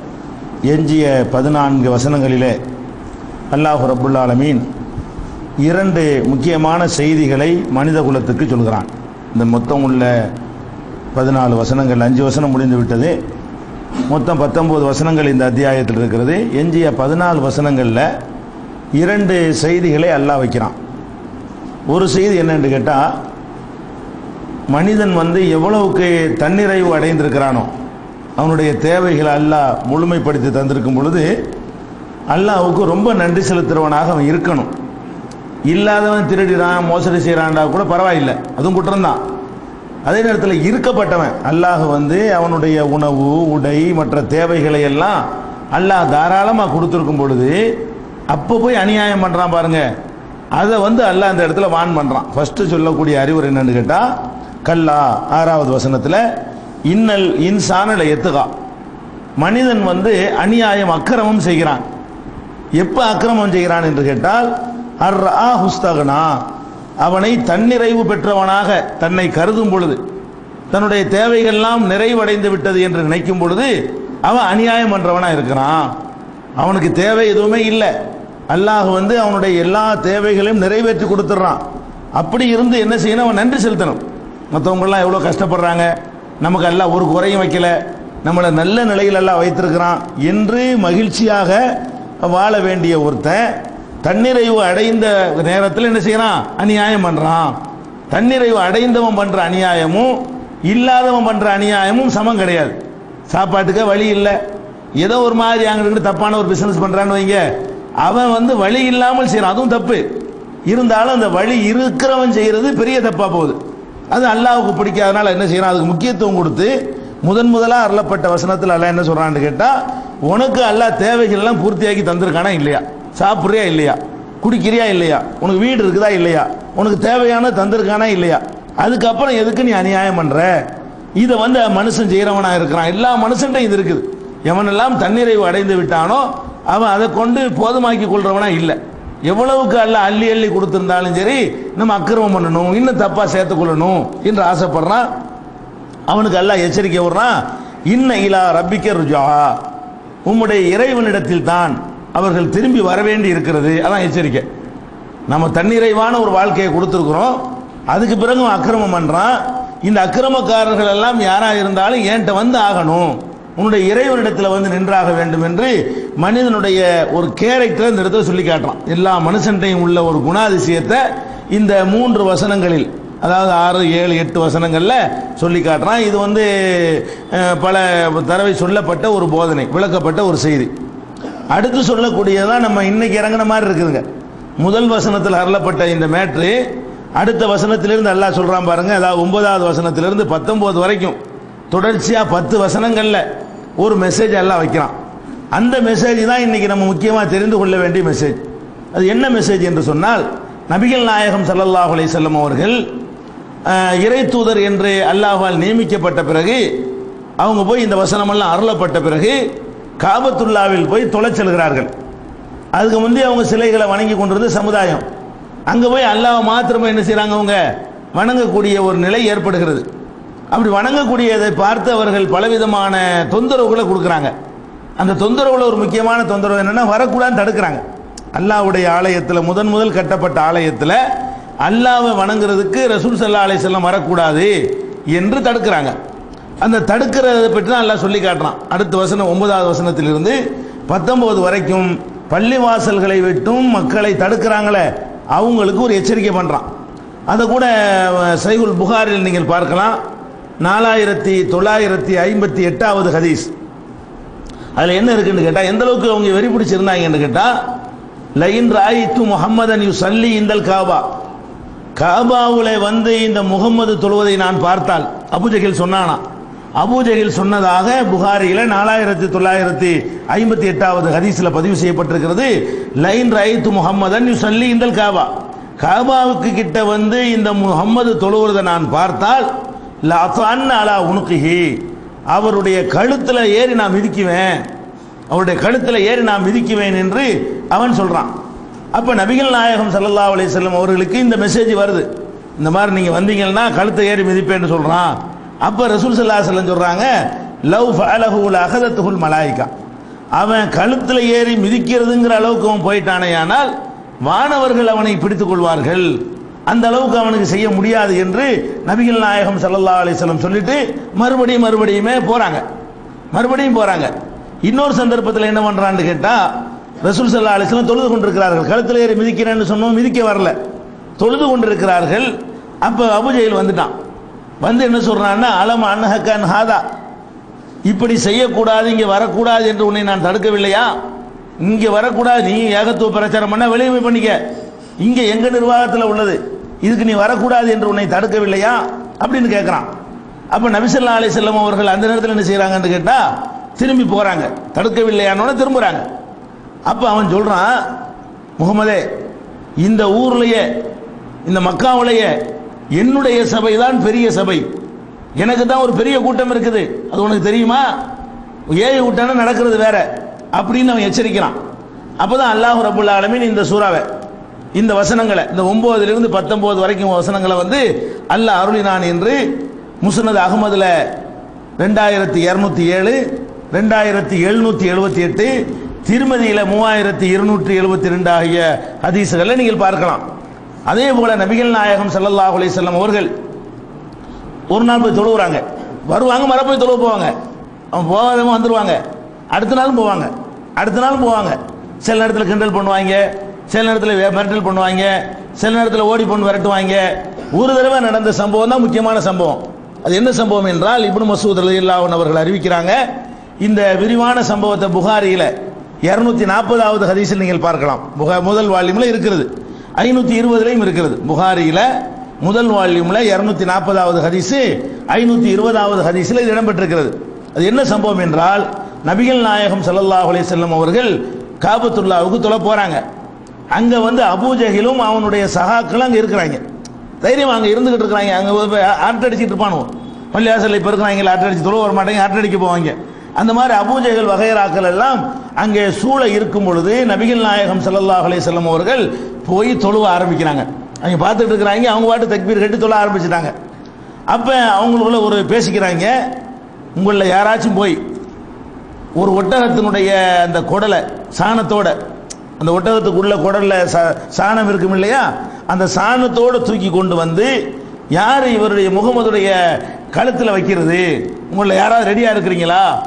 எஞ்சிய பதினான்கு வசனங்களிலே அல்லாஹ் ரப்புல் ஆலமீன் இரண்டு முக்கியமான செய்திகளை மனித குலத்துக்கு சொல்கிறான் இந்த மொத்தம் உள்ள பதினாலு வசனங்கள் அஞ்சு வசனம் முடிந்து விட்டது மொத்தம் பத்தொன்பது வசனங்கள் இந்த அத்தியாயத்தில் இருக்கிறது எஞ்சிய பதினாலு வசனங்களில் இரண்டு செய்திகளை அல்லாஹ் வைக்கிறான் ஒரு செய்தி என்னன்னு கேட்டால் மனிதன் வந்து எவ்வளவுக்கு தன்னிறைவு அடைந்திருக்கிறானோ அவனுடைய தேவைகளை அல்லாஹ் முழுமைப்படுத்தி தந்திருக்கும் பொழுது அல்லாஹ்வுக்கு ரொம்ப நன்றி செலுத்துறவனாக அவன் இருக்கணும் இல்லாதவன் திருடிறான் மோசடி செய்கிறான்டா கூட பரவாயில்லை அதுவும் குற்றம்தான் அதே நேரத்தில் இருக்கப்பட்டவன் அல்லாஹ் வந்து அவனுடைய உணவு உடை மற்ற தேவைகளை எல்லாம் அல்லாஹ் தாராளமாக கொடுத்துருக்கும் பொழுது அப்போ போய் அநியாயம் பண்ணுறான் பாருங்க அதை வந்து அல்லாஹ் அந்த இடத்துல வான் பண்ணுறான் ஃபர்ஸ்ட் சொல்லக்கூடிய அறிவுரை என்னன்னு கேட்டால் கல்லா ஆறாவது வசனத்தில் இன்னல் இன்சானல எத்துகா மனிதன் வந்து அநியாயம் அக்கிரமம் செய்கிறான் எப்ப அக்கிரமம் செய்கிறான் என்று கேட்டால் அர் ஆ ஹுஸ்தகனா அவனை தன்னிறைவு பெற்றவனாக தன்னை கருதும் பொழுது தன்னுடைய தேவைகள்லாம் நிறைவடைந்து விட்டது என்று நினைக்கும் பொழுது அவன் அநியாயம் பண்றவனா இருக்கிறான் அவனுக்கு தேவை எதுவுமே இல்லை அல்லாஹ் வந்து அவனுடைய எல்லா தேவைகளையும் நிறைவேற்றி கொடுத்துட்றான் அப்படி இருந்து என்ன செய்யணும் அவன் நன்றி செலுத்தணும் மற்றவங்கெல்லாம் எவ்வளோ கஷ்டப்படுறாங்க நமக்கு எல்லாம் ஒரு குறையும் வைக்கல நம்மளை நல்ல நிலையில் எல்லாம் வைத்திருக்கிறான் என்று மகிழ்ச்சியாக வாழ வேண்டிய ஒருத்தன் தன்னிறைவு அடைந்த நேரத்தில் என்ன செய்யறான் அநியாயம் பண்றான் தன்னிறைவு அடைந்தவன் பண்ற அநியாயமும் இல்லாதவன் பண்ற அநியாயமும் சமம் கிடையாது சாப்பாட்டுக்கு வழி இல்லை ஏதோ ஒரு மாதிரி அங்கிட்டு தப்பான ஒரு பிசினஸ் பண்றான்னு வைங்க அவன் வந்து வழி இல்லாமல் செய்யறான் அதுவும் தப்பு இருந்தாலும் அந்த வழி இருக்கிறவன் செய்யறது பெரிய தப்பா போகுது அது அல்லாஹ்வுக்கு பிடிக்காதனால என்ன செய்யறான் அதுக்கு முக்கியத்துவம் கொடுத்து முதன் முதலா அருளப்பட்ட வசனத்தில் அல்லாஹ் என்ன சொல்றான்னு கேட்டா உனக்கு அல்லாஹ் தேவைகள் எல்லாம் பூர்த்தியாக்கி தந்திருக்கானா இல்லையா சாப்பிட்றியா இல்லையா குடிக்கிறியா இல்லையா உனக்கு வீடு இருக்குதா இல்லையா உனக்கு தேவையான தந்திருக்கானா இல்லையா அதுக்கப்புறம் எதுக்கு நீ அநியாயம் பண்ற இதை வந்து மனுஷன் செய்யறவனா இருக்கிறான் எல்லா மனுஷன்ட்டும் இது இருக்குது எவனெல்லாம் தன்னிறைவு அடைந்து விட்டானோ அவன் அதை கொண்டு போதுமாக்கி கொள்றவனா இல்லை எவ்வளவுக்கு அல்ல அள்ளி அள்ளி கொடுத்திருந்தாலும் சரி நம்ம அக்கிரமம் பண்ணணும் இன்னும் தப்பா சேர்த்துக் கொள்ளணும் என்று ஆசைப்படுறான் அவனுக்கு அல்லாஹ் எச்சரிக்கை விடுறான் இன்ன இலா ரப்பிக்க ருஜா உம்முடைய இறைவனிடத்தில் தான் அவர்கள் திரும்பி வர வேண்டி இருக்கிறது அதான் எச்சரிக்கை நம்ம தன்னிறைவான ஒரு வாழ்க்கையை கொடுத்துருக்குறோம் அதுக்கு பிறகு அவன் அக்கிரமம் பண்றான் இந்த அக்கிரமக்காரர்கள் எல்லாம் யாரா இருந்தாலும் என்கிட்ட வந்து ஆகணும் உன்னுடைய இறைவனிடத்தில் வந்து நின்றாக வேண்டும் என்று மனிதனுடைய ஒரு கேரக்டர் இந்த இடத்துல சொல்லி காட்டுறான் எல்லா மனுஷன்டையும் உள்ள ஒரு குணாதிசயத்தை இந்த மூன்று வசனங்களில் அதாவது ஆறு ஏழு எட்டு வசனங்கள்ல சொல்லி காட்டுறான் இது வந்து அஹ், பல தடவை சொல்லப்பட்ட ஒரு போதனை விளக்கப்பட்ட ஒரு செய்தி அடுத்து சொல்லக்கூடியதான் நம்ம இன்னைக்கு இறங்குன மாதிரி இருக்குதுங்க முதல் வசனத்தில் அருளப்பட்ட இந்த மேட்ரு அடுத்த வசனத்திலிருந்து அல்லாஹ் சொல்றான் பாருங்க அதாவது ஒன்பதாவது வசனத்திலிருந்து பத்தொன்பது வரைக்கும் தொடர்ச்சியா பத்து வசனங்கள்ல ஒரு மெசேஜ் எல்லாம் வைக்கிறான் அந்த மெசேஜ் தான் இன்னைக்கு நம்ம முக்கியமா தெரிந்து கொள்ள வேண்டிய மெசேஜ் அது என்ன மெசேஜ் என்று சொன்னால் நபிகள் நாயகம் ஸல்லல்லாஹு அலைஹி வஸல்லம் அவர்கள் அஹ், இறை தூதர் என்று அல்லாஹ்வால் நியமிக்கப்பட்ட பிறகு அவங்க போய் இந்த வசனமெல்லாம் அருளப்பட்ட பிறகு காபத்துல்லாவில் போய் தொலை செல்கிறார்கள் அதுக்கு முந்தைய அவங்க சிலைகளை வணங்கி கொண்டிருந்த சமுதாயம் அங்க போய் அல்லாஹ் மாத்திரமா என்ன செய்றாங்க அவங்க வணங்கக்கூடிய ஒரு நிலை ஏற்படுகிறது அப்படி வணங்கக்கூடியதை பார்த்து அவர்கள் பலவிதமான தொந்தரவுகளை கொடுக்குறாங்க அந்த தொந்தரவுல ஒரு முக்கியமான தொந்தரவு என்னன்னா வரக்கூடாதுன்னு தடுக்கிறாங்க அல்லாஹ்வுடைய ஆலயத்தில் முதன் முதல் கட்டப்பட்ட ஆலயத்தில் அல்லாஹ்வை வணங்குறதுக்கு ரசூல் சல்லா அலைஹிஸ்ஸலாம் வரக்கூடாது என்று தடுக்கிறாங்க அந்த தடுக்கிறத பற்றி தான் அல்லாஹ் சொல்லி காட்டுறான் அடுத்த வசனம் ஒன்பதாவது வசனத்திலிருந்து பத்தொன்பது வரைக்கும் பள்ளி வாசல்களை விட்டும் மக்களை தடுக்கிறாங்களே அவங்களுக்கு ஒரு எச்சரிக்கை பண்றான் அதை கூட அஹ், சைகுல் புகாரில் நீங்கள் பார்க்கலாம் நாலாயிரத்தி தொள்ளாயிரத்தி ஐம்பத்தி எட்டாவது ஹதீஸ் அதுல என்ன இருக்குன்னு கேட்டா எந்த அளவுக்கு அவங்க வெறி பிடிச்சிருந்தாங்கன்னு கேட்டா லைன் ராயித்து முகம்மதன் யூ சல்லி இந்தல் காபா காபாவுல வந்து இந்த முகம்மது தொழுவதை நான் பார்த்தால் அபுஜஹில் சொன்னானா அபூஜஹில் சொன்னதாக புகாரியில நாலாயிரத்தி தொள்ளாயிரத்தி ஐம்பத்தி எட்டாவது ஹதீஸ்ல பதிவு செய்யப்பட்டிருக்கிறது லைன் ரைத்து முகம்மதன் யூ சல்லி இந்தல் காபா காபாவுக்கு கிட்ட வந்து இந்த முகம்மது தொழுவதை நான் பார்த்தால் லஅஃபன் அலா உனுகிஹி அவருடைய கழுத்துல ஏறி நான் மிதிக்குவேன் அவருடைய கழுத்துல ஏறி நான் மிதிக்குவேன் என்று அவன் சொல்றான் அப்ப நபிகள் நாயகம் ஸல்லல்லாஹு அலைஹி வஸல்லம் அவர்களுக்கு இந்த மெசேஜ் வருது இந்த மாதிரி நீங்க வந்தீங்கன்னா கழுத்தை ஏறி மிதிப்பேன்னு சொல்றான் அப்ப ரசூல் ஸல்லல்லாஹு அலைஹி வஸல்லம் சொல்றாங்க லவ் ஃபஅலஹு லஅகதத்துல் மலாயிகா அவன் கழுத்துல ஏறி மிதிக்கிறதுங்கிற அளவுக்கு அவன் போயிட்டானேயானால் வானவர்கள் அவனை பிடித்துக் கொள்வார்கள் அந்த அளவுக்கு அவனுக்கு செய்ய முடியாது என்று நபிகள் நாயகம் ஸல்லல்லாஹு அலைஹி வஸல்லம் சொல்லிட்டு மறுபடியும் மறுபடியுமே போறாங்க மறுபடியும் போறாங்க இன்னொரு சந்தர்ப்பத்தில் என்ன பண்றான்னு கேட்டா ரசூல் ஸல்லல்லாஹு அலைஹி வஸல்லம் தொழுது கொண்டிருக்கிறார்கள் கழுத்தில் ஏறி மிதிக்கிறேன்னு சொன்னோம் மிதிக்க வரல தொழுது கொண்டிருக்கிறார்கள் அப்ப அபுஜெயில் வந்துட்டான் வந்து என்ன சொல்றான்னா அலம் அன்ஹக்கன் ஹாதா இப்படி செய்யக்கூடாது இங்க வரக்கூடாது என்று உன்னை நான் தடுக்கவில்லையா இங்க வரக்கூடாது நீ ஏகத்துவ பிரச்சாரம் பண்ண வெளியே போய் பண்ணிக்க இங்க எங்க நிர்வாகத்தில் உள்ளது இதுக்கு நீ வரக்கூடாது என்று உன்னை தடுக்கவில்லையா அப்படின்னு கேட்கிறான் அப்ப நபிசல்லா அலி செல்லம் அவர்கள் அந்த நேரத்தில் என்ன செய்யறாங்கன்னு கேட்டா திரும்பி போறாங்க தடுக்கவில்லையானோட திரும்புறாங்க அப்ப அவன் சொல்றான் முகமதே இந்த ஊர்லயே இந்த மக்காவுலயே என்னுடைய சபை தான் பெரிய சபை எனக்கு தான் ஒரு பெரிய கூட்டம் இருக்குது அது உனக்கு தெரியுமா ஏழு கூட்டம் நடக்கிறது வேற அப்படின்னு அவன் எச்சரிக்கிறான் அப்பதான் அல்லாஹ் ரபுல்லா ஆலமீன் இந்த சூறாவை இந்த வசனங்களை இந்த ஒன்பதுல இருந்து பத்தொன்பது வரைக்கும் வசனங்களை வந்து அல்லாஹ் அருளினான் என்று முஸ்னத் அகமதுல ரெண்டாயிரத்தி இருநூத்தி ஏழு ரெண்டாயிரத்தி எழுநூத்தி எழுபத்தி எட்டு திருமதியில மூவாயிரத்தி இருநூற்றி எழுபத்தி ரெண்டு ஆகிய ஹதீசுகளை நீங்கள் பார்க்கலாம் அதே போல நபிகள் நாயகம் ஸல்லல்லாஹு அலைஹி வஸல்லம் அவர்கள் ஒரு நாள் போய் தொழுவுறாங்க வருவாங்க மர போய் தொழுவ போவாங்க அவன் போகாதவங்க வந்துருவாங்க அடுத்த நாளும் போவாங்க அடுத்த நாளும் போவாங்க சில நேரத்தில் கிண்டல் பண்ணுவாங்க சில நேரத்தில் வே- மிரட்டல் பண்ணுவாங்க சில நேரத்தில் ஓடி பொண்ணு விரட்டுவாங்க ஒரு தடவை நடந்த சம்பவம் தான் முக்கியமான சம்பவம் அது என்ன சம்பவம் என்றால் இப்னு மசூத் ரலியல்லாஹு அவர்கள் அறிவிக்கிறாங்க இந்த விரிவான சம்பவத்தை புகாரியில இருநூத்தி நாற்பதாவது ஹதீஸில் நீங்கள் பார்க்கலாம் புகா- முதல் வால்யூம்ல இருக்கிறது ஐநூத்தி இருபதுலையும் இருக்கிறது புகாரியில முதல் வால்யூம்ல இருநூத்தி நாற்பதாவது ஹதீஸ் ஐநூத்தி இருபதாவது ஹதீஸில் இது இடம்பெற்றிருக்கிறது அது என்ன சம்பவம் என்றால் நபிகள் நாயகம் ஸல்லல்லாஹு அலைஹி வஸல்லம் அவர்கள் காபத்துல்லாவுக்கு தொலை போறாங்க அங்க வந்து அபூஜஹிலும் அவனுடைய சகாக்களும் அங்க இருக்கிறாங்க தைரியம் அங்க இருந்துகிட்டு இருக்கிறாங்க அங்க போய் ஆர்ட் அடிச்சிட்டு இருப்பானு பள்ளியாசல்ல இப்ப இருக்கிறாங்க ஆர்ட் அடிச்சு தொழுவ வர மாட்டாங்க ஆர்ட் அடிக்க போவாங்க அந்த மாதிரி அபூஜைகள் வகைராக்கள் எல்லாம் அங்கே சூழ இருக்கும் பொழுது நபிகள் நாயகம் ஸல்லல்லாஹு அலைஹி வஸல்லம் அவர்கள் போய் தொழுவ ஆரம்பிக்கிறாங்க அவங்க பார்த்துட்டு இருக்கிறாங்க அவங்க பாட்டு தக்பீர் கட்டி தொழ ஆரம்பிச்சிட்டாங்க அப்ப அவங்களுக்குள்ள ஒரு பேசிக்கிறாங்க உங்கள யாராச்சும் போய் ஒரு ஒட்டகத்தினுடைய அந்த குடலை சாணத்தோட அந்த ஒட்டகத்துக்குள்ள குடல்ல சா- சாணம் இருக்கும் இல்லையா அந்த சாணத்தோட தூக்கி கொண்டு வந்து யார் இவருடைய முகமதுடைய கழுத்தில் வைக்கிறது உங்களை யாராவது ரெடியா இருக்கிறீங்களா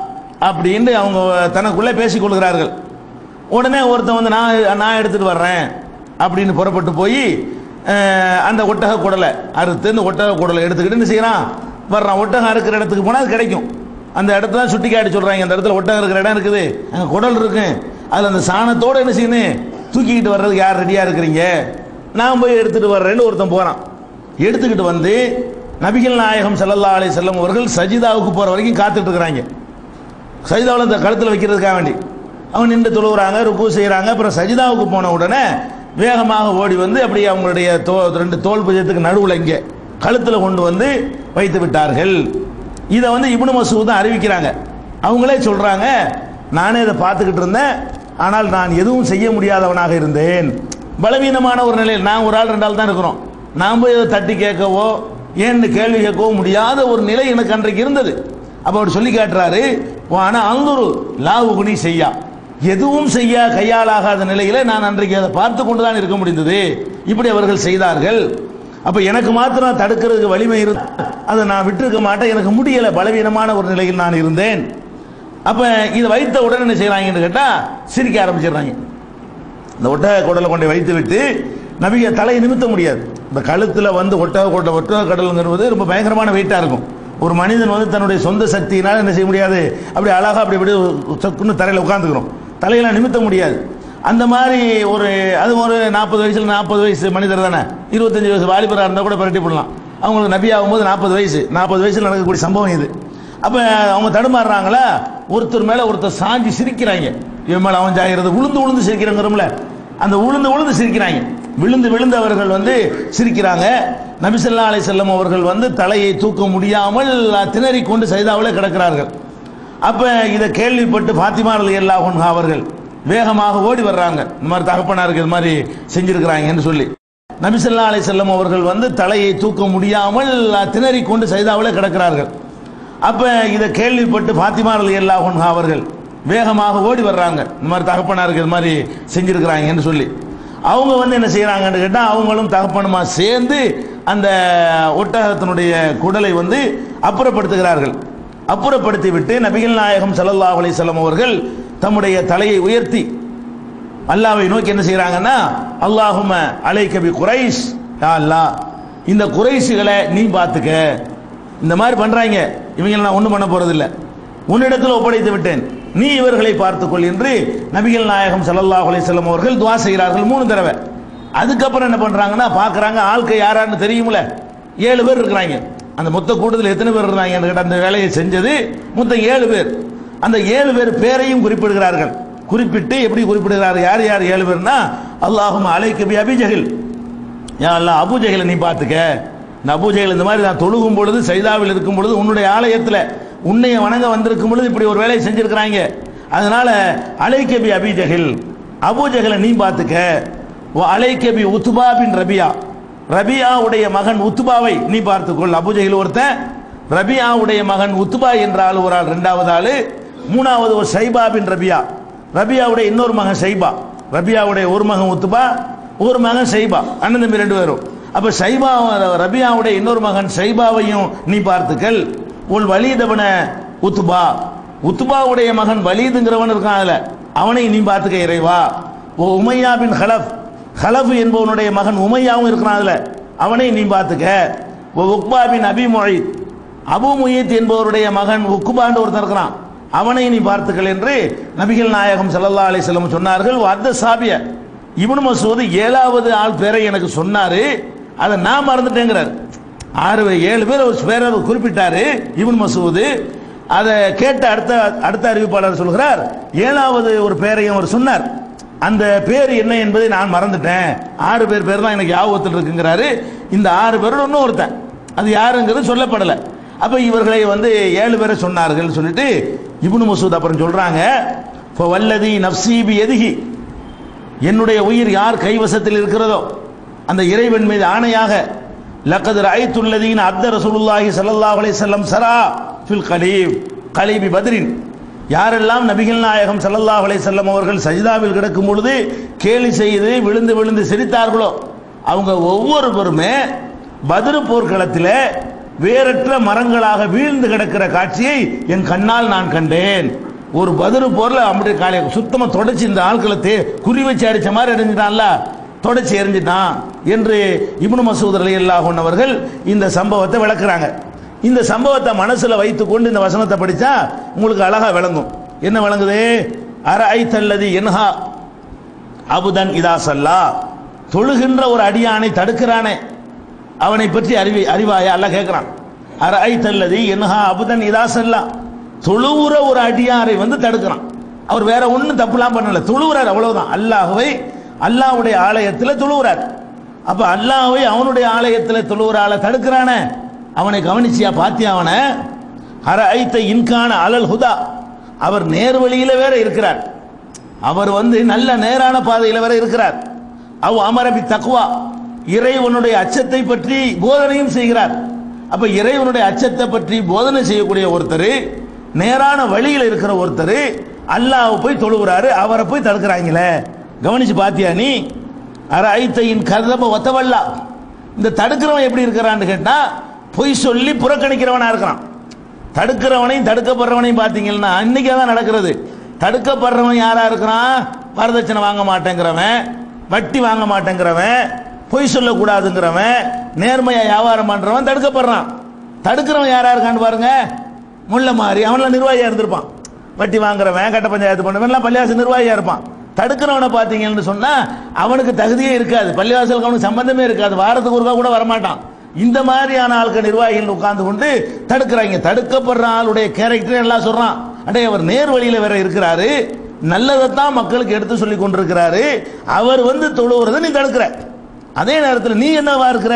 அப்படின்னு அவங்க தனக்குள்ளே பேசிக் கொள்கிறார்கள் உடனே ஒருத்தன் வந்து நான் நான் எடுத்துட்டு வர்றேன் அப்படின்னு புறப்பட்டு போய் அஹ், அந்த ஒட்டக குடலை அறுத்து இந்த ஒட்டக குடலை எடுத்துக்கிட்டு என்ன செய்யறான் வர்றான் ஒட்டகம் அறுக்கிற இடத்துக்கு போனால் அது கிடைக்கும் அந்த இடத்துல சுட்டி காட்டி சொல்றாங்க அந்த இடத்துல ஒட்டகம் இருக்கிற இடம் இருக்குது அங்கே குடல் இருக்கு அதில் அந்த சாணத்தோட என்ன செய்யணும் தூக்கிக்கிட்டு வர்றதுக்கு யார் ரெடியாக இருக்கிறீங்க நான் போய் எடுத்துட்டு வர்றேன்னு ஒருத்தன் போகிறான் எடுத்துக்கிட்டு வந்து நபிகள் நாயகம் ஸல்லல்லாஹு அலைஹி வஸல்லம் அவர்கள் சஜிதாவுக்கு போகிற வரைக்கும் காத்துட்டு இருக்கிறாங்க சஜிதாவில் இந்த கழுத்தில் வைக்கிறதுக்காக வேண்டி அவங்க நின்று தொழுகிறாங்க ருக்கு செய்கிறாங்க அப்புறம் சஜிதாவுக்கு போன உடனே வேகமாக ஓடி வந்து அப்படியே அவங்களுடைய தோ ரெண்டு தோல் புஜத்துக்கு நடுவில் இங்கே கழுத்தில் கொண்டு வந்து வைத்து விட்டார்கள் இதை வந்து இப்னு மசூத் தான் அறிவிக்கிறாங்க அவங்களே சொல்றாங்க நானே இதை பார்த்துக்கிட்டு இருந்தேன் ஆனால் நான் எதுவும் செய்ய முடியாதவனாக இருந்தேன் பலவீனமான ஒரு நிலையில் நான் ஒரு ஆள் ரெண்டு ஆள் தான் இருக்கிறோம் நான் போய் இதை தட்டி கேட்கவோ ஏன்னு கேள்வி கேட்கவோ முடியாத ஒரு நிலை எனக்கு அன்றைக்கு இருந்தது அப்ப அவர் சொல்லி காட்டுறாரு ஆனா அங்குரு லாவுகுனி செய்யா எதுவும் செய்ய கையாலாகாத நிலையில நான் அன்றைக்கு அதை பார்த்து கொண்டு தான் இருக்க முடிந்தது இப்படி அவர்கள் செய்தார்கள் அப்ப எனக்கு மாத்திரம் தடுக்கிறதுக்கு வலிமை இருந்து அதை நான் விட்டிருக்க மாட்டேன் எனக்கு முடியல பலவீனமான ஒரு நிலையில் நான் இருந்தேன் அப்ப இதை வைத்த உடனே என்ன செய்யறாங்கன்னு கேட்டா சிரிக்க ஆரம்பிச்சிடுறாங்க இந்த ஒட்டக குடலை கொண்டு வைத்து விட்டு நபிக தலையை நிமித்த முடியாது இந்த கழுத்துல வந்து ஒட்டக கொட்டை ஒட்டக கடலுங்கிறது ரொம்ப பயங்கரமான வெயிட்டா இருக்கும் ஒரு மனிதன் வந்து தன்னுடைய சொந்த சக்தியினால என்ன செய்ய முடியாது அப்படி அழகா அப்படி அப்படி சொக்குன்னு தரையில் உட்காந்துக்கிறோம் தலையெல்லாம் நிமித்த முடியாது அந்த மாதிரி ஒரு அது ஒரு நாற்பது வயசுல நாற்பது வயசு மனிதர் தானே இருபத்தஞ்சு வயசு வாலிபராக இருந்தால் கூட பரட்டி போடலாம் அவங்களுக்கு நபி ஆகும்போது நாற்பது வயசு நாற்பது வயசுல நடக்கக்கூடிய சம்பவம் இது அப்ப அவங்க தடுமாறுறாங்களா ஒருத்தர் மேல ஒருத்தர் சாஞ்சி சிரிக்கிறாங்க இவன் மேல அவன் ஜாகிறது உளுந்து உளுந்து சிரிக்கிறங்கிறோம்ல அந்த உளுந்து உளுந்து சிரிக்கிறாங்க விழுந்து விழுந்து அவர்கள் வந்து சிரிக்கிறாங்க நபிசல்லா அலை செல்லம் அவர்கள் வந்து தலையை தூக்க முடியாமல் திணறிக் கொண்டு சைதாவில் கிடக்கிறார்கள் அப்ப இதை கேள்விப்பட்டு ஃபாத்திமா அலி அல்லாஹ் அவர்கள் வேகமாக ஓடி வர்றாங்க இந்த மாதிரி தகப்பனாருக்கு இது மாதிரி செஞ்சிருக்கிறாங்கன்னு சொல்லி நபிசல்லா அலை செல்லம் அவர்கள் வந்து தலையை தூக்க முடியாமல் திணறிக் கொண்டு சைதாவில் கிடக்கிறார்கள் அப்ப இதை கேள்விப்பட்டு ஃபாத்திமா அலி அல்லாஹ் அவர்கள் வேகமாக ஓடி வர்றாங்க இந்த மாதிரி தகப்பனாருக்கு இது மாதிரி செஞ்சிருக்கிறாங்கன்னு சொல்லி அவங்க வந்து என்ன செய்யறாங்கன்னு கேட்டா அவங்களும் தகப்பனுமா சேர்ந்து அந்த ஒட்டகத்தினுடைய குடலை வந்து அப்புறப்படுத்துகிறார்கள் அப்புறப்படுத்தி விட்டு நபிகள் நாயகம் ஸல்லல்லாஹு அலைஹி வஸல்லம் அவர்கள் தம்முடைய தலையை உயர்த்தி அல்லாவை நோக்கி என்ன செய்யறாங்கன்னா அல்லாஹும அலைக்க பி குரைஷ் யா அல்லாஹ் இந்த குறைஷுகளை நீ பார்த்துக்க இந்த மாதிரி பண்றாங்க இவங்களை நான் ஒண்ணும் பண்ண போறது இல்ல உன்னிடத்தில் ஒப்படைத்து விட்டேன் நீ இவர்களை பார்த்துக்கொள் என்று நபிகள் நாயகம் ஸல்லல்லாஹு அலைஹி வஸல்லம் அவர்கள் துஆ செய்கிறார்கள் மூணு தடவை அதுக்கப்புறம் என்ன பண்றாங்கன்னா பார்க்கறாங்க ஆள்கை யாரான்னு தெரியும்ல ஏழு பேர் இருக்கிறாங்க அந்த மொத்த கூட்டத்தில் எத்தனை பேர் இருந்தாங்க கேட்ட அந்த வேலையை செஞ்சது மொத்தம் ஏழு பேர் அந்த ஏழு பேர் பேரையும் குறிப்பிடுகிறார்கள் குறிப்பிட்டு எப்படி குறிப்பிடுகிறார்கள் யார் யார் ஏழு பேர்னா அல்லாஹும் அலைக்கு பி அபிஜஹில் யா அல்லாஹ் அபூஜைகளை நீ பார்த்துக்க இந்த அபூஜைகள் இந்த மாதிரி நான் தொழுகும் பொழுது சைதாவில் இருக்கும் பொழுது உன்னுடைய ஆலயத்தில் உன்னைய வணங்க வந்திருக்கும் பொழுது இப்படி ஒரு வேலையை செஞ்சிருக்கிறாங்க அதனால அலைக்கபி அபிஜஹில் அபூஜைகளை நீ பார்த்துக்க ஓ அலைக்கபி உத்துபா பின் ரபியா ரபியாவுடைய மகன் உத்துபாவை நீ பார்த்துக்கொள் அபூஜைகள் ஒருத்தன் ரபியாவுடைய மகன் உத்துபா என்ற ஆள் ஒரு ஆள் ரெண்டாவது ஆளு மூணாவது ஒரு சைபா பின் ரபியா ரபியாவுடைய இன்னொரு மகன் சைபா ரபியாவுடைய ஒரு மகன் உத்துபா ஒரு மகன் சைபா அண்ணன் தம்பி ரெண்டு பேரும் அப்ப சைபா ரபியாவுடைய இன்னொரு மகன் சைபாவையும் நீ பார்த்துக்கல் உன் வலீதவன உத்துபா உத்துபாவுடைய மகன் வலீதுங்கிறவன் இருக்கான் அதுல அவனை நீ பார்த்துக்க இறைவா ஓ உமையா பின் ஹலஃப் ஹலஃப் என்பவனுடைய மகன் உமையாவும் இருக்கிறான் அதுல அவனை நீ பார்த்துக்க ஓ உக்பா பின் அபி மொழித் அபு முயீத் என்பவருடைய மகன் உக்குபாண்டு ஒருத்தன் இருக்கிறான் அவனை நீ பார்த்துக்கள் என்று நபிகள் நாயகம் ஸல்லல்லாஹு அலைஹி வஸல்லம் சொன்னார்கள் அத்த சாபிய இப்னு மசூத் ஏழாவது ஆள் பேரை எனக்கு சொன்னாரு அதை நான் மறந்துட்டேங்கிறார் ஆறு பேர், ஏழு பேர் ஒரு பேரை அவர் குறிப்பிட்டாரு இப்னு மசூத் அதை கேட்ட அடுத்த அடுத்த அறிவிப்பாளர் சொல்கிறார் ஏழாவது ஒரு பேரையும் அவர் சொன்னார் அந்த பேர் என்ன என்பதை நான் மறந்துட்டேன் ஆறு பேர் பேர் தான் எனக்கு ஞாபகத்தில் இருக்குங்கிறாரு இந்த ஆறு பேரோட இன்னும் ஒருத்தன் அது யாருங்கிறது சொல்லப்படலை அப்ப இவர்களை வந்து ஏழு பேரை சொன்னார்கள் சொல்லிட்டு இப்னு மசூத் அப்புறம் சொல்றாங்க "ஃப வல்லதி நப்சீபி எதுகி என்னுடைய உயிர் யார் கைவசத்தில் இருக்கிறதோ அந்த இறைவன் மீது ஆணையாக லக்கது ராய்த்துள்ளதீன் அப்த ரசூலுல்லாஹி ஸல்லல்லாஹு அலைஹி வஸல்லம் சரா ஃபில் கலீப் கலீபி பத்ரின் யாரெல்லாம் நபிகள் நாயகம் ஸல்லல்லாஹு அலைஹி வஸல்லம் அவர்கள் சஜிதாவில் கிடக்கும் பொழுது கேலி செய்து விழுந்து விழுந்து சிரித்தார்களோ அவங்க ஒவ்வொருவருமே பத்ரு போர்க்களத்தில் வேறற்ற மரங்களாக வீழ்ந்து கிடக்கிற காட்சியை என் கண்ணால் நான் கண்டேன் ஒரு பதிரு போர்ல அப்படியே காலையை சுத்தமா தொடச்சி இந்த ஆட்களை தே குறி வச்சு அடிச்ச மாதிரி எரிஞ்சிட்டான்ல தொடச்சி எரிஞ்சிட்டான் என்று இப்னு மசூத் ரலியல்லாஹு அன்ஹு அவர்கள் இந்த சம்பவத்தை விளக்குறாங்க இந்த சம்பவத்தை மனசுல வைத்துக்கொண்டு இந்த வசனத்தை படிச்சா உங்களுக்கு அழகா விளங்கும் என்ன விளங்குது அரஐத்தல்லதி என்ஹா அபுதன் இதா சல்லா தொழுகின்ற ஒரு அடியானை தடுக்கிறானே அவனை பற்றி அறிவி அறிவாயா அல்லாஹ் கேட்கிறான் அரஐத்தல்லதி என்ஹா அபுதன் இதா சல்லா தொழுவுற ஒரு அடியாரை வந்து தடுக்கிறான் அவர் வேற ஒண்ணும் தப்புலாம் பண்ணல தொழுவுறார் அவ்வளவுதான் அல்லாஹ்வை அல்லாஹ்வுடைய ஆலயத்தில் தொழுவுறார் அப்ப அல்லாஹ்வை அவனுடைய ஆலயத்தில் தொழுவுற ஆளை தடுக்கிறானே அவனை கவனிச்சியா பாத்தியா அவனை அர ஐத்த இன்கான அலல் ஹுதா அவர் நேர்வழியில வேற இருக்கிறார் அவர் வந்து நல்ல நேரான பாதையில வேற இருக்கிறார் அவ் அமரபி தக்குவா இறைவனுடைய அச்சத்தை பற்றி போதனையும் செய்கிறார் அப்ப இறைவனுடைய அச்சத்தை பற்றி போதனை செய்யக்கூடிய ஒருத்தர் நேரான வழியில் இருக்கிற ஒருத்தர் அல்லாஹ் போய் தொழுகிறாரு அவரை போய் தடுக்கிறாங்களே கவனிச்சு பாத்தியா நீ அர ஐத்தையின் கதப ஒத்தவல்லா இந்த தடுக்கிறவன் எப்படி இருக்கிறான்னு கேட்டா பொய் சொல்லி புறக்கணிக்கிறவனா இருக்கிறான் தடுக்கிறவனையும் தடுக்கப்படுறவனையும் பார்த்தீங்கன்னா இன்னைக்கு தான் நடக்கிறது தடுக்கப்படுறவன் யாரா இருக்கிறான் வரதட்சணை வாங்க மாட்டேங்கிறவன் வட்டி வாங்க மாட்டேங்கிறவன் பொய் சொல்லக்கூடாதுங்கிறவன் நேர்மையா வியாபாரம் பண்றவன் தடுக்கப்படுறான் தடுக்கிறவன் யாரா இருக்கான்னு பாருங்க முள்ள மாதிரி அவன்லாம் நிர்வாகியா இருந்திருப்பான் வட்டி வாங்குறவன் கட்ட பஞ்சாயத்து பண்ணவன் பள்ளிவாசல் நிர்வாகியா இருப்பான் தடுக்கிறவனை பார்த்தீங்கன்னு சொன்னா அவனுக்கு தகுதியே இருக்காது பள்ளிவாசலுக்கு அவனுக்கு சம்பந்தமே இருக்காது வாரத்துக்கு ஒருக்கா கூட வரமாட்டான் இந்த மாதிரியான ஆட்கள் நிர்வாகிகள் உட்கார்ந்து கொண்டு தடுக்கிறாங்க தடுக்கப்படுற ஆளுடைய கேரக்டர் எல்லாம் சொல்றான் அடே அவர் நேர் வழியில வேற இருக்கிறாரு நல்லதைத்தான் மக்களுக்கு எடுத்து சொல்லி கொண்டிருக்கிறாரு அவர் வந்து தொழுவுறதை நீ தடுக்கிற அதே நேரத்தில் நீ என்னவா இருக்கிற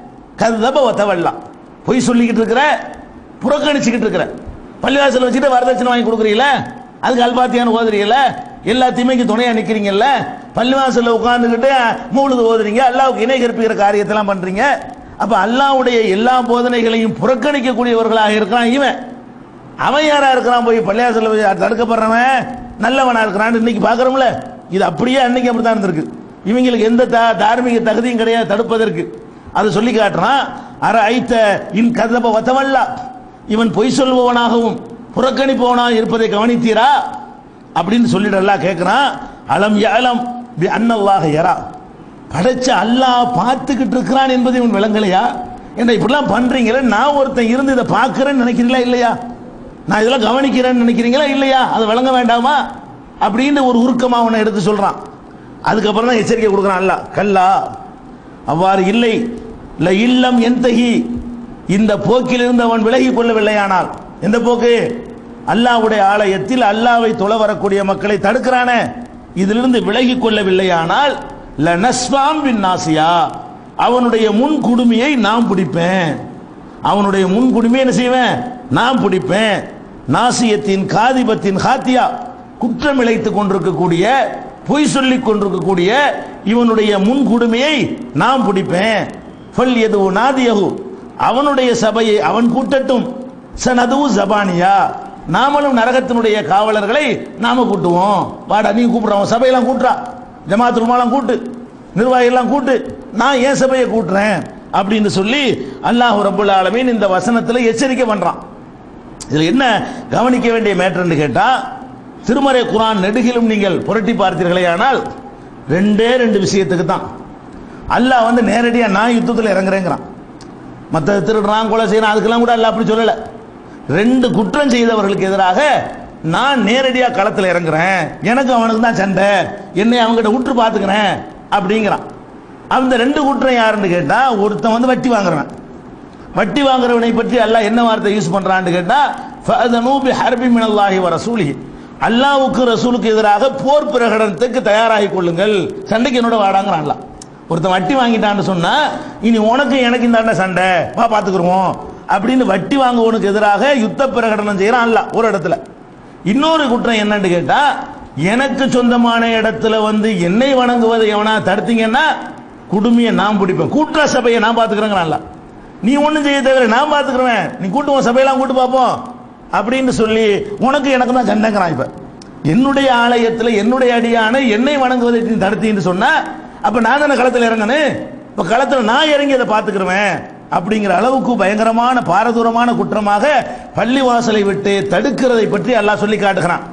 கதப ஒத்தவல்லாம் பொய் சொல்லிக்கிட்டு இருக்கிற புறக்கணிச்சுக்கிட்டு இருக்கிற பள்ளிவாசல் வச்சுட்டு வரதட்சணை வாங்கி கொடுக்குறீங்கள அதுக்கு அல்பாத்தியான்னு ஓதுறீங்கல்ல எல்லா தீமைக்கு துணையா நிக்கிறீங்கல்ல பள்ளிவாசல்ல உட்கார்ந்துக்கிட்டு மூழுது ஓதுறீங்க அல்லாவுக்கு இணை கற்பிக்கிற காரியத்தெல்லாம் பண்றீங்க அப்ப அல்லாவுடைய எல்லா போதனைகளையும் புறக்கணிக்கக்கூடியவர்களாக இருக்கிறான் இவன் அவன் யாரா இருக்கிறான் போய் பள்ளியாசல்ல போய் தடுக்கப்படுறவன் நல்லவனா இருக்கிறான் இன்னைக்கு பாக்குறோம்ல இது அப்படியே அன்னைக்கு அப்படித்தான் இருந்திருக்கு இவங்களுக்கு எந்த தா- தார்மீக தகுதியும் கிடையாது தடுப்பதற்கு அதை சொல்லி காட்டுறான் அர ஐத்த இன் கதப வத்தவல்லா இவன் பொய் சொல்பவனாகவும் புறக்கணிப்பவனாக இருப்பதை கவனித்தீரா அப்படின்னு சொல்லிட்டு அல்லாஹ் கேட்கிறான் அலம் யலம் பி அன்னல்லாஹ யரா படைச்ச அல்லாஹ் பார்த்துக்கிட்டு இருக்கிறான் என்பது இவன் விளங்கலையா என்ன இப்படிலாம் பண்றீங்களே நான் ஒருத்தன் இருந்து இதை பார்க்கிறேன்னு நினைக்கிறீங்களா இல்லையா நான் இதெல்லாம் கவனிக்கிறேன்னு நினைக்கிறீங்களா இல்லையா அது விளங்க வேண்டாமா அப்படின்னு ஒரு உருக்கமா அவனை எடுத்து சொல்றான் அதுக்கப்புறம் தான் எச்சரிக்கை கொடுக்குறான் அல்லாஹ் கல்லா அவ்வாறு இல்லை ல இல்லம் எந்தகி இந்த போக்கிலிருந்து அவன் விலகி கொள்ளவில்லையானால் எந்த போக்கு அல்லாஹ்வுடைய ஆலயத்தில் அல்லாவை தொழ வரக்கூடிய மக்களை தடுக்கிறானே இதிலிருந்து விலகி கொள்ளவில்லையானால் ல நஸ்வாம் பின் நாசியா அவனுடைய முன் குடுமியை நான் பிடிப்பேன் அவனுடைய முன் குடுமையை என்ன செய்வேன் நான் பிடிப்பேன் நாசியத்தின் காதிபத்தின் ஹாத்தியா குற்றம் இழைத்துக் கொண்டிருக்கக்கூடிய பொய் சொல்லிக் கொண்டிருக்கக்கூடிய இவனுடைய முன் குடுமையை நான் பிடிப்பேன் ஃபல் எது நாதியகு அவனுடைய சபையை அவன் கூட்டட்டும் சனது ஜபானியா நாமளும் நரகத்தினுடைய காவலர்களை நாம கூட்டுவோம் வாடா நீ கூப்பிடுறோம் சபையெல்லாம் கூட்டுறா ஜமாத் உலமாலாம் கூட்டு நிர்வாகிகள்லாம் கூட்டு நான் என் சபையை கூட்டுறேன் அப்படின்னு சொல்லி அல்லாஹ் ரப்புல் ஆலமீன் இந்த வசனத்துல எச்சரிக்கை பண்றான் இதுல என்ன கவனிக்க வேண்டிய மேட்டர்னு கேட்டா திருமறை குரான் நெடுகிலும் நீங்கள் புரட்டி பார்த்தீர்களே ஆனால் ரெண்டே ரெண்டு விஷயத்துக்கு தான் அல்லாஹ் வந்து நேரடியா நான் யுத்தத்தில் இறங்குறேங்கிறான் மற்ற திருடுறான் கொலை செய்யறான் அதுக்கெல்லாம் கூட அல்லாஹ் அப்படி சொல்லல ரெண்டு குற்றம் செய்தவர்களுக்கு எதிராக நான் நேரடியா களத்தில் இறங்குறேன் எனக்கு அவனுக்கு தான் சண்டை என்னை அவங்ககிட்ட விட்டு பார்த்துக்கிறேன் அப்படிங்கிறான் அந்த ரெண்டு குற்றம் யாருன்னு கேட்டா ஒருத்தன் வந்து வட்டி வாங்குறவன் வட்டி வாங்குறவனை பற்றி அல்லாஹ் என்ன வார்த்தை யூஸ் பண்றான்னு கேட்டா ஃபஅதனூ பி ஹர்பி மினல்லாஹி வ ரசூலிஹி அல்லாஹ்வுக்கு ரசூலுக்கு எதிராக போர் பிரகடனத்துக்கு தயாராகி கொள்ளுங்கள் சண்டைக்கு என்னோட வாடாங்கிறான் அல்லாஹ் ஒருத்தன் வட்டி வாங்கிட்டான்னு சொன்னா இனி உனக்கு எனக்கு இந்த சண்டை வா பாத்துக்குருவோம் அப்படின்னு வட்டி வாங்குவனுக்கு எதிராக யுத்த பிரகடனம் செய்யறான் அல்லாஹ் ஒரு இடத்துல இன்னொரு குற்றம் என்னன்னு கேட்டா எனக்கு சொந்தமான இடத்துல வந்து என்னை வணங்குவதை எவனா தடுத்தீங்கன்னா குடுமையை நான் பிடிப்பேன் கூட்டுற சபையை நான் பாத்துக்கிறேங்கிறான்ல நீ ஒண்ணும் செய்ய தேவையில்லை நான் பாத்துக்கிறேன் நீ கூட்டுவோம் சபையெல்லாம் கூட்டு பார்ப்போம் அப்படின்னு சொல்லி உனக்கு எனக்கு தான் சண்டைங்கிறான் இப்ப என்னுடைய ஆலயத்துல என்னுடைய அடியான என்னை வணங்குவதை நீ தடுத்தீன்னு சொன்னா அப்ப நான் தானே களத்துல இறங்கணும் இப்ப களத்துல நான் இறங்கி அதை பாத்துக்கிறேன் அப்படிங்கிற அளவுக்கு பயங்கரமான பாரதூரமான குற்றமாக பள்ளிவாசலை விட்டு தடுக்கிறதை பற்றி அல்லாஹ் சொல்லி காட்டுகிறான்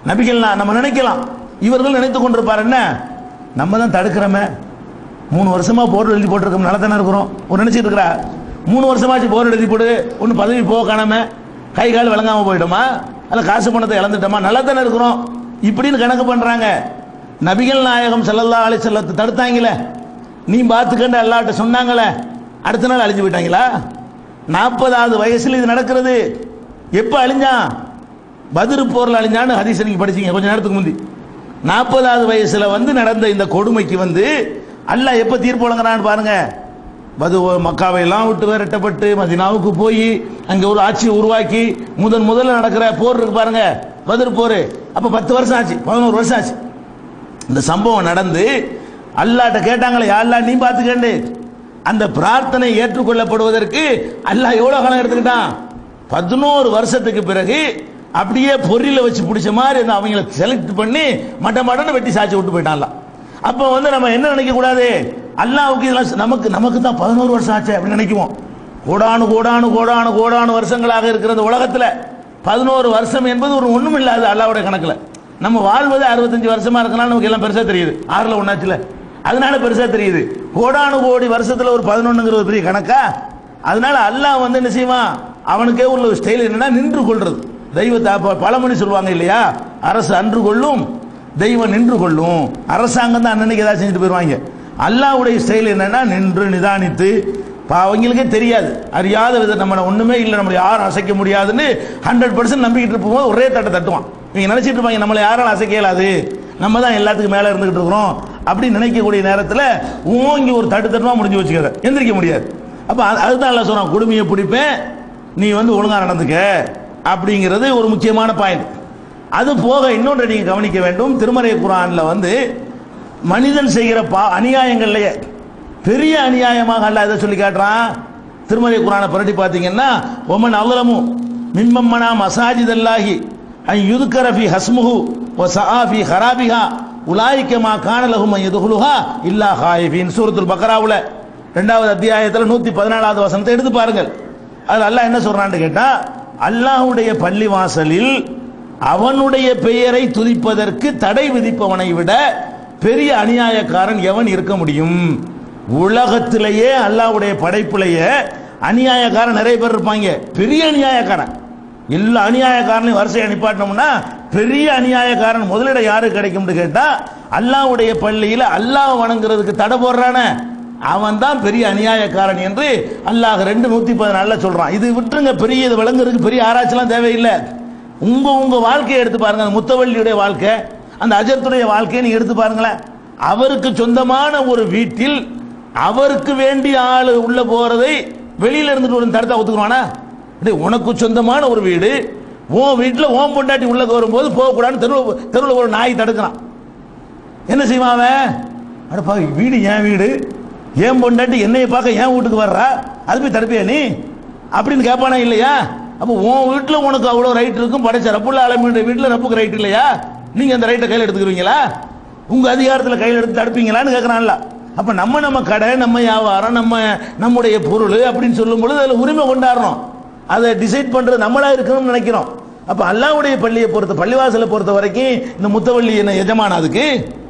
நபிகள் நம்ம நினைக்கலாம் இவர்கள் நினைத்து கொண்டிருப்பார் என்ன நம்ம தான் தடுக்கிறோமே மூணு வருஷமா போர் எழுதி போட்டிருக்கோம் நல்லா தானே இருக்கிறோம் ஒரு நினைச்சிட்டு இருக்கிறா மூணு வருஷமாச்சு போர் எழுதி போடு ஒன்றும் பதவி போக காணாம கை கால் விளங்காம போயிட்டோமா அல்ல காசு பணத்தை இழந்துட்டோமா நல்லா தானே இருக்கிறோம் இப்படின்னு கணக்கு பண்றாங்க நபிகள் நாயகம் ஸல்லல்லாஹு அலைஹி செல்லத்தை தடுத்தாங்களே நீ பார்த்துக்கண்டு அல்லாட்ட சொன்னாங்களே அடுத்த நாள் அழிஞ்சு போயிட்டாங்களா நாற்பதாவது வயசுல இது நடக்கிறது எப்ப அழிஞ்சான் பதிரு போர்ல அழிஞ்சான்னு ஹதீஸ் நீங்க படிச்சீங்க கொஞ்ச நேரத்துக்கு முந்தி நாற்பதாவது வயசுல வந்து நடந்த இந்த கொடுமைக்கு வந்து அல்லாஹ் எப்ப தீர்ப்பு வழங்குறான்னு பாருங்க பது மக்காவை எல்லாம் விட்டு விரட்டப்பட்டு மதினாவுக்கு போய் அங்க ஒரு ஆட்சியை உருவாக்கி முதன் முதல்ல நடக்கிற போர் இருக்கு பாருங்க பதிர் போர் அப்ப பத்து வருஷம் ஆச்சு பதினோரு வருஷம் ஆச்சு இந்த சம்பவம் நடந்து அல்லாட்ட கேட்டாங்களே "யா அல்லாஹ் நீ பார்த்துக்கண்டு அந்த பிரார்த்தனை ஏற்றுக்கொள்ளப்படுவதற்கு அல்லாஹ் எவ்வளவு காலம் எடுத்துக்கிட்டான் பதினோரு வருஷத்துக்கு பிறகு அப்படியே பொரியில வச்சு பிடிச்ச மாதிரி அந்த அவங்கள செலக்ட் பண்ணி மட்ட மட்டன்னு வெட்டி சாச்சி விட்டு போயிட்டான்ல அப்போ வந்து நம்ம என்ன நினைக்க கூடாது அல்லாஹ்வுக்கு இதெல்லாம் நமக்கு நமக்கு தான் பதினோரு வருஷம் ஆச்சு அப்படின்னு நினைக்குவோம் கோடானு கோடானு கோடானு கோடானு வருஷங்களாக இருக்கிற இந்த உலகத்துல பதினோரு வருஷம் என்பது ஒரு ஒண்ணும் இல்லாது அல்லாவுடைய கணக்குல நம்ம வாழ்வது அறுபத்தஞ்சு வருஷமா இருக்கனால நமக்கு எல்லாம் பெருசா தெரியுது ஆறுல ஒண்ணாச்சுல அதனால பெருசா தெரியுது கோடானு கோடி வருஷத்துல ஒரு பதினொன்னுங்கிற ஒரு பெரிய கணக்கா அதனால அல்லாஹ் வந்து என்ன செய்வான் அவனுக்கே உள்ள ஒரு ஸ்டைல் என்னன்னா நின்று கொள்றது தெய்வத்தை அப்ப பழமொழி சொல்லுவாங்க இல்லையா அரசு அன்று கொள்ளும் தெய்வம் நின்று கொள்ளும் அரசாங்கம் தான் அன்னன்னைக்கு ஏதாவது செஞ்சுட்டு போயிருவாங்க அல்லாஹ்வுடைய ஸ்டைல் என்னன்னா நின்று நிதானித்து பா- அவங்களுக்கே தெரியாது அறியாத வித நம்ம ஒண்ணுமே இல்லை நம்மளை யாரும் அசைக்க முடியாதுன்னு ஹண்ட்ரட் பர்சன்ட் நம்பிக்கிட்டு இருக்கும்போது ஒரே தட்டை தட்டுவான் இவங்க நினைச்சிட்டு இருப்பாங்க நம்மளை யாராலும் அசைக்க இயலாது நம்ம தான் எல்லாத்துக்கும் மேல இருந்துகிட்டு இருக்கிறோம் அப்படின்னு நினைக்கக்கூடிய நேரத்தில் ஓங்கி ஒரு தட்டு தட்டுமா முடிஞ்சு வச்சுக்கிற எந்திரிக்க முடியாது அப்ப அது- அதுதான் எல்லாம் சொல்றான் குடுமையை பிடிப்பேன் நீ வந்து ஒழுங்கா நடந்துக்க அப்படிங்கிறது ஒரு முக்கியமான பாயிண்ட் அது போக இன்னொன்று நீங்க கவனிக்க வேண்டும் திருமறை குரான்ல வந்து மனிதன் செய்கிற பா அநியாயங்கள்லயே பெரிய அநியாயமாக அல்லாஹ் எதை சொல்லி காட்டுறான் திருமறை குரானை புரட்டி பார்த்தீங்கன்னா ஒமன் அவ்வளமு மிம்மம்மனா மசாஜிதல்லாஹி அன் யுதுக்கர ஃபி ஹஸ்முஹு வ சஆ ஃபி ஹராபிஹா உலாயிக்க மா கான லஹும் அன் யதுஹுலுஹா இல்லா ஹாயிஃபின் சூரத்துல் பக்ராவுல ரெண்டாவது அத்தியாயத்தில் நூத்தி பதினாலாவது வசனத்தை எடுத்து பாருங்கள் அதுல அல்லாஹ் என்ன சொல்றான்னு கேட்டா அல்லாஹ்வுடைய பள்ளிவாசலில் அவனுடைய பெயரை துதிப்பதற்கு தடை விதிப்பவனை விட பெரிய அநியாயக்காரன் எவன் இருக்க முடியும் உலகத்திலேயே அல்லாஹ்வுடைய படைப்பிலேயே அநியாயக்காரன் நிறைய பேர் இருப்பாங்க பெரிய அநியாயக்காரன் எல்லா அநியாயக்காரனையும் வரிசையை நிப்பாட்டினோம்னா பெரிய அநியாயக்காரன் முதலிடம் யாரு கிடைக்கும்னு கேட்டா அல்லாஹ்வுடைய பள்ளியில அல்லாஹ் வணங்குறதுக்கு தடை போடுறானே அவன் தான் பெரிய அநியாயக்காரன் என்று அல்லாஹ் ரெண்டு நூத்தி பதினாலுல சொல்றான் இது விட்டுருங்க பெரிய இது விளங்குறதுக்கு பெரிய ஆராய்ச்சிலாம் தேவையில்லை உங்க உங்க வாழ்க்கையை எடுத்து பாருங்க அந்த முத்தவள்ளியுடைய வாழ்க்கை அந்த அஜர்த்துடைய வாழ்க்கையை நீங்க எடுத்து பாருங்களேன் அவருக்கு சொந்தமான ஒரு வீட்டில் அவருக்கு வேண்டிய ஆள் உள்ள போறதை வெளியில இருந்துட்டு ஒரு தடுத்தா ஒத்துக்குவானா டேய், உனக்கு சொந்தமான ஒரு வீடு உன் வீட்டுல உன் பொண்டாட்டி உள்ள வரும்போது போகக்கூடாதுன்னு தெருவில் தெருவில் ஒரு நாய் தடுக்கிறான் என்ன செய்வான் அவன் அடப்பா வீடு என் வீடு ஏன் பொண்டாட்டி என்னைய பார்க்க என் வீட்டுக்கு வர்றா அது போய் தடுப்பியா நீ அப்படின்னு கேட்பானா இல்லையா அப்போ உன் வீட்டில் உனக்கு அவ்வளோ ரைட் இருக்கும் படைச்ச ரப்புள்ள ஆலமீனுடைய வீட்டில் ரப்புக்கு ரைட் இல்லையா நீங்க அந்த ரைட்டை கையில் எடுத்துக்கிறீங்களா உங்க அதிகாரத்தில் கையில் எடுத்து தடுப்பீங்களான்னு கேட்கறான்ல அப்ப நம்ம நம்ம கடை நம்ம வியாபாரம் நம்ம நம்முடைய பொருள் அப்படின்னு சொல்லும் பொழுது அதில் உரிமை கொண்டாடுறோம் அதை டிசைட் பண்றது நம்மளா இருக்கணும்னு நினைக்கிறோம் அப்ப அல்லாவுடைய பள்ளியை பொறுத்த பள்ளிவாசலை பொறுத்த வரைக்கும் இந்த முத்தவள்ளி என்ன எஜமான அதுக்கு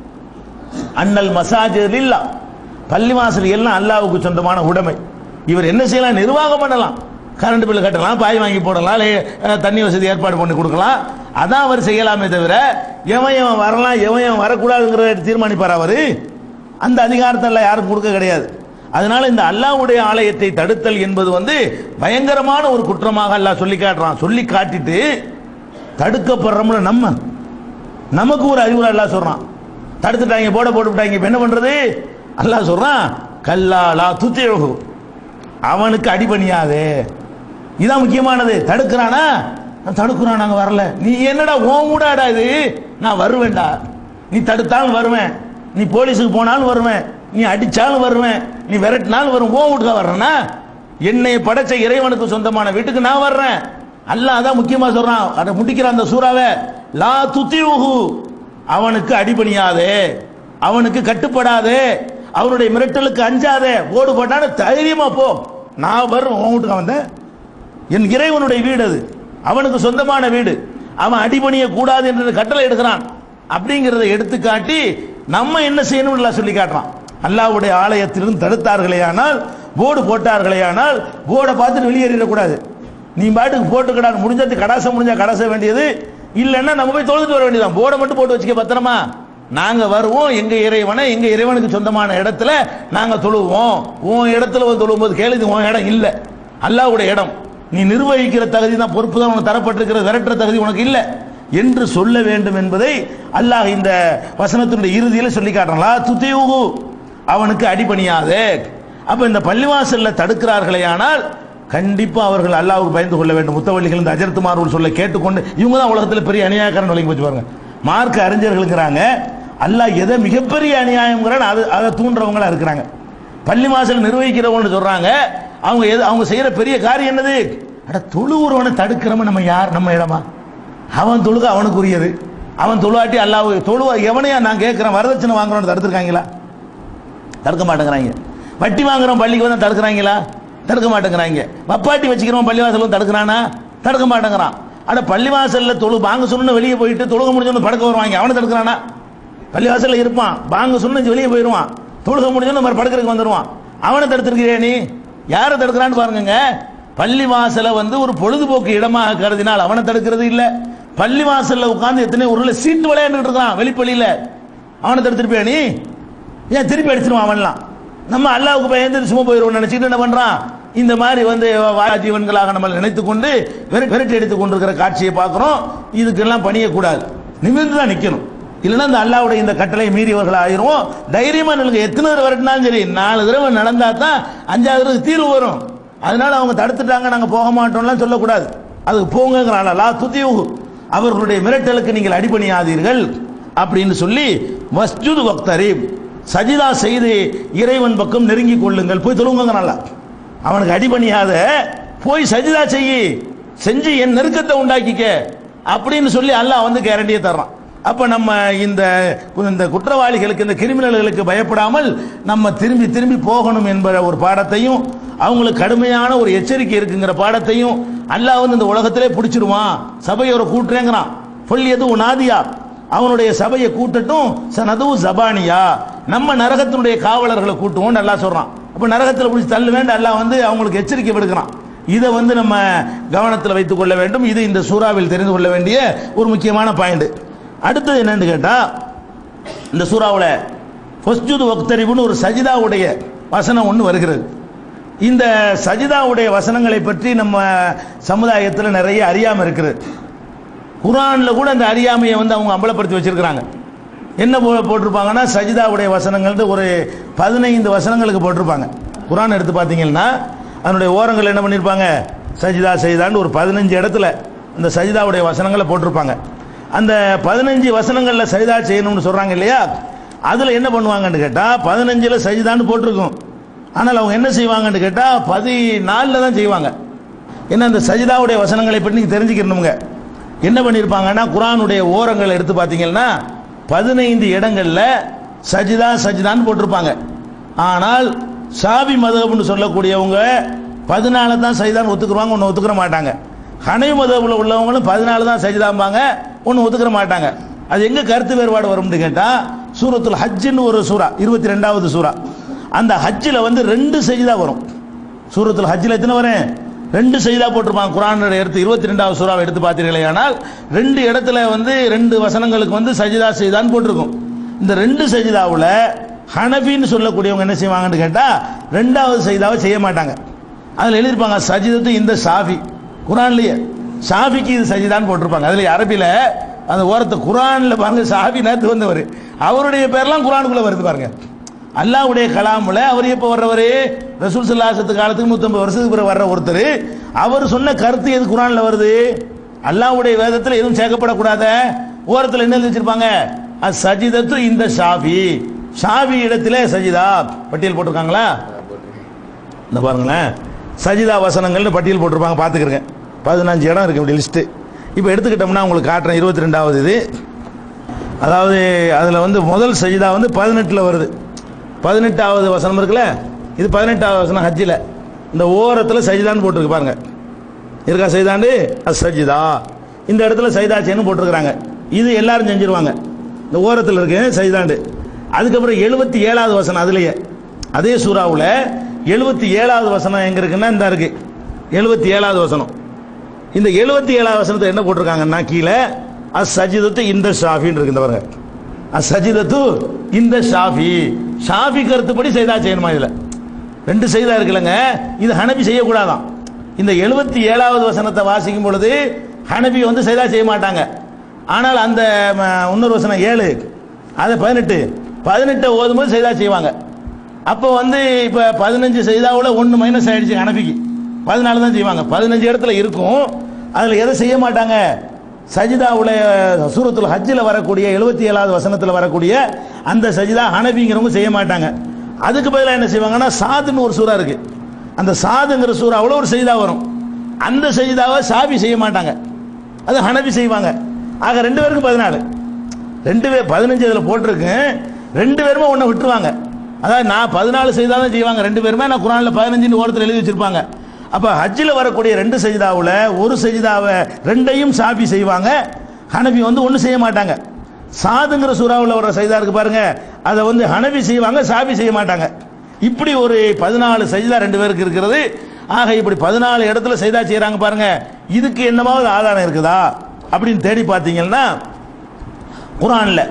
அண்ணல் மசாஜில் இல்லா பள்ளிவாசல் எல்லாம் அல்லாவுக்கு சொந்தமான உடைமை இவர் என்ன செய்யலாம் நிர்வாகம் பண்ணலாம் கரண்ட் பில் கட்டலாம் பாய் வாங்கி போடலாம் லே- அஹ், தண்ணி வசதி ஏற்பாடு பண்ணி கொடுக்கலாம் அதான் அவர் செய்யலாமே தவிர எவன் எவன் வரலாம் எவன் எவன் வரக்கூடாதுங்கிறத தீர்மானிப்பார் அவரு அந்த அதிகாரத்தை எல்லாம் யாரும் கொடுக்க கிடையாது அதனால இந்த அல்லாஹ்வுடைய ஆலயத்தை தடுத்தல் என்பது வந்து பயங்கரமான ஒரு குற்றமாக அல்லாஹ் சொல்லி காட்டுறான் சொல்லி காட்டிட்டு தடுக்கப்படுறோம்ல நம்ம நமக்கு ஒரு அறிவுரை அல்லாஹ் சொல்றான் தடுத்துட்டாங்க போட போட்டுவிட்டாங்க இப்ப என்ன பண்றது அல்லாஹ் சொல்றான் கல்லாலா துத்திழகு அவனுக்கு அடிபணியாதே இதான் முக்கியமானது தடுக்கிறானா நான் தடுக்கிறான் நாங்க வரல நீ என்னடா உன் கூடாடா இது நான் வருவேன்டா நீ தடுத்தாலும் வருவேன் நீ போலீஸுக்கு போனாலும் வருவேன் நீ அடிச்சாலும் வருவேன் நீ விரட்டினாலும் வரும் உன் வீட்டுக்கு வர்றேன்னா என்னை படைச்ச இறைவனுக்கு சொந்தமான வீட்டுக்கு நான் வர்றேன் அல்லாஹ் அதான் முக்கியமா சொல்றான் அதை முடிக்கிற அந்த சூறாவை லா துத்தியுகு அவனுக்கு அடிபணியாதே அவனுக்கு கட்டுப்படாதே அவனுடைய மிரட்டலுக்கு அஞ்சாதே ஓடு போட்டான தைரியமா போ நான் வரும் உன் வீட்டுக்கு வந்தேன் என் இறைவனுடைய வீடு அது அவனுக்கு சொந்தமான வீடு அவன் அடிபணிய கூடாது என்ற கட்டளை எடுக்கிறான் அப்படிங்கிறத எடுத்துக்காட்டி நம்ம என்ன செய்யணும் அல்லாஹ் சொல்லி காட்டுறான் அல்லாஹ்வுடைய ஆலயத்திலிருந்து தடுத்தார்களேயானால் போர்டு போட்டார்களேயானால் போர்டை பார்த்துட்டு வெளியேறிடக்கூடாது நீ பாட்டுக்கு போட்டுக்கடா முடிஞ்சது கடாச முடிஞ்சா கடாச வேண்டியது இல்லைன்னா நம்ம போய் தொழுதுட்டு வர வேண்டியதான் போர்டை மட்டும் போட்டு வச்சுக்க பத்திரமா நாங்க வருவோம் எங்க இறைவனை எங்க இறைவனுக்கு சொந்தமான இடத்துல நாங்க தொழுவோம் உன் இடத்துல வந்து தொழும்போது கேளு இது உன் இடம் இல்ல அல்லாஹ்வுடைய இடம் நீ நிர்வகிக்கிற தகுதி தான் பொறுப்பு தான் உனக்கு தரப்பட்டிருக்கிற விரட்டுற தகுதி உனக்கு இல்ல என்று சொல்ல வேண்டும் என்பதை அல்லாஹ் இந்த வசனத்தினுடைய இறுதியில சொல்லி காட்டுறான் லா துதியுகு அவனுக்கு அடிபணியாதே அப்ப இந்த பள்ளிவாசல்ல தடுக்கிறார்களே ஆனால் கண்டிப்பா அவர்கள் அல்லாஹ்வுக்கு பயந்து கொள்ள வேண்டும் முத்தவள்ளிகள் இந்த அஜர்த்துமார்கள் சொல்ல கேட்டுக்கொண்டு இவங்க தான் உலகத்தில் பெரிய அநியாயக்காரன் விளங்கி போச்சு பாருங்க மார்க்க அறிஞர்களுங்கிறாங்க அல்லாஹ் எதை மிகப்பெரிய அநியாயம்ங்கிறான் அது அதை தூண்டுறவங்களா இருக்கிறாங்க பள்ளி வாசல் நிர்வகிக்கிறவங்க சொல்றாங்க அவங்க எது அவங்க செய்யற பெரிய காரியம் என்னது அட தொழுவுறவனை தடுக்கிறவன் நம்ம யார் நம்ம இடமா அவன் தொழுக அவனுக்குரியது அவன் தொழுவாட்டி அல்லாஹ் தொழுவா எவனையா நான் கேட்கிறேன் வரதட்சணை வாங்குறவன் தடுத்துருக்காங்களா தடுக்க மாட்டேங்கிறாங்க வட்டி வாங்குறோம் பள்ளிக்கு வந்து தடுக்கிறாங்களா தடுக்க மாட்டேங்கிறாங்க வப்பாட்டி வச்சுக்கிறோம் பள்ளிவாசல் வந்து தடுக்கிறானா தடுக்க மாட்டேங்கிறான் அட பள்ளிவாசல்ல தொழு பாங்க சொன்னு வெளியே போயிட்டு தொழுக முடிஞ்சோன்னு படுக்க வருவாங்க அவனை தடுக்கிறானா பள்ளிவாசல்ல இருப்பான் பாங்க சொன்னு வெளியே போயிடுவான் தொழுக முடிஞ்சோன்னு மறு படுக்கிறதுக்கு வந்துடுவான் அவனை தடுத்திருக்கிறியா நீ யாரை தடுக்கிறான்னு பாருங்க பள்ளிவாசலை வந்து ஒரு பொழுதுபோக்கு இடமாக கருதினால் அவனை தடுக்கிறது இல்ல பள்ளிவாசல்ல உட்கார்ந்து எத்தனை ஊர்ல சீட்டு விளையாண்டுட்டு இருக்கான் வெளிப்பள்ளியில அவனை தடுத்திருப்பியா நீ ஏன் திருப்பி அடிச்சிருவான் அவன்லாம் நம்ம அல்லாவுக்கு பயந்து சும்மா போயிடுவோம் நினைச்சிட்டு என்ன பண்றான் இந்த மாதிரி வந்து வாயா ஜீவன்களாக நம்ம நினைத்துக் கொண்டு வெறு- விரட்டி எடுத்துக் கொண்டிருக்கிற காட்சியை பார்க்கிறோம் இதுக்கெல்லாம் பணியக்கூடாது நிமிர்ந்து தான் நிக்கணும் இல்லைன்னா இந்த அல்லாவுடைய இந்த கட்டளை மீறியவர்கள் ஆயிரும் தைரியமா நிலுங்க எத்தனை தடவை விரட்டினாலும் சரி நாலு தடவை நடந்தா தான் அஞ்சாவது தடவை தீர்வு வரும் அதனால அவங்க தடுத்துட்டாங்க நாங்க போக மாட்டோம்லாம் சொல்லக்கூடாது அதுக்கு போங்கிறான் லா துதியுகு அவர்களுடைய மிரட்டலுக்கு நீங்கள் அடிபணியாதீர்கள் அப்படின்னு சொல்லி மஸ்ஜுது வக்தரீப் சஜிதா செய்து இறைவன் பக்கம் நெருங்கி கொள்ளுங்கள் போய் தொழுங்கிறான்ல அவனுக்கு அடிபணியாத போய் சஜிதா செய்யி செஞ்சு என் நெருக்கத்தை உண்டாக்கிக்க அப்படின்னு சொல்லி அல்லாஹ் வந்து கேரண்டியை தர்றான் அப்ப நம்ம இந்த இந்த குற்றவாளிகளுக்கு இந்த கிரிமினல்களுக்கு பயப்படாமல் நம்ம திரும்பி திரும்பி போகணும் என்கிற ஒரு பாடத்தையும் அவங்களுக்கு கடுமையான ஒரு எச்சரிக்கை இருக்குங்கிற பாடத்தையும் அல்லாஹ் வந்து இந்த உலகத்திலே பிடிச்சிருவான் சபையோட கூட்டுறேங்கிறான் சொல்லியது உனாதியா அவனுடைய சபையை கூட்டட்டும் சனது ஜபானியா நம்ம நரகத்தினுடைய காவலர்களை கூட்டுவோம் நல்லா சொல்றான் அப்ப நரகத்தில் பிடிச்சி தள்ளு வேண்டாம் அல்லாஹ் வந்து அவங்களுக்கு எச்சரிக்கை விடுக்கிறான் இதை வந்து நம்ம கவனத்தில் வைத்துக் கொள்ள வேண்டும் இது இந்த சூறாவில் தெரிந்து கொள்ள வேண்டிய ஒரு முக்கியமான பாயிண்ட் அடுத்தது என்னன்னு கேட்டா இந்த சூறாவில் ஃபஸ்ஜுது வக்தரிபுன்னு ஒரு சஜிதாவுடைய வசனம் ஒன்று வருகிறது இந்த சஜிதாவுடைய வசனங்களை பற்றி நம்ம சமுதாயத்தில் நிறைய அறியாம இருக்குது குரான்ல கூட அந்த அறியாமையை வந்து அவங்க அம்பலப்படுத்தி வச்சிருக்கிறாங்க என்ன போ- போட்டிருப்பாங்கன்னா சஜிதாவுடைய வசனங்கள் ஒரு பதினைந்து வசனங்களுக்கு போட்டிருப்பாங்க குரான் எடுத்து பார்த்தீங்கன்னா அதனுடைய ஓரங்கள் என்ன பண்ணியிருப்பாங்க சஜிதா செய்தான்னு ஒரு பதினஞ்சு இடத்துல அந்த சஜிதாவுடைய வசனங்களை போட்டிருப்பாங்க அந்த பதினஞ்சு வசனங்களில் சஜிதா செய்யணும்னு சொல்றாங்க இல்லையா அதில் என்ன பண்ணுவாங்கன்னு கேட்டால் பதினஞ்சில் சஜிதான்னு போட்டிருக்கும் ஆனால் அவங்க என்ன செய்வாங்கன்னு கேட்டால் பதினாலில் தான் செய்வாங்க ஏன்னா அந்த சஜிதாவுடைய வசனங்களை பற்றி நீங்கள் தெரிஞ்சுக்கணுங்க என்ன பண்ணியிருப்பாங்கன்னா குரானுடைய ஓரங்களை எடுத்து பார்த்தீங்கன்னா பதினைந்து இடங்கள்ல சஜிதா சஜிதான்னு போட்டிருப்பாங்க ஆனால் ஷாபி மதகுன்னு சொல்லக்கூடியவங்க பதினாலு தான் சஜிதான் ஒத்துக்குருவாங்க ஒன்று ஒத்துக்கிற மாட்டாங்க ஹனை மதகுல உள்ளவங்களும் பதினாலு தான் சஜிதாம்பாங்க ஒன்று ஒத்துக்கிற மாட்டாங்க அது எங்க கருத்து வேறுபாடு வரும்னு கேட்டா சூரத்துல் ஹஜ்ஜின்னு ஒரு சூரா இருபத்தி ரெண்டாவது சூரா அந்த ஹஜ்ஜில் வந்து ரெண்டு சஜிதா வரும் சூரத்துல் ஹஜ்ஜில் எத்தனை வரும் ரெண்டு செய்தா போட்டிருப்பாங்க குரானோட எடுத்து இருபத்தி ரெண்டாவது சூறாவை எடுத்து பார்த்தீர்களே ஆனால் ரெண்டு இடத்துல வந்து ரெண்டு வசனங்களுக்கு வந்து சஜிதா செய்தான்னு போட்டிருக்கும் இந்த ரெண்டு சஜிதாவுல ஹனபின்னு சொல்லக்கூடியவங்க என்ன செய்வாங்கன்னு கேட்டா ரெண்டாவது சஜிதாவை செய்ய மாட்டாங்க அதுல எழுதியிருப்பாங்க சஜிதத்து இந்த ஷாஃபி குரான்லயே ஷாஃபிக்கு இது சஜிதான்னு போட்டிருப்பாங்க அதுல அரபில அந்த ஓரத்தை குரான்ல பாருங்க ஷாஃபி நேரத்து வந்தவர் அவருடைய பேர்லாம் குரானுக்குள்ள வருது பாருங்க அல்லாஹ்வுடைய கலாம்ல அவர் எப்ப வர்றவர் ரசூல் சல்லாசத்து காலத்துக்கு நூத்தம்பது வருஷத்துக்கு பிறகு வர்ற ஒருத்தர் அவர் சொன்ன கருத்து எது குரான்ல வருது அல்லாஹ்வுடைய வேதத்துல எதுவும் சேர்க்கப்படக்கூடாத ஓரத்துல என்ன எழுதி வச்சிருப்பாங்க அது சஜிதத்து இந்த ஷாஃபி ஷாஃபி இடத்துல சஜிதா பட்டியல் போட்டிருக்காங்களா இந்த பாருங்களேன் சஜிதா வசனங்கள்னு பட்டியல் போட்டிருப்பாங்க பார்த்துக்கிறங்க பதினஞ்சு இடம் இருக்கு இப்படி லிஸ்ட்டு இப்போ எடுத்துக்கிட்டோம்னா உங்களுக்கு காட்டுறேன் இருபத்தி ரெண்டாவது இது அதாவது அதில் வந்து முதல் சஜிதா வந்து பதினெட்டில் வருது பதினெட்டாவது வசனம் இருக்குல்ல இது பதினெட்டாவது வசனம் ஹஜ்ஜில் இந்த ஓரத்தில் சஜிதான்னு போட்டிருக்கு பாருங்க இருக்கா சஜிதாண்டு அது சஜிதா இந்த இடத்துல சைதா செய்யணும் போட்டிருக்கிறாங்க இது எல்லாரும் செஞ்சிருவாங்க இந்த ஓரத்தில் இருக்கு சைதாண்டு அதுக்கப்புறம் எழுபத்தி ஏழாவது வசனம் அதுலயே அதே சூறாவுல எழுபத்தி ஏழாவது வசனம் எங்க இருக்குன்னா இந்த இருக்கு எழுபத்தி ஏழாவது வசனம் இந்த எழுபத்தி ஏழாவது வசனத்தை என்ன போட்டிருக்காங்கன்னா கீழே அஸ் சஜிதத்து இந்த ஷாஃபின்னு இருக்கு இந்த பாருங்க அஸ் சஜிதத்து இந்த ஷாஃபி ஷாஃபி கருத்துப்படி செய்தா செய்யணுமா இதுல ரெண்டு செய்தா இருக்குல்லங்க இது ஹனபி செய்யக்கூடாதான் இந்த எழுபத்தி ஏழாவது வசனத்தை வாசிக்கும் பொழுது ஹனபி வந்து செய்தா செய்ய மாட்டாங்க ஆனால் அந்த ம, இன்னொரு வசனம் ஏழு அது பதினெட்டு பதினெட்டை ஓதும்போது செய்தா செய்வாங்க அப்போ வந்து இப்போ பதினஞ்சு செய்தாவில் ஒன்று மைனஸ் ஆயிடுச்சு ஹனபிக்கு பதினாலு தான் செய்வாங்க பதினஞ்சு இடத்துல இருக்கும் அதில் எதை செய்ய மாட்டாங்க சஜிதாவுல சூரத்துல் ஹஜ்ஜில் வரக்கூடிய எழுபத்தி ஏழாவது வசனத்தில் வரக்கூடிய அந்த சஜிதா ஹனபிங்கிறவங்க செய்ய மாட்டாங்க அதுக்கு பதிலாக என்ன செய்வாங்கன்னா சாதுன்னு ஒரு சூறா இருக்கு அந்த சாதுங்கிற சூறாவில் ஒரு செய்தா வரும் அந்த செய்தாவை சாபி செய்ய மாட்டாங்க அது ஹனபி செய்வாங்க ஆக ரெண்டு பேருக்கும் பதினாலு ரெண்டு பேர் பதினஞ்சு இதில் போட்டிருக்கு ரெண்டு பேருமே ஒன்றை விட்டுருவாங்க அதாவது நான் பதினாலு செய்தாலும் செய்வாங்க ரெண்டு பேருமே நான் குரானில் பதினஞ்சுன்னு ஓரத்தில் எழுதி வச்சிருப்பாங்க அப்போ ஹஜ்ஜில் வரக்கூடிய ரெண்டு சஜிதாவில் ஒரு சஜிதாவை ரெண்டையும் சாபி செய்வாங்க ஹனபி வந்து ஒன்றும் செய்ய மாட்டாங்க சாதுங்கிற சூறாவில் வர சஜிதா இருக்கு பாருங்க அதை வந்து ஹனபி செய்வாங்க சாபி செய்ய மாட்டாங்க இப்படி ஒரு பதினாலு சஜிதா ரெண்டு பேருக்கு இருக்கிறது ஆக இப்படி பதினாலு இடத்துல சஜிதா செய்கிறாங்க பாருங்க இதுக்கு என்னமாவது ஆதாரம் இருக்குதா அப்படின்னு தேடி பார்த்தீங்கன்னா குரானில்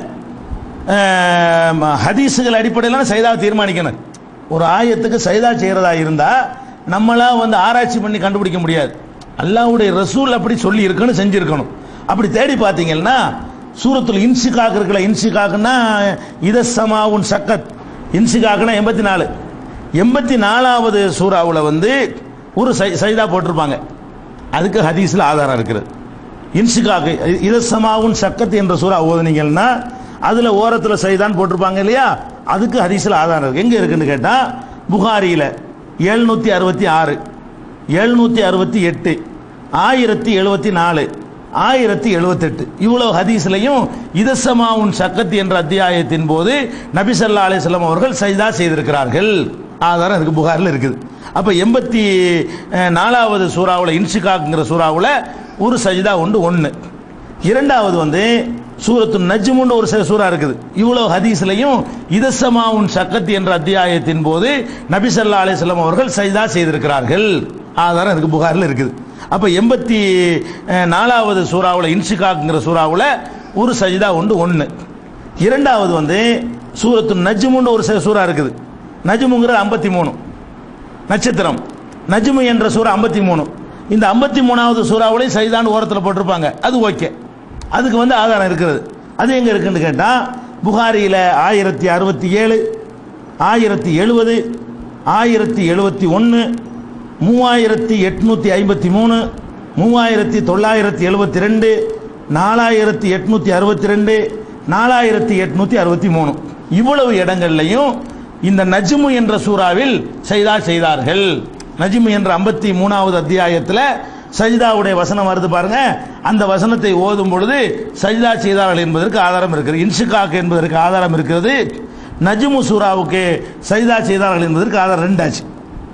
ஹதீஸுகள் அடிப்படையில் சைதாவை தீர்மானிக்கணும் ஒரு ஆயத்துக்கு சைதா செய்கிறதா இருந்தால் நம்மளா வந்து ஆராய்ச்சி பண்ணி கண்டுபிடிக்க முடியாது அல்லாஹ்வுடைய ரசூல் அப்படி சொல்லி இருக்கணும் செஞ்சிருக்கணும் அப்படி தேடி பார்த்தீங்கன்னா சூரத்துல் இன்சிகாக் இருக்குல்ல இன்சிகாக்குன்னா இத சமாவுன் சக்கத் இன்சிகாக்குன்னா எண்பத்தி நாலு எண்பத்தி நாலாவது சூறாவில் வந்து ஒரு சை- சைதா போட்டிருப்பாங்க அதுக்கு ஹதீஸில் ஆதாரம் இருக்கிறது இன்சிகாக்கு இதசமாவும் சக்கத் என்ற சூறா ஓதுனீங்கன்னா அதுல ஓரத்துல சைதான் போட்டிருப்பாங்க இல்லையா அதுக்கு ஹதீஸ்ல ஆதாரம் இருக்கு எங்க இருக்குன்னு கேட்டா புகாரியில எழுநூத்தி அறுபத்தி ஆறு எழுநூத்தி அறுபத்தி எட்டு ஆயிரத்தி எழுபத்தி நாலு ஆயிரத்தி எழுபத்தெட்டு இவ்வளவு ஹதீஸ்லையும் இதசமாவுன் சக்கத் என்ற அத்தியாயத்தின் போது நபி ஸல்லல்லாஹு அலைஹி வஸல்லம் அவர்கள் சைதா செய்திருக்கிறார்கள் ஆதாரம் இருக்கு புகாரில் இருக்குது அப்ப எண்பத்தி அஹ், நாலாவது சூறாவில் இன்சிகாக்குங்கிற சூறாவில் ஒரு சஜிதா உண்டு ஒன்று இரண்டாவது வந்து சூரத்து நஜ்முன்னு ஒரு சில சூறா இருக்குது இவ்வளவு ஹதீஸ்லையும் இதசமாவுன் சக்கத் என்ற அத்தியாயத்தின் போது நபி ஸல்லல்லாஹு அலைஹி வஸல்லம் அவர்கள் சஜிதா செய்திருக்கிறார்கள் ஆதாரம் இருக்கு புகாரில் இருக்குது அப்ப எண்பத்தி அஹ், நாலாவது சூறாவில் இன்சிகாக்குங்கிற சூறாவில் ஒரு சஜிதா உண்டு ஒன்று இரண்டாவது வந்து சூரத்து நஜ்முன்னு ஒரு சில சூறா இருக்குது நஜ்முங்கிறது ஐம்பத்தி மூணு நட்சத்திரம் நஜ்மு என்ற சூறா ஐம்பத்தி மூணு இந்த ஐம்பத்தி மூணாவது சூறாவிலையும் சைதான் ஓரத்தில் போட்டிருப்பாங்க அது ஓகே அதுக்கு வந்து ஆதாரம் இருக்கிறது அது எங்க இருக்குன்னு கேட்டா புகாரியில ஆயிரத்தி அறுபத்தி ஏழு ஆயிரத்தி எழுபது ஆயிரத்தி எழுபத்தி ஒன்று மூவாயிரத்தி எட்நூத்தி ஐம்பத்தி மூணு மூவாயிரத்தி தொள்ளாயிரத்தி எழுபத்தி ரெண்டு நாலாயிரத்தி எட்நூத்தி அறுபத்தி ரெண்டு நாலாயிரத்தி எட்நூத்தி அறுபத்தி மூணு இவ்வளவு இடங்கள்லையும் இந்த நஜ்மு என்ற சூறாவில் சைதா செய்தார்கள் நஜ்மு என்ற ஐம்பத்தி மூணாவது அத்தியாயத்தில் சஜிதாவுடைய வசனம் வருது பாருங்க அந்த வசனத்தை ஓதும் பொழுது சஜிதா செய்தார்கள் என்பதற்கு ஆதாரம் இருக்கிறது இன்சுகாக்கு என்பதற்கு ஆதாரம் இருக்கிறது நஜ்மு சூறாவுக்கு சஜிதா செய்தார்கள் என்பதற்கு ஆதாரம் ரெண்டாச்சு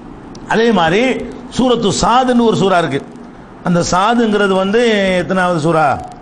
அதே மாதிரி சூரத்து சாதுன்னு ஒரு சூறா இருக்கு அந்த சாதுங்கிறது வந்து எத்தனாவது சூறா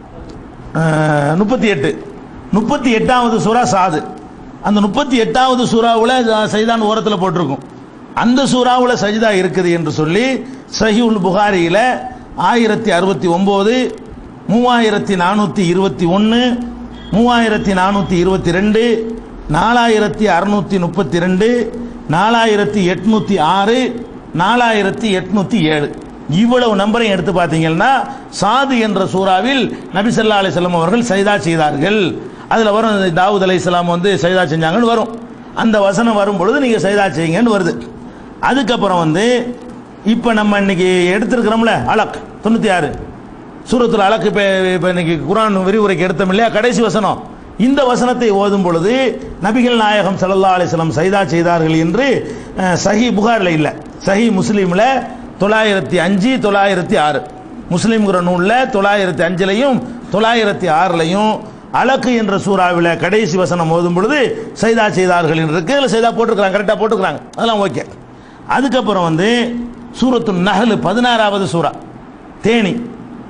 முப்பத்தி எட்டு முப்பத்தி எட்டாவது சூறா சாது அந்த முப்பத்தி எட்டாவது சூறாவில் சைதான் ஓரத்தில் போட்டிருக்கும் அந்த சூறாவில் சஜிதா இருக்குது என்று சொல்லி சஹிவுல் புகாரியில் ஆயிரத்தி அறுபத்தி ஒம்பது மூவாயிரத்தி நானூற்றி இருபத்தி ஒன்று மூவாயிரத்தி நானூற்றி இருபத்தி ரெண்டு நாலாயிரத்தி அறுநூத்தி முப்பத்தி ரெண்டு நாலாயிரத்தி எட்நூத்தி ஆறு நாலாயிரத்தி எட்நூத்தி ஏழு இவ்வளவு நம்பரையும் எடுத்து பார்த்தீங்கன்னா சாது என்ற சூறாவில் நபி ஸல்லல்லாஹு அலைஹி வஸல்லம் அவர்கள் சைதா செய்தார்கள் அதுல வரும் தாவூத் அலைஹிஸ்ஸலாம் வந்து சைதா செஞ்சாங்கன்னு வரும் அந்த வசனம் வரும் பொழுது நீங்க சைதா செய்யுங்கன்னு வருது அதுக்கப்புறம் வந்து இப்போ நம்ம இன்னைக்கு எடுத்திருக்கிறோம்ல அலக் தொண்ணூத்தி ஆறு சூரத்துல அலக்கு இப்போ இப்போ இன்னைக்கு குரான் விரிவுரைக்கு எடுத்தோம் இல்லையா கடைசி வசனம் இந்த வசனத்தை ஓதும் பொழுது நபிகள் நாயகம் ஸல்லல்லாஹு அலைஹி வஸல்லம் சைதா செய்தார்கள் என்று அஹ், சஹி புகாரில் இல்லை சஹி முஸ்லீம்ல தொள்ளாயிரத்தி அஞ்சு தொள்ளாயிரத்தி ஆறு முஸ்லீம்ங்கிற நூலில் தொள்ளாயிரத்தி அஞ்சுலையும் தொள்ளாயிரத்தி ஆறுலையும் அலக்கு என்ற சூறாவில் கடைசி வசனம் ஓதும் பொழுது சைதா செய்தார்கள் என்று இருக்கு அதில் சைதா போட்டிருக்கிறாங்க கரெக்டாக போட்டிருக்கிறாங்க அதெல்லாம் ஓகே அதுக்கப்புறம் வந்து சூரத்து நஹல் பதினாறாவது சூறா தேனி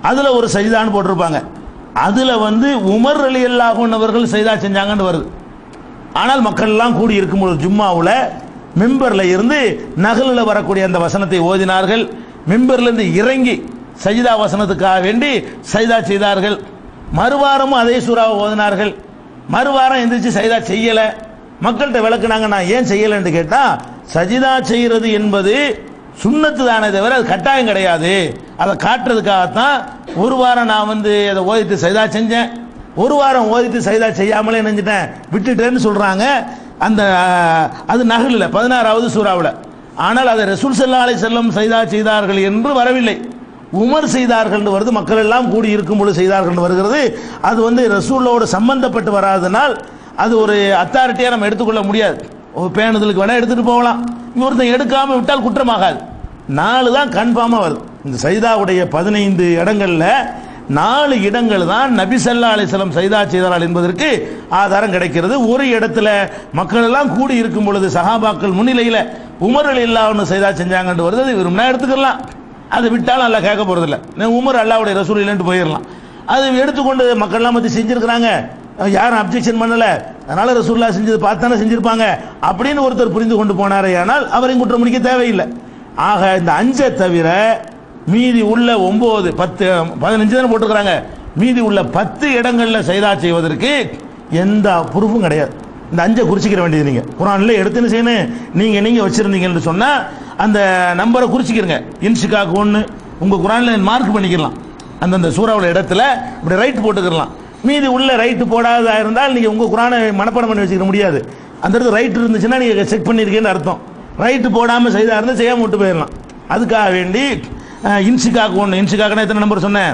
அதுல ஒரு சஜிதான்னு போட்டிருப்பாங்க அதுல வந்து உமர் அலி அவர்கள் சஜிதா செஞ்சாங்கன்னு வருது ஆனால் மக்கள் எல்லாம் கூடி இருக்கும்போது ஜும்மாவுல மிம்பர்ல இருந்து நகலில் வரக்கூடிய அந்த வசனத்தை ஓதினார்கள் மிம்பர்ல இருந்து இறங்கி சஜிதா வசனத்துக்காக வேண்டி சஜிதா செய்தார்கள் மறுவாரமும் அதே சூறாவை ஓதினார்கள் மறுவாரம் எந்திரிச்சு சஜிதா செய்யல மக்கள்கிட்ட விளக்குனாங்க நான் ஏன் செய்யலைன்னு கேட்டா சஜிதா செய்யறது என்பது சுண்ணத்து தானே தவிர அது கட்டாயம் கிடையாது அதை காட்டுறதுக்காகத்தான் ஒரு வாரம் நான் வந்து அதை ஓதிட்டு சஜிதா செஞ்சேன் ஒரு வாரம் ஓதிட்டு சைதா செய்யாமலே நினைஞ்சிட்டேன் விட்டுட்டேன்னு சொல்றாங்க அந்த அஹ், அது நகலில் பதினாறாவது சூறாவில் ஆனால் அதை ரசூல் சல்லா அலை செல்லம் சைதா செய்தார்கள் என்று வரவில்லை உமர் செய்தார்கள் என்று வருது மக்கள் எல்லாம் கூடி இருக்கும் பொழுது செய்தார்கள் என்று வருகிறது அது வந்து ரசூலோடு சம்பந்தப்பட்டு வராதனால் அது ஒரு அத்தாரிட்டியாக நம்ம எடுத்துக்கொள்ள முடியாது ஒரு பேணுதலுக்கு வேணா எடுத்துட்டு போகலாம் ஒருத்தன் எடுக்காம விட்டால் குற்றமாகாது நாலு தான் கன்ஃபார்மாக வருது இந்த சைதாவுடைய பதினைந்து இடங்கள்ல நாலு இடங்கள் தான் நபி ஸல்லல்லாஹு அலைஹி வஸல்லம் சைதா செய்தார்கள் என்பதற்கு ஆதாரம் கிடைக்கிறது ஒரு இடத்துல மக்கள் எல்லாம் கூடி இருக்கும் பொழுது சஹாபாக்கள் முன்னிலையில் உமர் அலி ஒன்று சைதா செஞ்சாங்கன்னு வருது அது விரும்பினா எடுத்துக்கலாம் அதை விட்டாலும் அல்ல கேட்க போறதில்ல நான் உமர் அல்லாவுடைய ரசூல் இல்லைன்ட்டு போயிடலாம் அது எடுத்துக்கொண்டு மக்கள்லாம் பற்றி செஞ்சிருக்கிறாங்க யாரும் அப்ஜெக்ஷன் பண்ணல அதனால ரசூல்லா செஞ்சது பார்த்தானே செஞ்சிருப்பாங்க அப்படின்னு ஒருத்தர் புரிந்து கொண்டு போனாரே ஆனால் அவரையும் குற்றம் முடிக்க தேவையில்லை ஆக இந்த அஞ்சை தவிர மீதி உள்ள ஒன்பது பத்து பதினஞ்சு தானே போட்டுக்கிறாங்க மீதி உள்ள பத்து இடங்கள்ல சைதா செய்வதற்கு எந்த ப்ரூஃபும் கிடையாது இந்த அஞ்சை குறிச்சிக்கிற வேண்டியது நீங்க குரான்ல எடுத்துன்னு செய்யணும் நீங்க நீங்க வச்சிருந்தீங்கன்னு சொன்னா அந்த நம்பரை குறிச்சிக்கிறங்க இன்சிகாக்கு ஒன்று உங்க குரான்ல மார்க் பண்ணிக்கலாம் அந்தந்த சூறாவுல இடத்துல இப்படி ரைட் போட்டுக்கலாம் மீதி உள்ள ரைட்டு போடாததா இருந்தால் நீங்க உங்க குரானை மனப்பாடம் பண்ணி வச்சுக்க முடியாது அந்த இடத்துல ரைட் இருந்துச்சுன்னா நீங்க செக் பண்ணிருக்கேன்னு அர்த்தம் ரைட்டு போடாம செய்தா இருந்தால் செய்யாம விட்டு போயிடலாம் அதுக்காக வேண்டி அஹ், இன்சிகாக்கு ஒன்று இன்சிகாக்குனா எத்தனை நம்பர் சொன்னேன்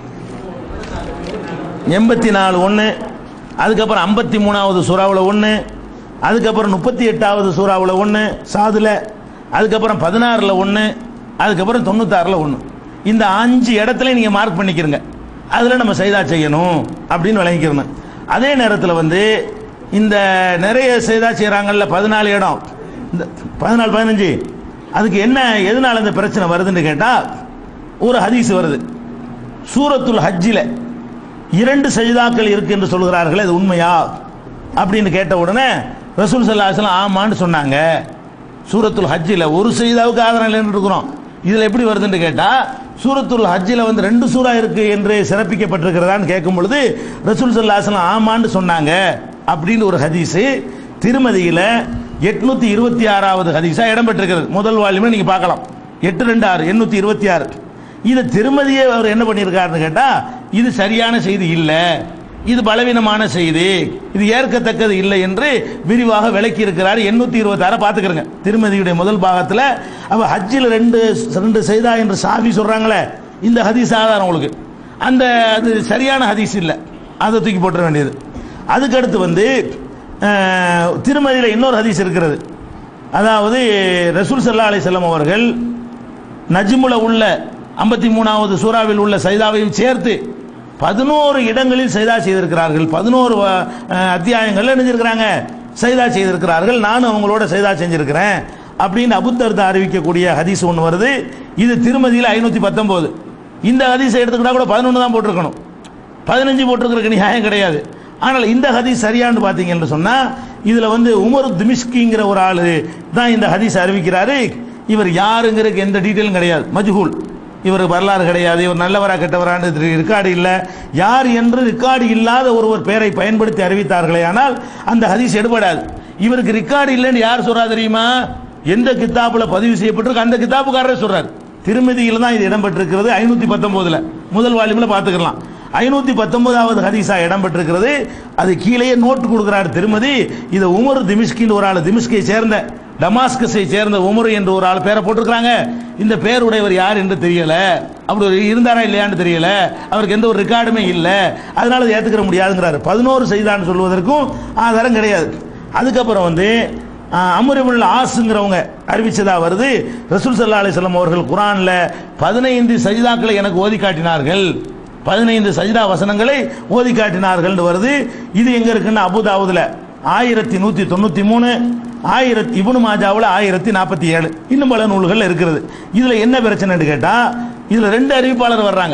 எண்பத்தி நாலு ஒன்று அதுக்கப்புறம் ஐம்பத்தி மூணாவது சூறாவில் ஒன்று அதுக்கப்புறம் முப்பத்தி எட்டாவது சூறாவில் ஒன்று சாதுல அதுக்கப்புறம் பதினாறில் ஒன்று அதுக்கப்புறம் தொண்ணூத்தாறில் ஒன்று இந்த அஞ்சு இடத்துல நீங்கள் மார்க் பண்ணிக்கிறங்க அதில் நம்ம செய்தா செய்யணும் அப்படின்னு விளங்கிக்கிறணும் அதே நேரத்தில் வந்து இந்த நிறைய செய்தா செய்கிறாங்கல்ல பதினாலு இடம் இந்த பதினாலு பதினஞ்சு அதுக்கு என்ன எதனால இந்த பிரச்சனை வருதுன்னு கேட்டால் ஒரு ஹதீஸ் வருது சூரத்துல் ஹஜ்ஜில் இரண்டு சஜிதாக்கள் இருக்கு என்று சொல்கிறார்களே அது உண்மையா அப்படின்னு கேட்ட உடனே ரசூல் சல்லாஹ் ஆமான்னு சொன்னாங்க சூரத்துல் ஹஜ்ஜில் ஒரு சஜிதாவுக்கு ஆதாரம் இல்லைன்னு இருக்கிறோம் இதில் எப்படி வருதுன்னு கேட்டா சூரத்துல் ஹஜ்ஜில் வந்து ரெண்டு சூறா இருக்கு என்று சிறப்பிக்கப்பட்டிருக்கிறதான்னு கேட்கும் பொழுது ரசூல் சல்லாஹ் ஆமான்னு சொன்னாங்க அப்படின்னு ஒரு ஹதீஸ் திருமதியில எட்நூத்தி இருபத்தி ஆறாவது ஹதீஸா இடம்பெற்றிருக்கிறது முதல் வால்யூம்ல நீங்க பார்க்கலாம் எட்டு ரெண்டு ஆறு எண்ணூத்தி இருபத்தி ஆறு இது திருமதியை அவர் என்ன பண்ணியிருக்காருன்னு கேட்டா இது சரியான செய்தி இல்லை இது பலவீனமான செய்தி இது ஏற்கத்தக்கது இல்லை என்று விரிவாக விளக்கி இருக்கிறார் எண்ணூத்தி இருபத்தி ஆறு பார்த்துக்கிறங்க திருமதியுடைய முதல் பாகத்தில் அவ ஹஜ்ஜில் ரெண்டு ரெண்டு செய்தா என்று சாவி சொல்றாங்களே இந்த ஹதீஸ் ஆதாரம் உங்களுக்கு அந்த அது சரியான ஹதீஸ் இல்லை அதை தூக்கி போட்டுற வேண்டியது அதுக்கடுத்து வந்து அஹ், திருமதியில் இன்னொரு ஹதீஸ் இருக்கிறது அதாவது ரசூல் சல்லா அலிசல்லாம் அவர்கள் நஜ்முல உள்ள ஐம்பத்தி மூணாவது சூறாவில் உள்ள சைதாவையும் சேர்த்து பதினோரு இடங்களில் சைதா செய்திருக்கிறார்கள் பதினோரு அத்தியாயங்கள்ல நினைஞ்சிருக்கிறாங்க சைதா செய்திருக்கிறார்கள் நானும் அவங்களோட சைதா செஞ்சிருக்கிறேன் அப்படின்னு அபுத்தர்தா அறிவிக்கக்கூடிய ஹதீஸ் ஒன்று வருது இது திருமதியில் ஐநூற்றி பத்தொம்போது இந்த ஹதீஸை எடுத்துக்கிட்டா கூட பதினொன்று தான் போட்டிருக்கணும் பதினஞ்சு போட்டிருக்கிறதுக்கு நியாயம் கிடையாது ஆனால் இந்த ஹதீஸ் சரியான்னு பார்த்தீங்கன்னு சொன்னா இதுல வந்து உமர் திமிஷ்கிங்கிற ஒரு ஆளு தான் இந்த ஹதீஸ் அறிவிக்கிறாரு இவர் யாருங்கிறதுக்கு எந்த டீட்டெயிலும் கிடையாது மஜ்ஹூல் இவர் வரலாறு கிடையாது இவர் நல்லவரா கெட்டவரான்னு ரெக்கார்டு இல்லை யார் என்று ரெக்கார்டு இல்லாத ஒருவர் பெயரை பயன்படுத்தி அறிவித்தார்களே ஆனால் அந்த ஹதீஸ் எடுபடாது இவருக்கு ரெக்கார்டு இல்லைன்னு யார் சொல்றா தெரியுமா எந்த கித்தாப்புல பதிவு செய்யப்பட்டிருக்கு அந்த கித்தாப்புக்காரரே சொல்றாரு திருமதியில் தான் இது இடம்பெற்றிருக்கிறது ஐநூத்தி பத்தொன்பதுல முதல் வால்யூம்ல பாத்துக்கலாம் ஐநூத்தி பத்தொன்பதாவது ஹதீஸா இடம்பெற்றிருக்கிறது அது கீழேயே நோட்டு கொடுக்கிறார் திருமதி இது உமர் திமிஷ்கின்னு ஒரு ஆள் திமிஷ்கை சேர்ந்த டமாஸ்கஸை சேர்ந்த உமர் என்று ஒரு ஆள் பேரை போட்டிருக்கிறாங்க இந்த பேருடையவர் யார் என்று தெரியல அப்படி ஒரு இருந்தாரா இல்லையான்னு தெரியல அவருக்கு எந்த ஒரு ரெக்கார்டுமே இல்லை அதனால அதை ஏத்துக்கிற முடியாதுங்கிறாரு பதினோரு செய்தான்னு சொல்வதற்கும் ஆதாரம் கிடையாது அதுக்கப்புறம் வந்து அமருபுல் ஆசுங்கிறவங்க அறிவிச்சதா வருது ரசூல் சல்லா அலிஸ்லாம் அவர்கள் குரான்ல பதினைந்து சஜிதாக்களை எனக்கு ஓதி காட்டினார்கள் பதினைந்து சஜிதா வசனங்களை ஓதி காட்டினார்கள் வருது இது எங்க இருக்குன்னு அபுதாவுதுல ஆயிரத்தி நூத்தி தொண்ணூத்தி மூணு ஆயிரத்தி இபுனு மாஜாவில் ஆயிரத்தி நாற்பத்தி ஏழு இன்னும் பல நூல்கள் இருக்கிறது இதுல என்ன பிரச்சனைன்னு கேட்டா இதுல ரெண்டு அறிவிப்பாளர் வர்றாங்க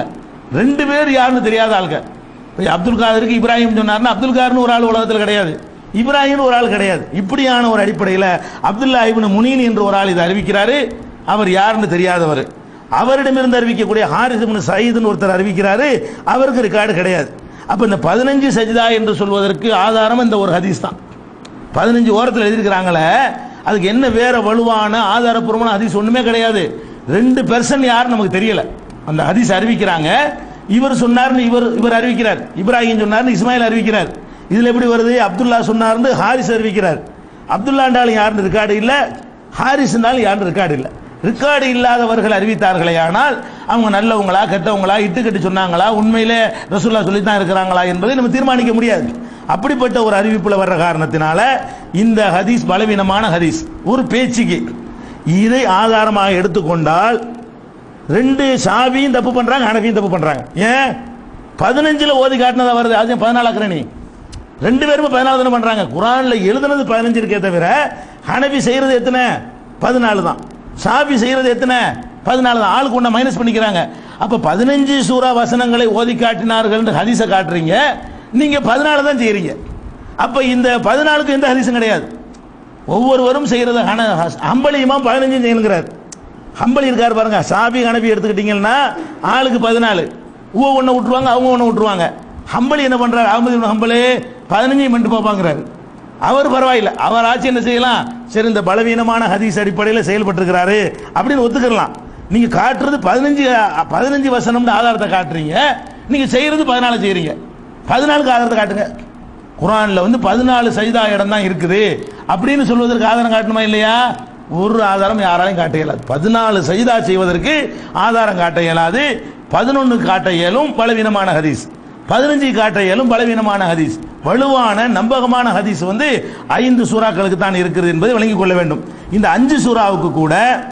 ரெண்டு பேர் யாருன்னு தெரியாத ஆளுங்க இப்ப அப்துல் காதருக்கு இப்ராஹிம் சொன்னார்னா அப்துல் கார்னு ஒரு ஆள் உலகத்தில் கிடையாது இப்ராஹிம் ஒரு ஆள் கிடையாது இப்படியான ஒரு அடிப்படையில் அப்துல்லா இப்னு முனீன் என்று ஒரு ஆள் இதை அறிவிக்கிறாரு அவர் யாருன்னு தெரியாதவர் அவரிடமிருந்து அறிவிக்கக்கூடிய ஹாரிஸ் இப்னு சயீதுன்னு ஒருத்தர் அறிவிக்கிறாரு அவருக்கு ரெக்கார்டு கிடையாது அப்ப இந்த பதினஞ்சு சஜிதா என்று சொல்வதற்கு ஆதாரம் இந்த ஒரு ஹதீஸ் தான் பதினஞ்சு ஓரத்தில் எழுதியிருக்கிறாங்களே அதுக்கு என்ன வேற வலுவான ஆதாரப்பூர்வமான ஹதீஸ் ஒண்ணுமே கிடையாது ரெண்டு பெர்சன் யாருன்னு நமக்கு தெரியல அந்த ஹதீஸ் அறிவிக்கிறாங்க இவர் சொன்னார்னு இவர் இவர் அறிவிக்கிறார் இப்ராஹிம் சொன்னார்னு இஸ்மாயில் அறிவிக்கிறார் இதுல எப்படி வருது அப்துல்லா சொன்னார்னு ஹாரிஸ் அறிவிக்கிறார் அப்துல்லாண்டாலும் யாருன்னு ரெக்கார்டு இல்ல ஹாரிஸ்னாலும் யாருன்னு ரெக்கார்டு இல்ல ரெக்கார்டு இல்லாதவர்கள் அறிவித்தார்களே ஆனால் அவங்க நல்லவங்களா கெட்டவங்களா இட்டுக்கட்டு சொன்னாங்களா உண்மையிலே ரசூல்லா சொல்லி தான் இருக்கிறாங்களா என்பதை நம்ம தீர்மானிக்க முடியாது அப்படிப்பட்ட ஒரு அறிவிப்புல வர்ற காரணத்தினால இந்த ஹதீஸ் பலவீனமான ஹதீஸ் ஒரு பேச்சுக்கு இதை ஆதாரமாக எடுத்துக்கொண்டால் ரெண்டு ஷாபியும் தப்பு பண்றாங்க ஹனபியும் தப்பு பண்றாங்க ஏன் பதினஞ்சுல ஓதி காட்டினதா வருது அது பதினாலு நீ ரெண்டு பேருமே பதினாலு தானே பண்றாங்க குரான்ல எழுதுனது பதினஞ்சு இருக்கே தவிர ஹனபி செய்யறது எத்தனை பதினாலு தான் ஷாபி செய்யறது எத்தனை பதினாலு தான் ஆளுக்கு ஒண்ணா மைனஸ் பண்ணிக்கிறாங்க அப்ப பதினஞ்சு சூறா வசனங்களை ஓதி காட்டினார்கள் ஹதீஸை காட்டுறீங்க நீங்க பதினாலு தான் செய்யறீங்க அப்ப இந்த பதினாலுக்கு எந்த ஹதீஸும் கிடையாது ஒவ்வொருவரும் செய்யறது ஹன- ஹம்பலி இமாம் பதினஞ்சு செய்யணுங்கிறார் ஹம்பலி இருக்கார் பாருங்க சாபி ஹனபி எடுத்துக்கிட்டீங்கன்னா ஆளுக்கு பதினாலு ஊ ஒண்ணு விட்டுருவாங்க அவங்க ஒண்ணு விட்டுருவாங்க ஹம்பலி என்ன பண்றாரு அகமது இப்னு ஹம்பலி பதினஞ்சையும் பண்ணிட்டு பார்ப்பாங்கிறாரு அவர் பரவாயில்ல அவர் ஆட்சி என்ன செய்யலாம் சரி இந்த பலவீனமான ஹதீஸ் அடிப்படையில் செயல்பட்டிருக்கிறாரு அப்படின்னு ஒத்துக்கலாம் நீங்க காட்டுறது பதினஞ்சு பதினஞ்சு வசனம்னு ஆதாரத்தை காட்டுறீங்க நீங்க செய்யறது பதினாலு செய்யறீங்க பதினாலுக்கு ஆதாரத்தை காட்டுங்க குரான்ல வந்து பதினாலு சைதா இடம் தான் இருக்குது அப்படின்னு சொல்வதற்கு ஆதாரம் காட்டணுமா இல்லையா ஒரு ஆதாரம் யாராலையும் காட்ட இயலாது பதினாலு சைதா செய்வதற்கு ஆதாரம் காட்ட இயலாது பதினொன்னு காட்ட இயலும் பலவீனமான ஹதீஸ் பதினஞ்சு காட்ட இயலும் பலவீனமான ஹதீஸ் வலுவான நம்பகமான ஹதீஸ் வந்து ஐந்து சூறாக்களுக்கு தான் இருக்குது என்பதை விளங்கிக் கொள்ள வேண்டும் இந்த அஞ்சு சூறாவுக்கு கூட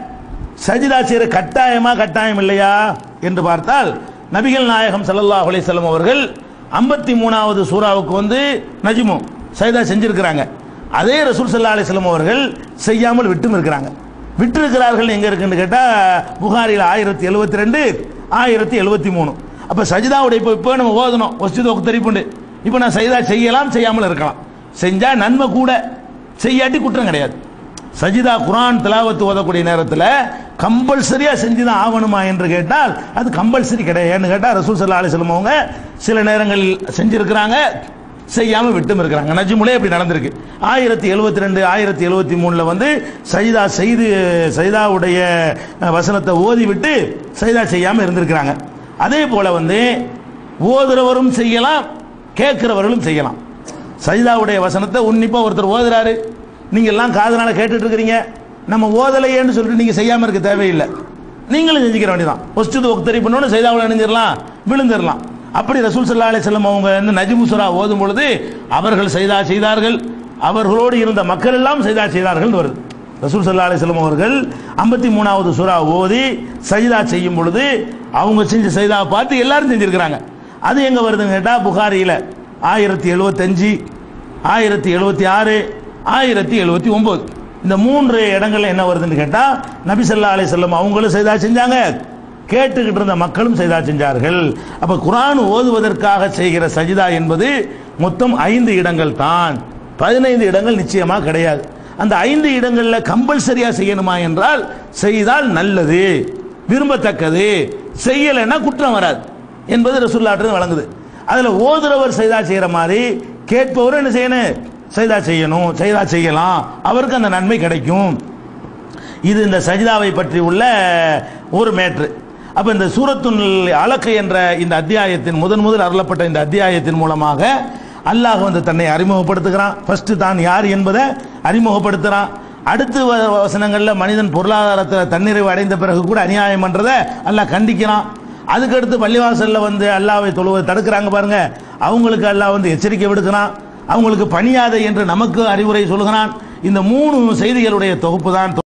சஜிதா செய்யற கட்டாயமா கட்டாயம் இல்லையா என்று பார்த்தால் நபிகள் நாயகம் ஸல்லல்லாஹு அலைஹி வஸல்லம் அவர்கள் ஐம்பத்தி மூணாவது சூறாவுக்கு வந்து நஜ்மு சஜிதா செஞ்சிருக்கிறாங்க அதே ரசூல் ஸல்லல்லாஹு அலைஹி வஸல்லம் அவர்கள் செய்யாமல் விட்டும் இருக்கிறாங்க விட்டு இருக்கிறார்கள் எங்க இருக்குன்னு கேட்டா புகாரில் ஆயிரத்தி எழுபத்தி ரெண்டு ஆயிரத்தி எழுபத்தி மூணு அப்ப சஜிதாவுடைய இப்போ இப்போ நம்ம ஓதணும் ஒஸ்ஜித் ஒக்தரிப்புண்டு இப்போ நான் சஜிதா செய்யலாம் செய்யாமல் இருக்கலாம் செஞ்சா நன்மை கூட செய்யாட்டி குற்றம் கிடையாது சஜிதா குரான் திலாவத்து ஓதக்கூடிய நேரத்தில் கம்பல்சரியா செஞ்சுதான் ஆகணுமா என்று கேட்டால் அது கம்பல்சரி கிடையாது ஏன்னு கேட்டால் ரசூல் சல்லா அலிஸ்லம் அவங்க சில நேரங்களில் செஞ்சிருக்கிறாங்க செய்யாம விட்டும் இருக்கிறாங்க நஜ்முலே அப்படி நடந்திருக்கு ஆயிரத்தி எழுபத்தி ரெண்டு ஆயிரத்தி எழுபத்தி மூணுல வந்து சஜிதா செய்து சஜிதாவுடைய அஹ், வசனத்தை ஓதி விட்டு சஜிதா செய்யாம இருந்திருக்கிறாங்க அதே போல வந்து ஓதுறவரும் செய்யலாம் கேட்கிறவர்களும் செய்யலாம் சஜிதாவுடைய வசனத்தை உன்னிப்பா ஒருத்தர் ஓதுறாரு நீங்க எல்லாம் காதனால கேட்டுட்டு இருக்கிறீங்க நம்ம ஓதலையேன்னு சொல்லிட்டு நீங்க செய்யாம இருக்க தேவையில்லை நீங்களும் செஞ்சுக்கிற வேண்டியதான் ஒஸ்து ஒக்தரி பண்ணோன்னு சைதாவில் அணிஞ்சிடலாம் விழுந்துடலாம் அப்படி ரசூல் சல்லா அலிஸ்லாம் அவங்க வந்து நஜிமுசுரா ஓதும் பொழுது அவர்கள் செய்தா செய்தார்கள் அவர்களோடு இருந்த மக்கள் எல்லாம் செய்தா செய்தார்கள் வருது ரசூல் சல்லா அலிஸ்லாம் அவர்கள் ஐம்பத்தி மூணாவது சூறா ஓதி சஜிதா செய்யும் பொழுது அவங்க செஞ்ச சைதாவை பார்த்து எல்லாரும் செஞ்சிருக்கிறாங்க அது எங்க வருதுன்னு கேட்டா புகாரியில ஆயிரத்தி எழுபத்தஞ்சு ஆயிரத்தி எழுபத்தி ஆறு ஆயிரத்தி எழுபத்தி ஒன்பது இந்த மூன்று இடங்கள்ல என்ன வருதுன்னு கேட்டா நபி ஸல்லல்லாஹு அலைஹி வஸல்லம் அவங்களும் செய்தா செஞ்சாங்க கேட்டுக்கிட்டு இருந்த மக்களும் செய்தா செஞ்சார்கள் அப்ப குர்ஆன் ஓதுவதற்காக செய்கிற சஜிதா என்பது மொத்தம் ஐந்து இடங்கள் தான் பதினைந்து இடங்கள் நிச்சயமா கிடையாது அந்த ஐந்து இடங்கள்ல கம்பல்சரியா செய்யணுமா என்றால் செய்தால் நல்லது விரும்பத்தக்கது செய்யலைன்னா குற்றம் வராது என்பது ரசூல்லாட்டு வழங்குது அதுல ஓதுறவர் செய்தா செய்யற மாதிரி கேட்பவரும் என்ன செய்யணும் செய்தா செய்யணும் செய்தா செய்யலாம் அவருக்கு அந்த நன்மை கிடைக்கும் இது இந்த சஜிதாவை பற்றி உள்ள ஒரு மேட்ரு அப்ப இந்த சூரத்துல் அலக்கு என்ற இந்த அத்தியாயத்தின் முதன் முதல் அருளப்பட்ட இந்த அத்தியாயத்தின் மூலமாக அல்லாஹ் வந்து தன்னை அறிமுகப்படுத்துகிறான் ஃபர்ஸ்ட் தான் யார் என்பதை அறிமுகப்படுத்துறான் அடுத்து வ- வசனங்கள்ல மனிதன் பொருளாதாரத்தில் தன்னிறைவு அடைந்த பிறகு கூட அநியாயம் பண்றதை அல்லாஹ் கண்டிக்கிறான் அதுக்கடுத்து பள்ளிவாசல்ல வந்து அல்லாவை தொழுவதை தடுக்கிறாங்க பாருங்க அவங்களுக்கு அல்லாஹ் வந்து எச்சரிக்கை விடுக்கிறான் அவங்களுக்கு பணியாதை என்று நமக்கு அறிவுரை சொல்கிறான் இந்த மூணு செய்திகளுடைய தொகுப்பு தான்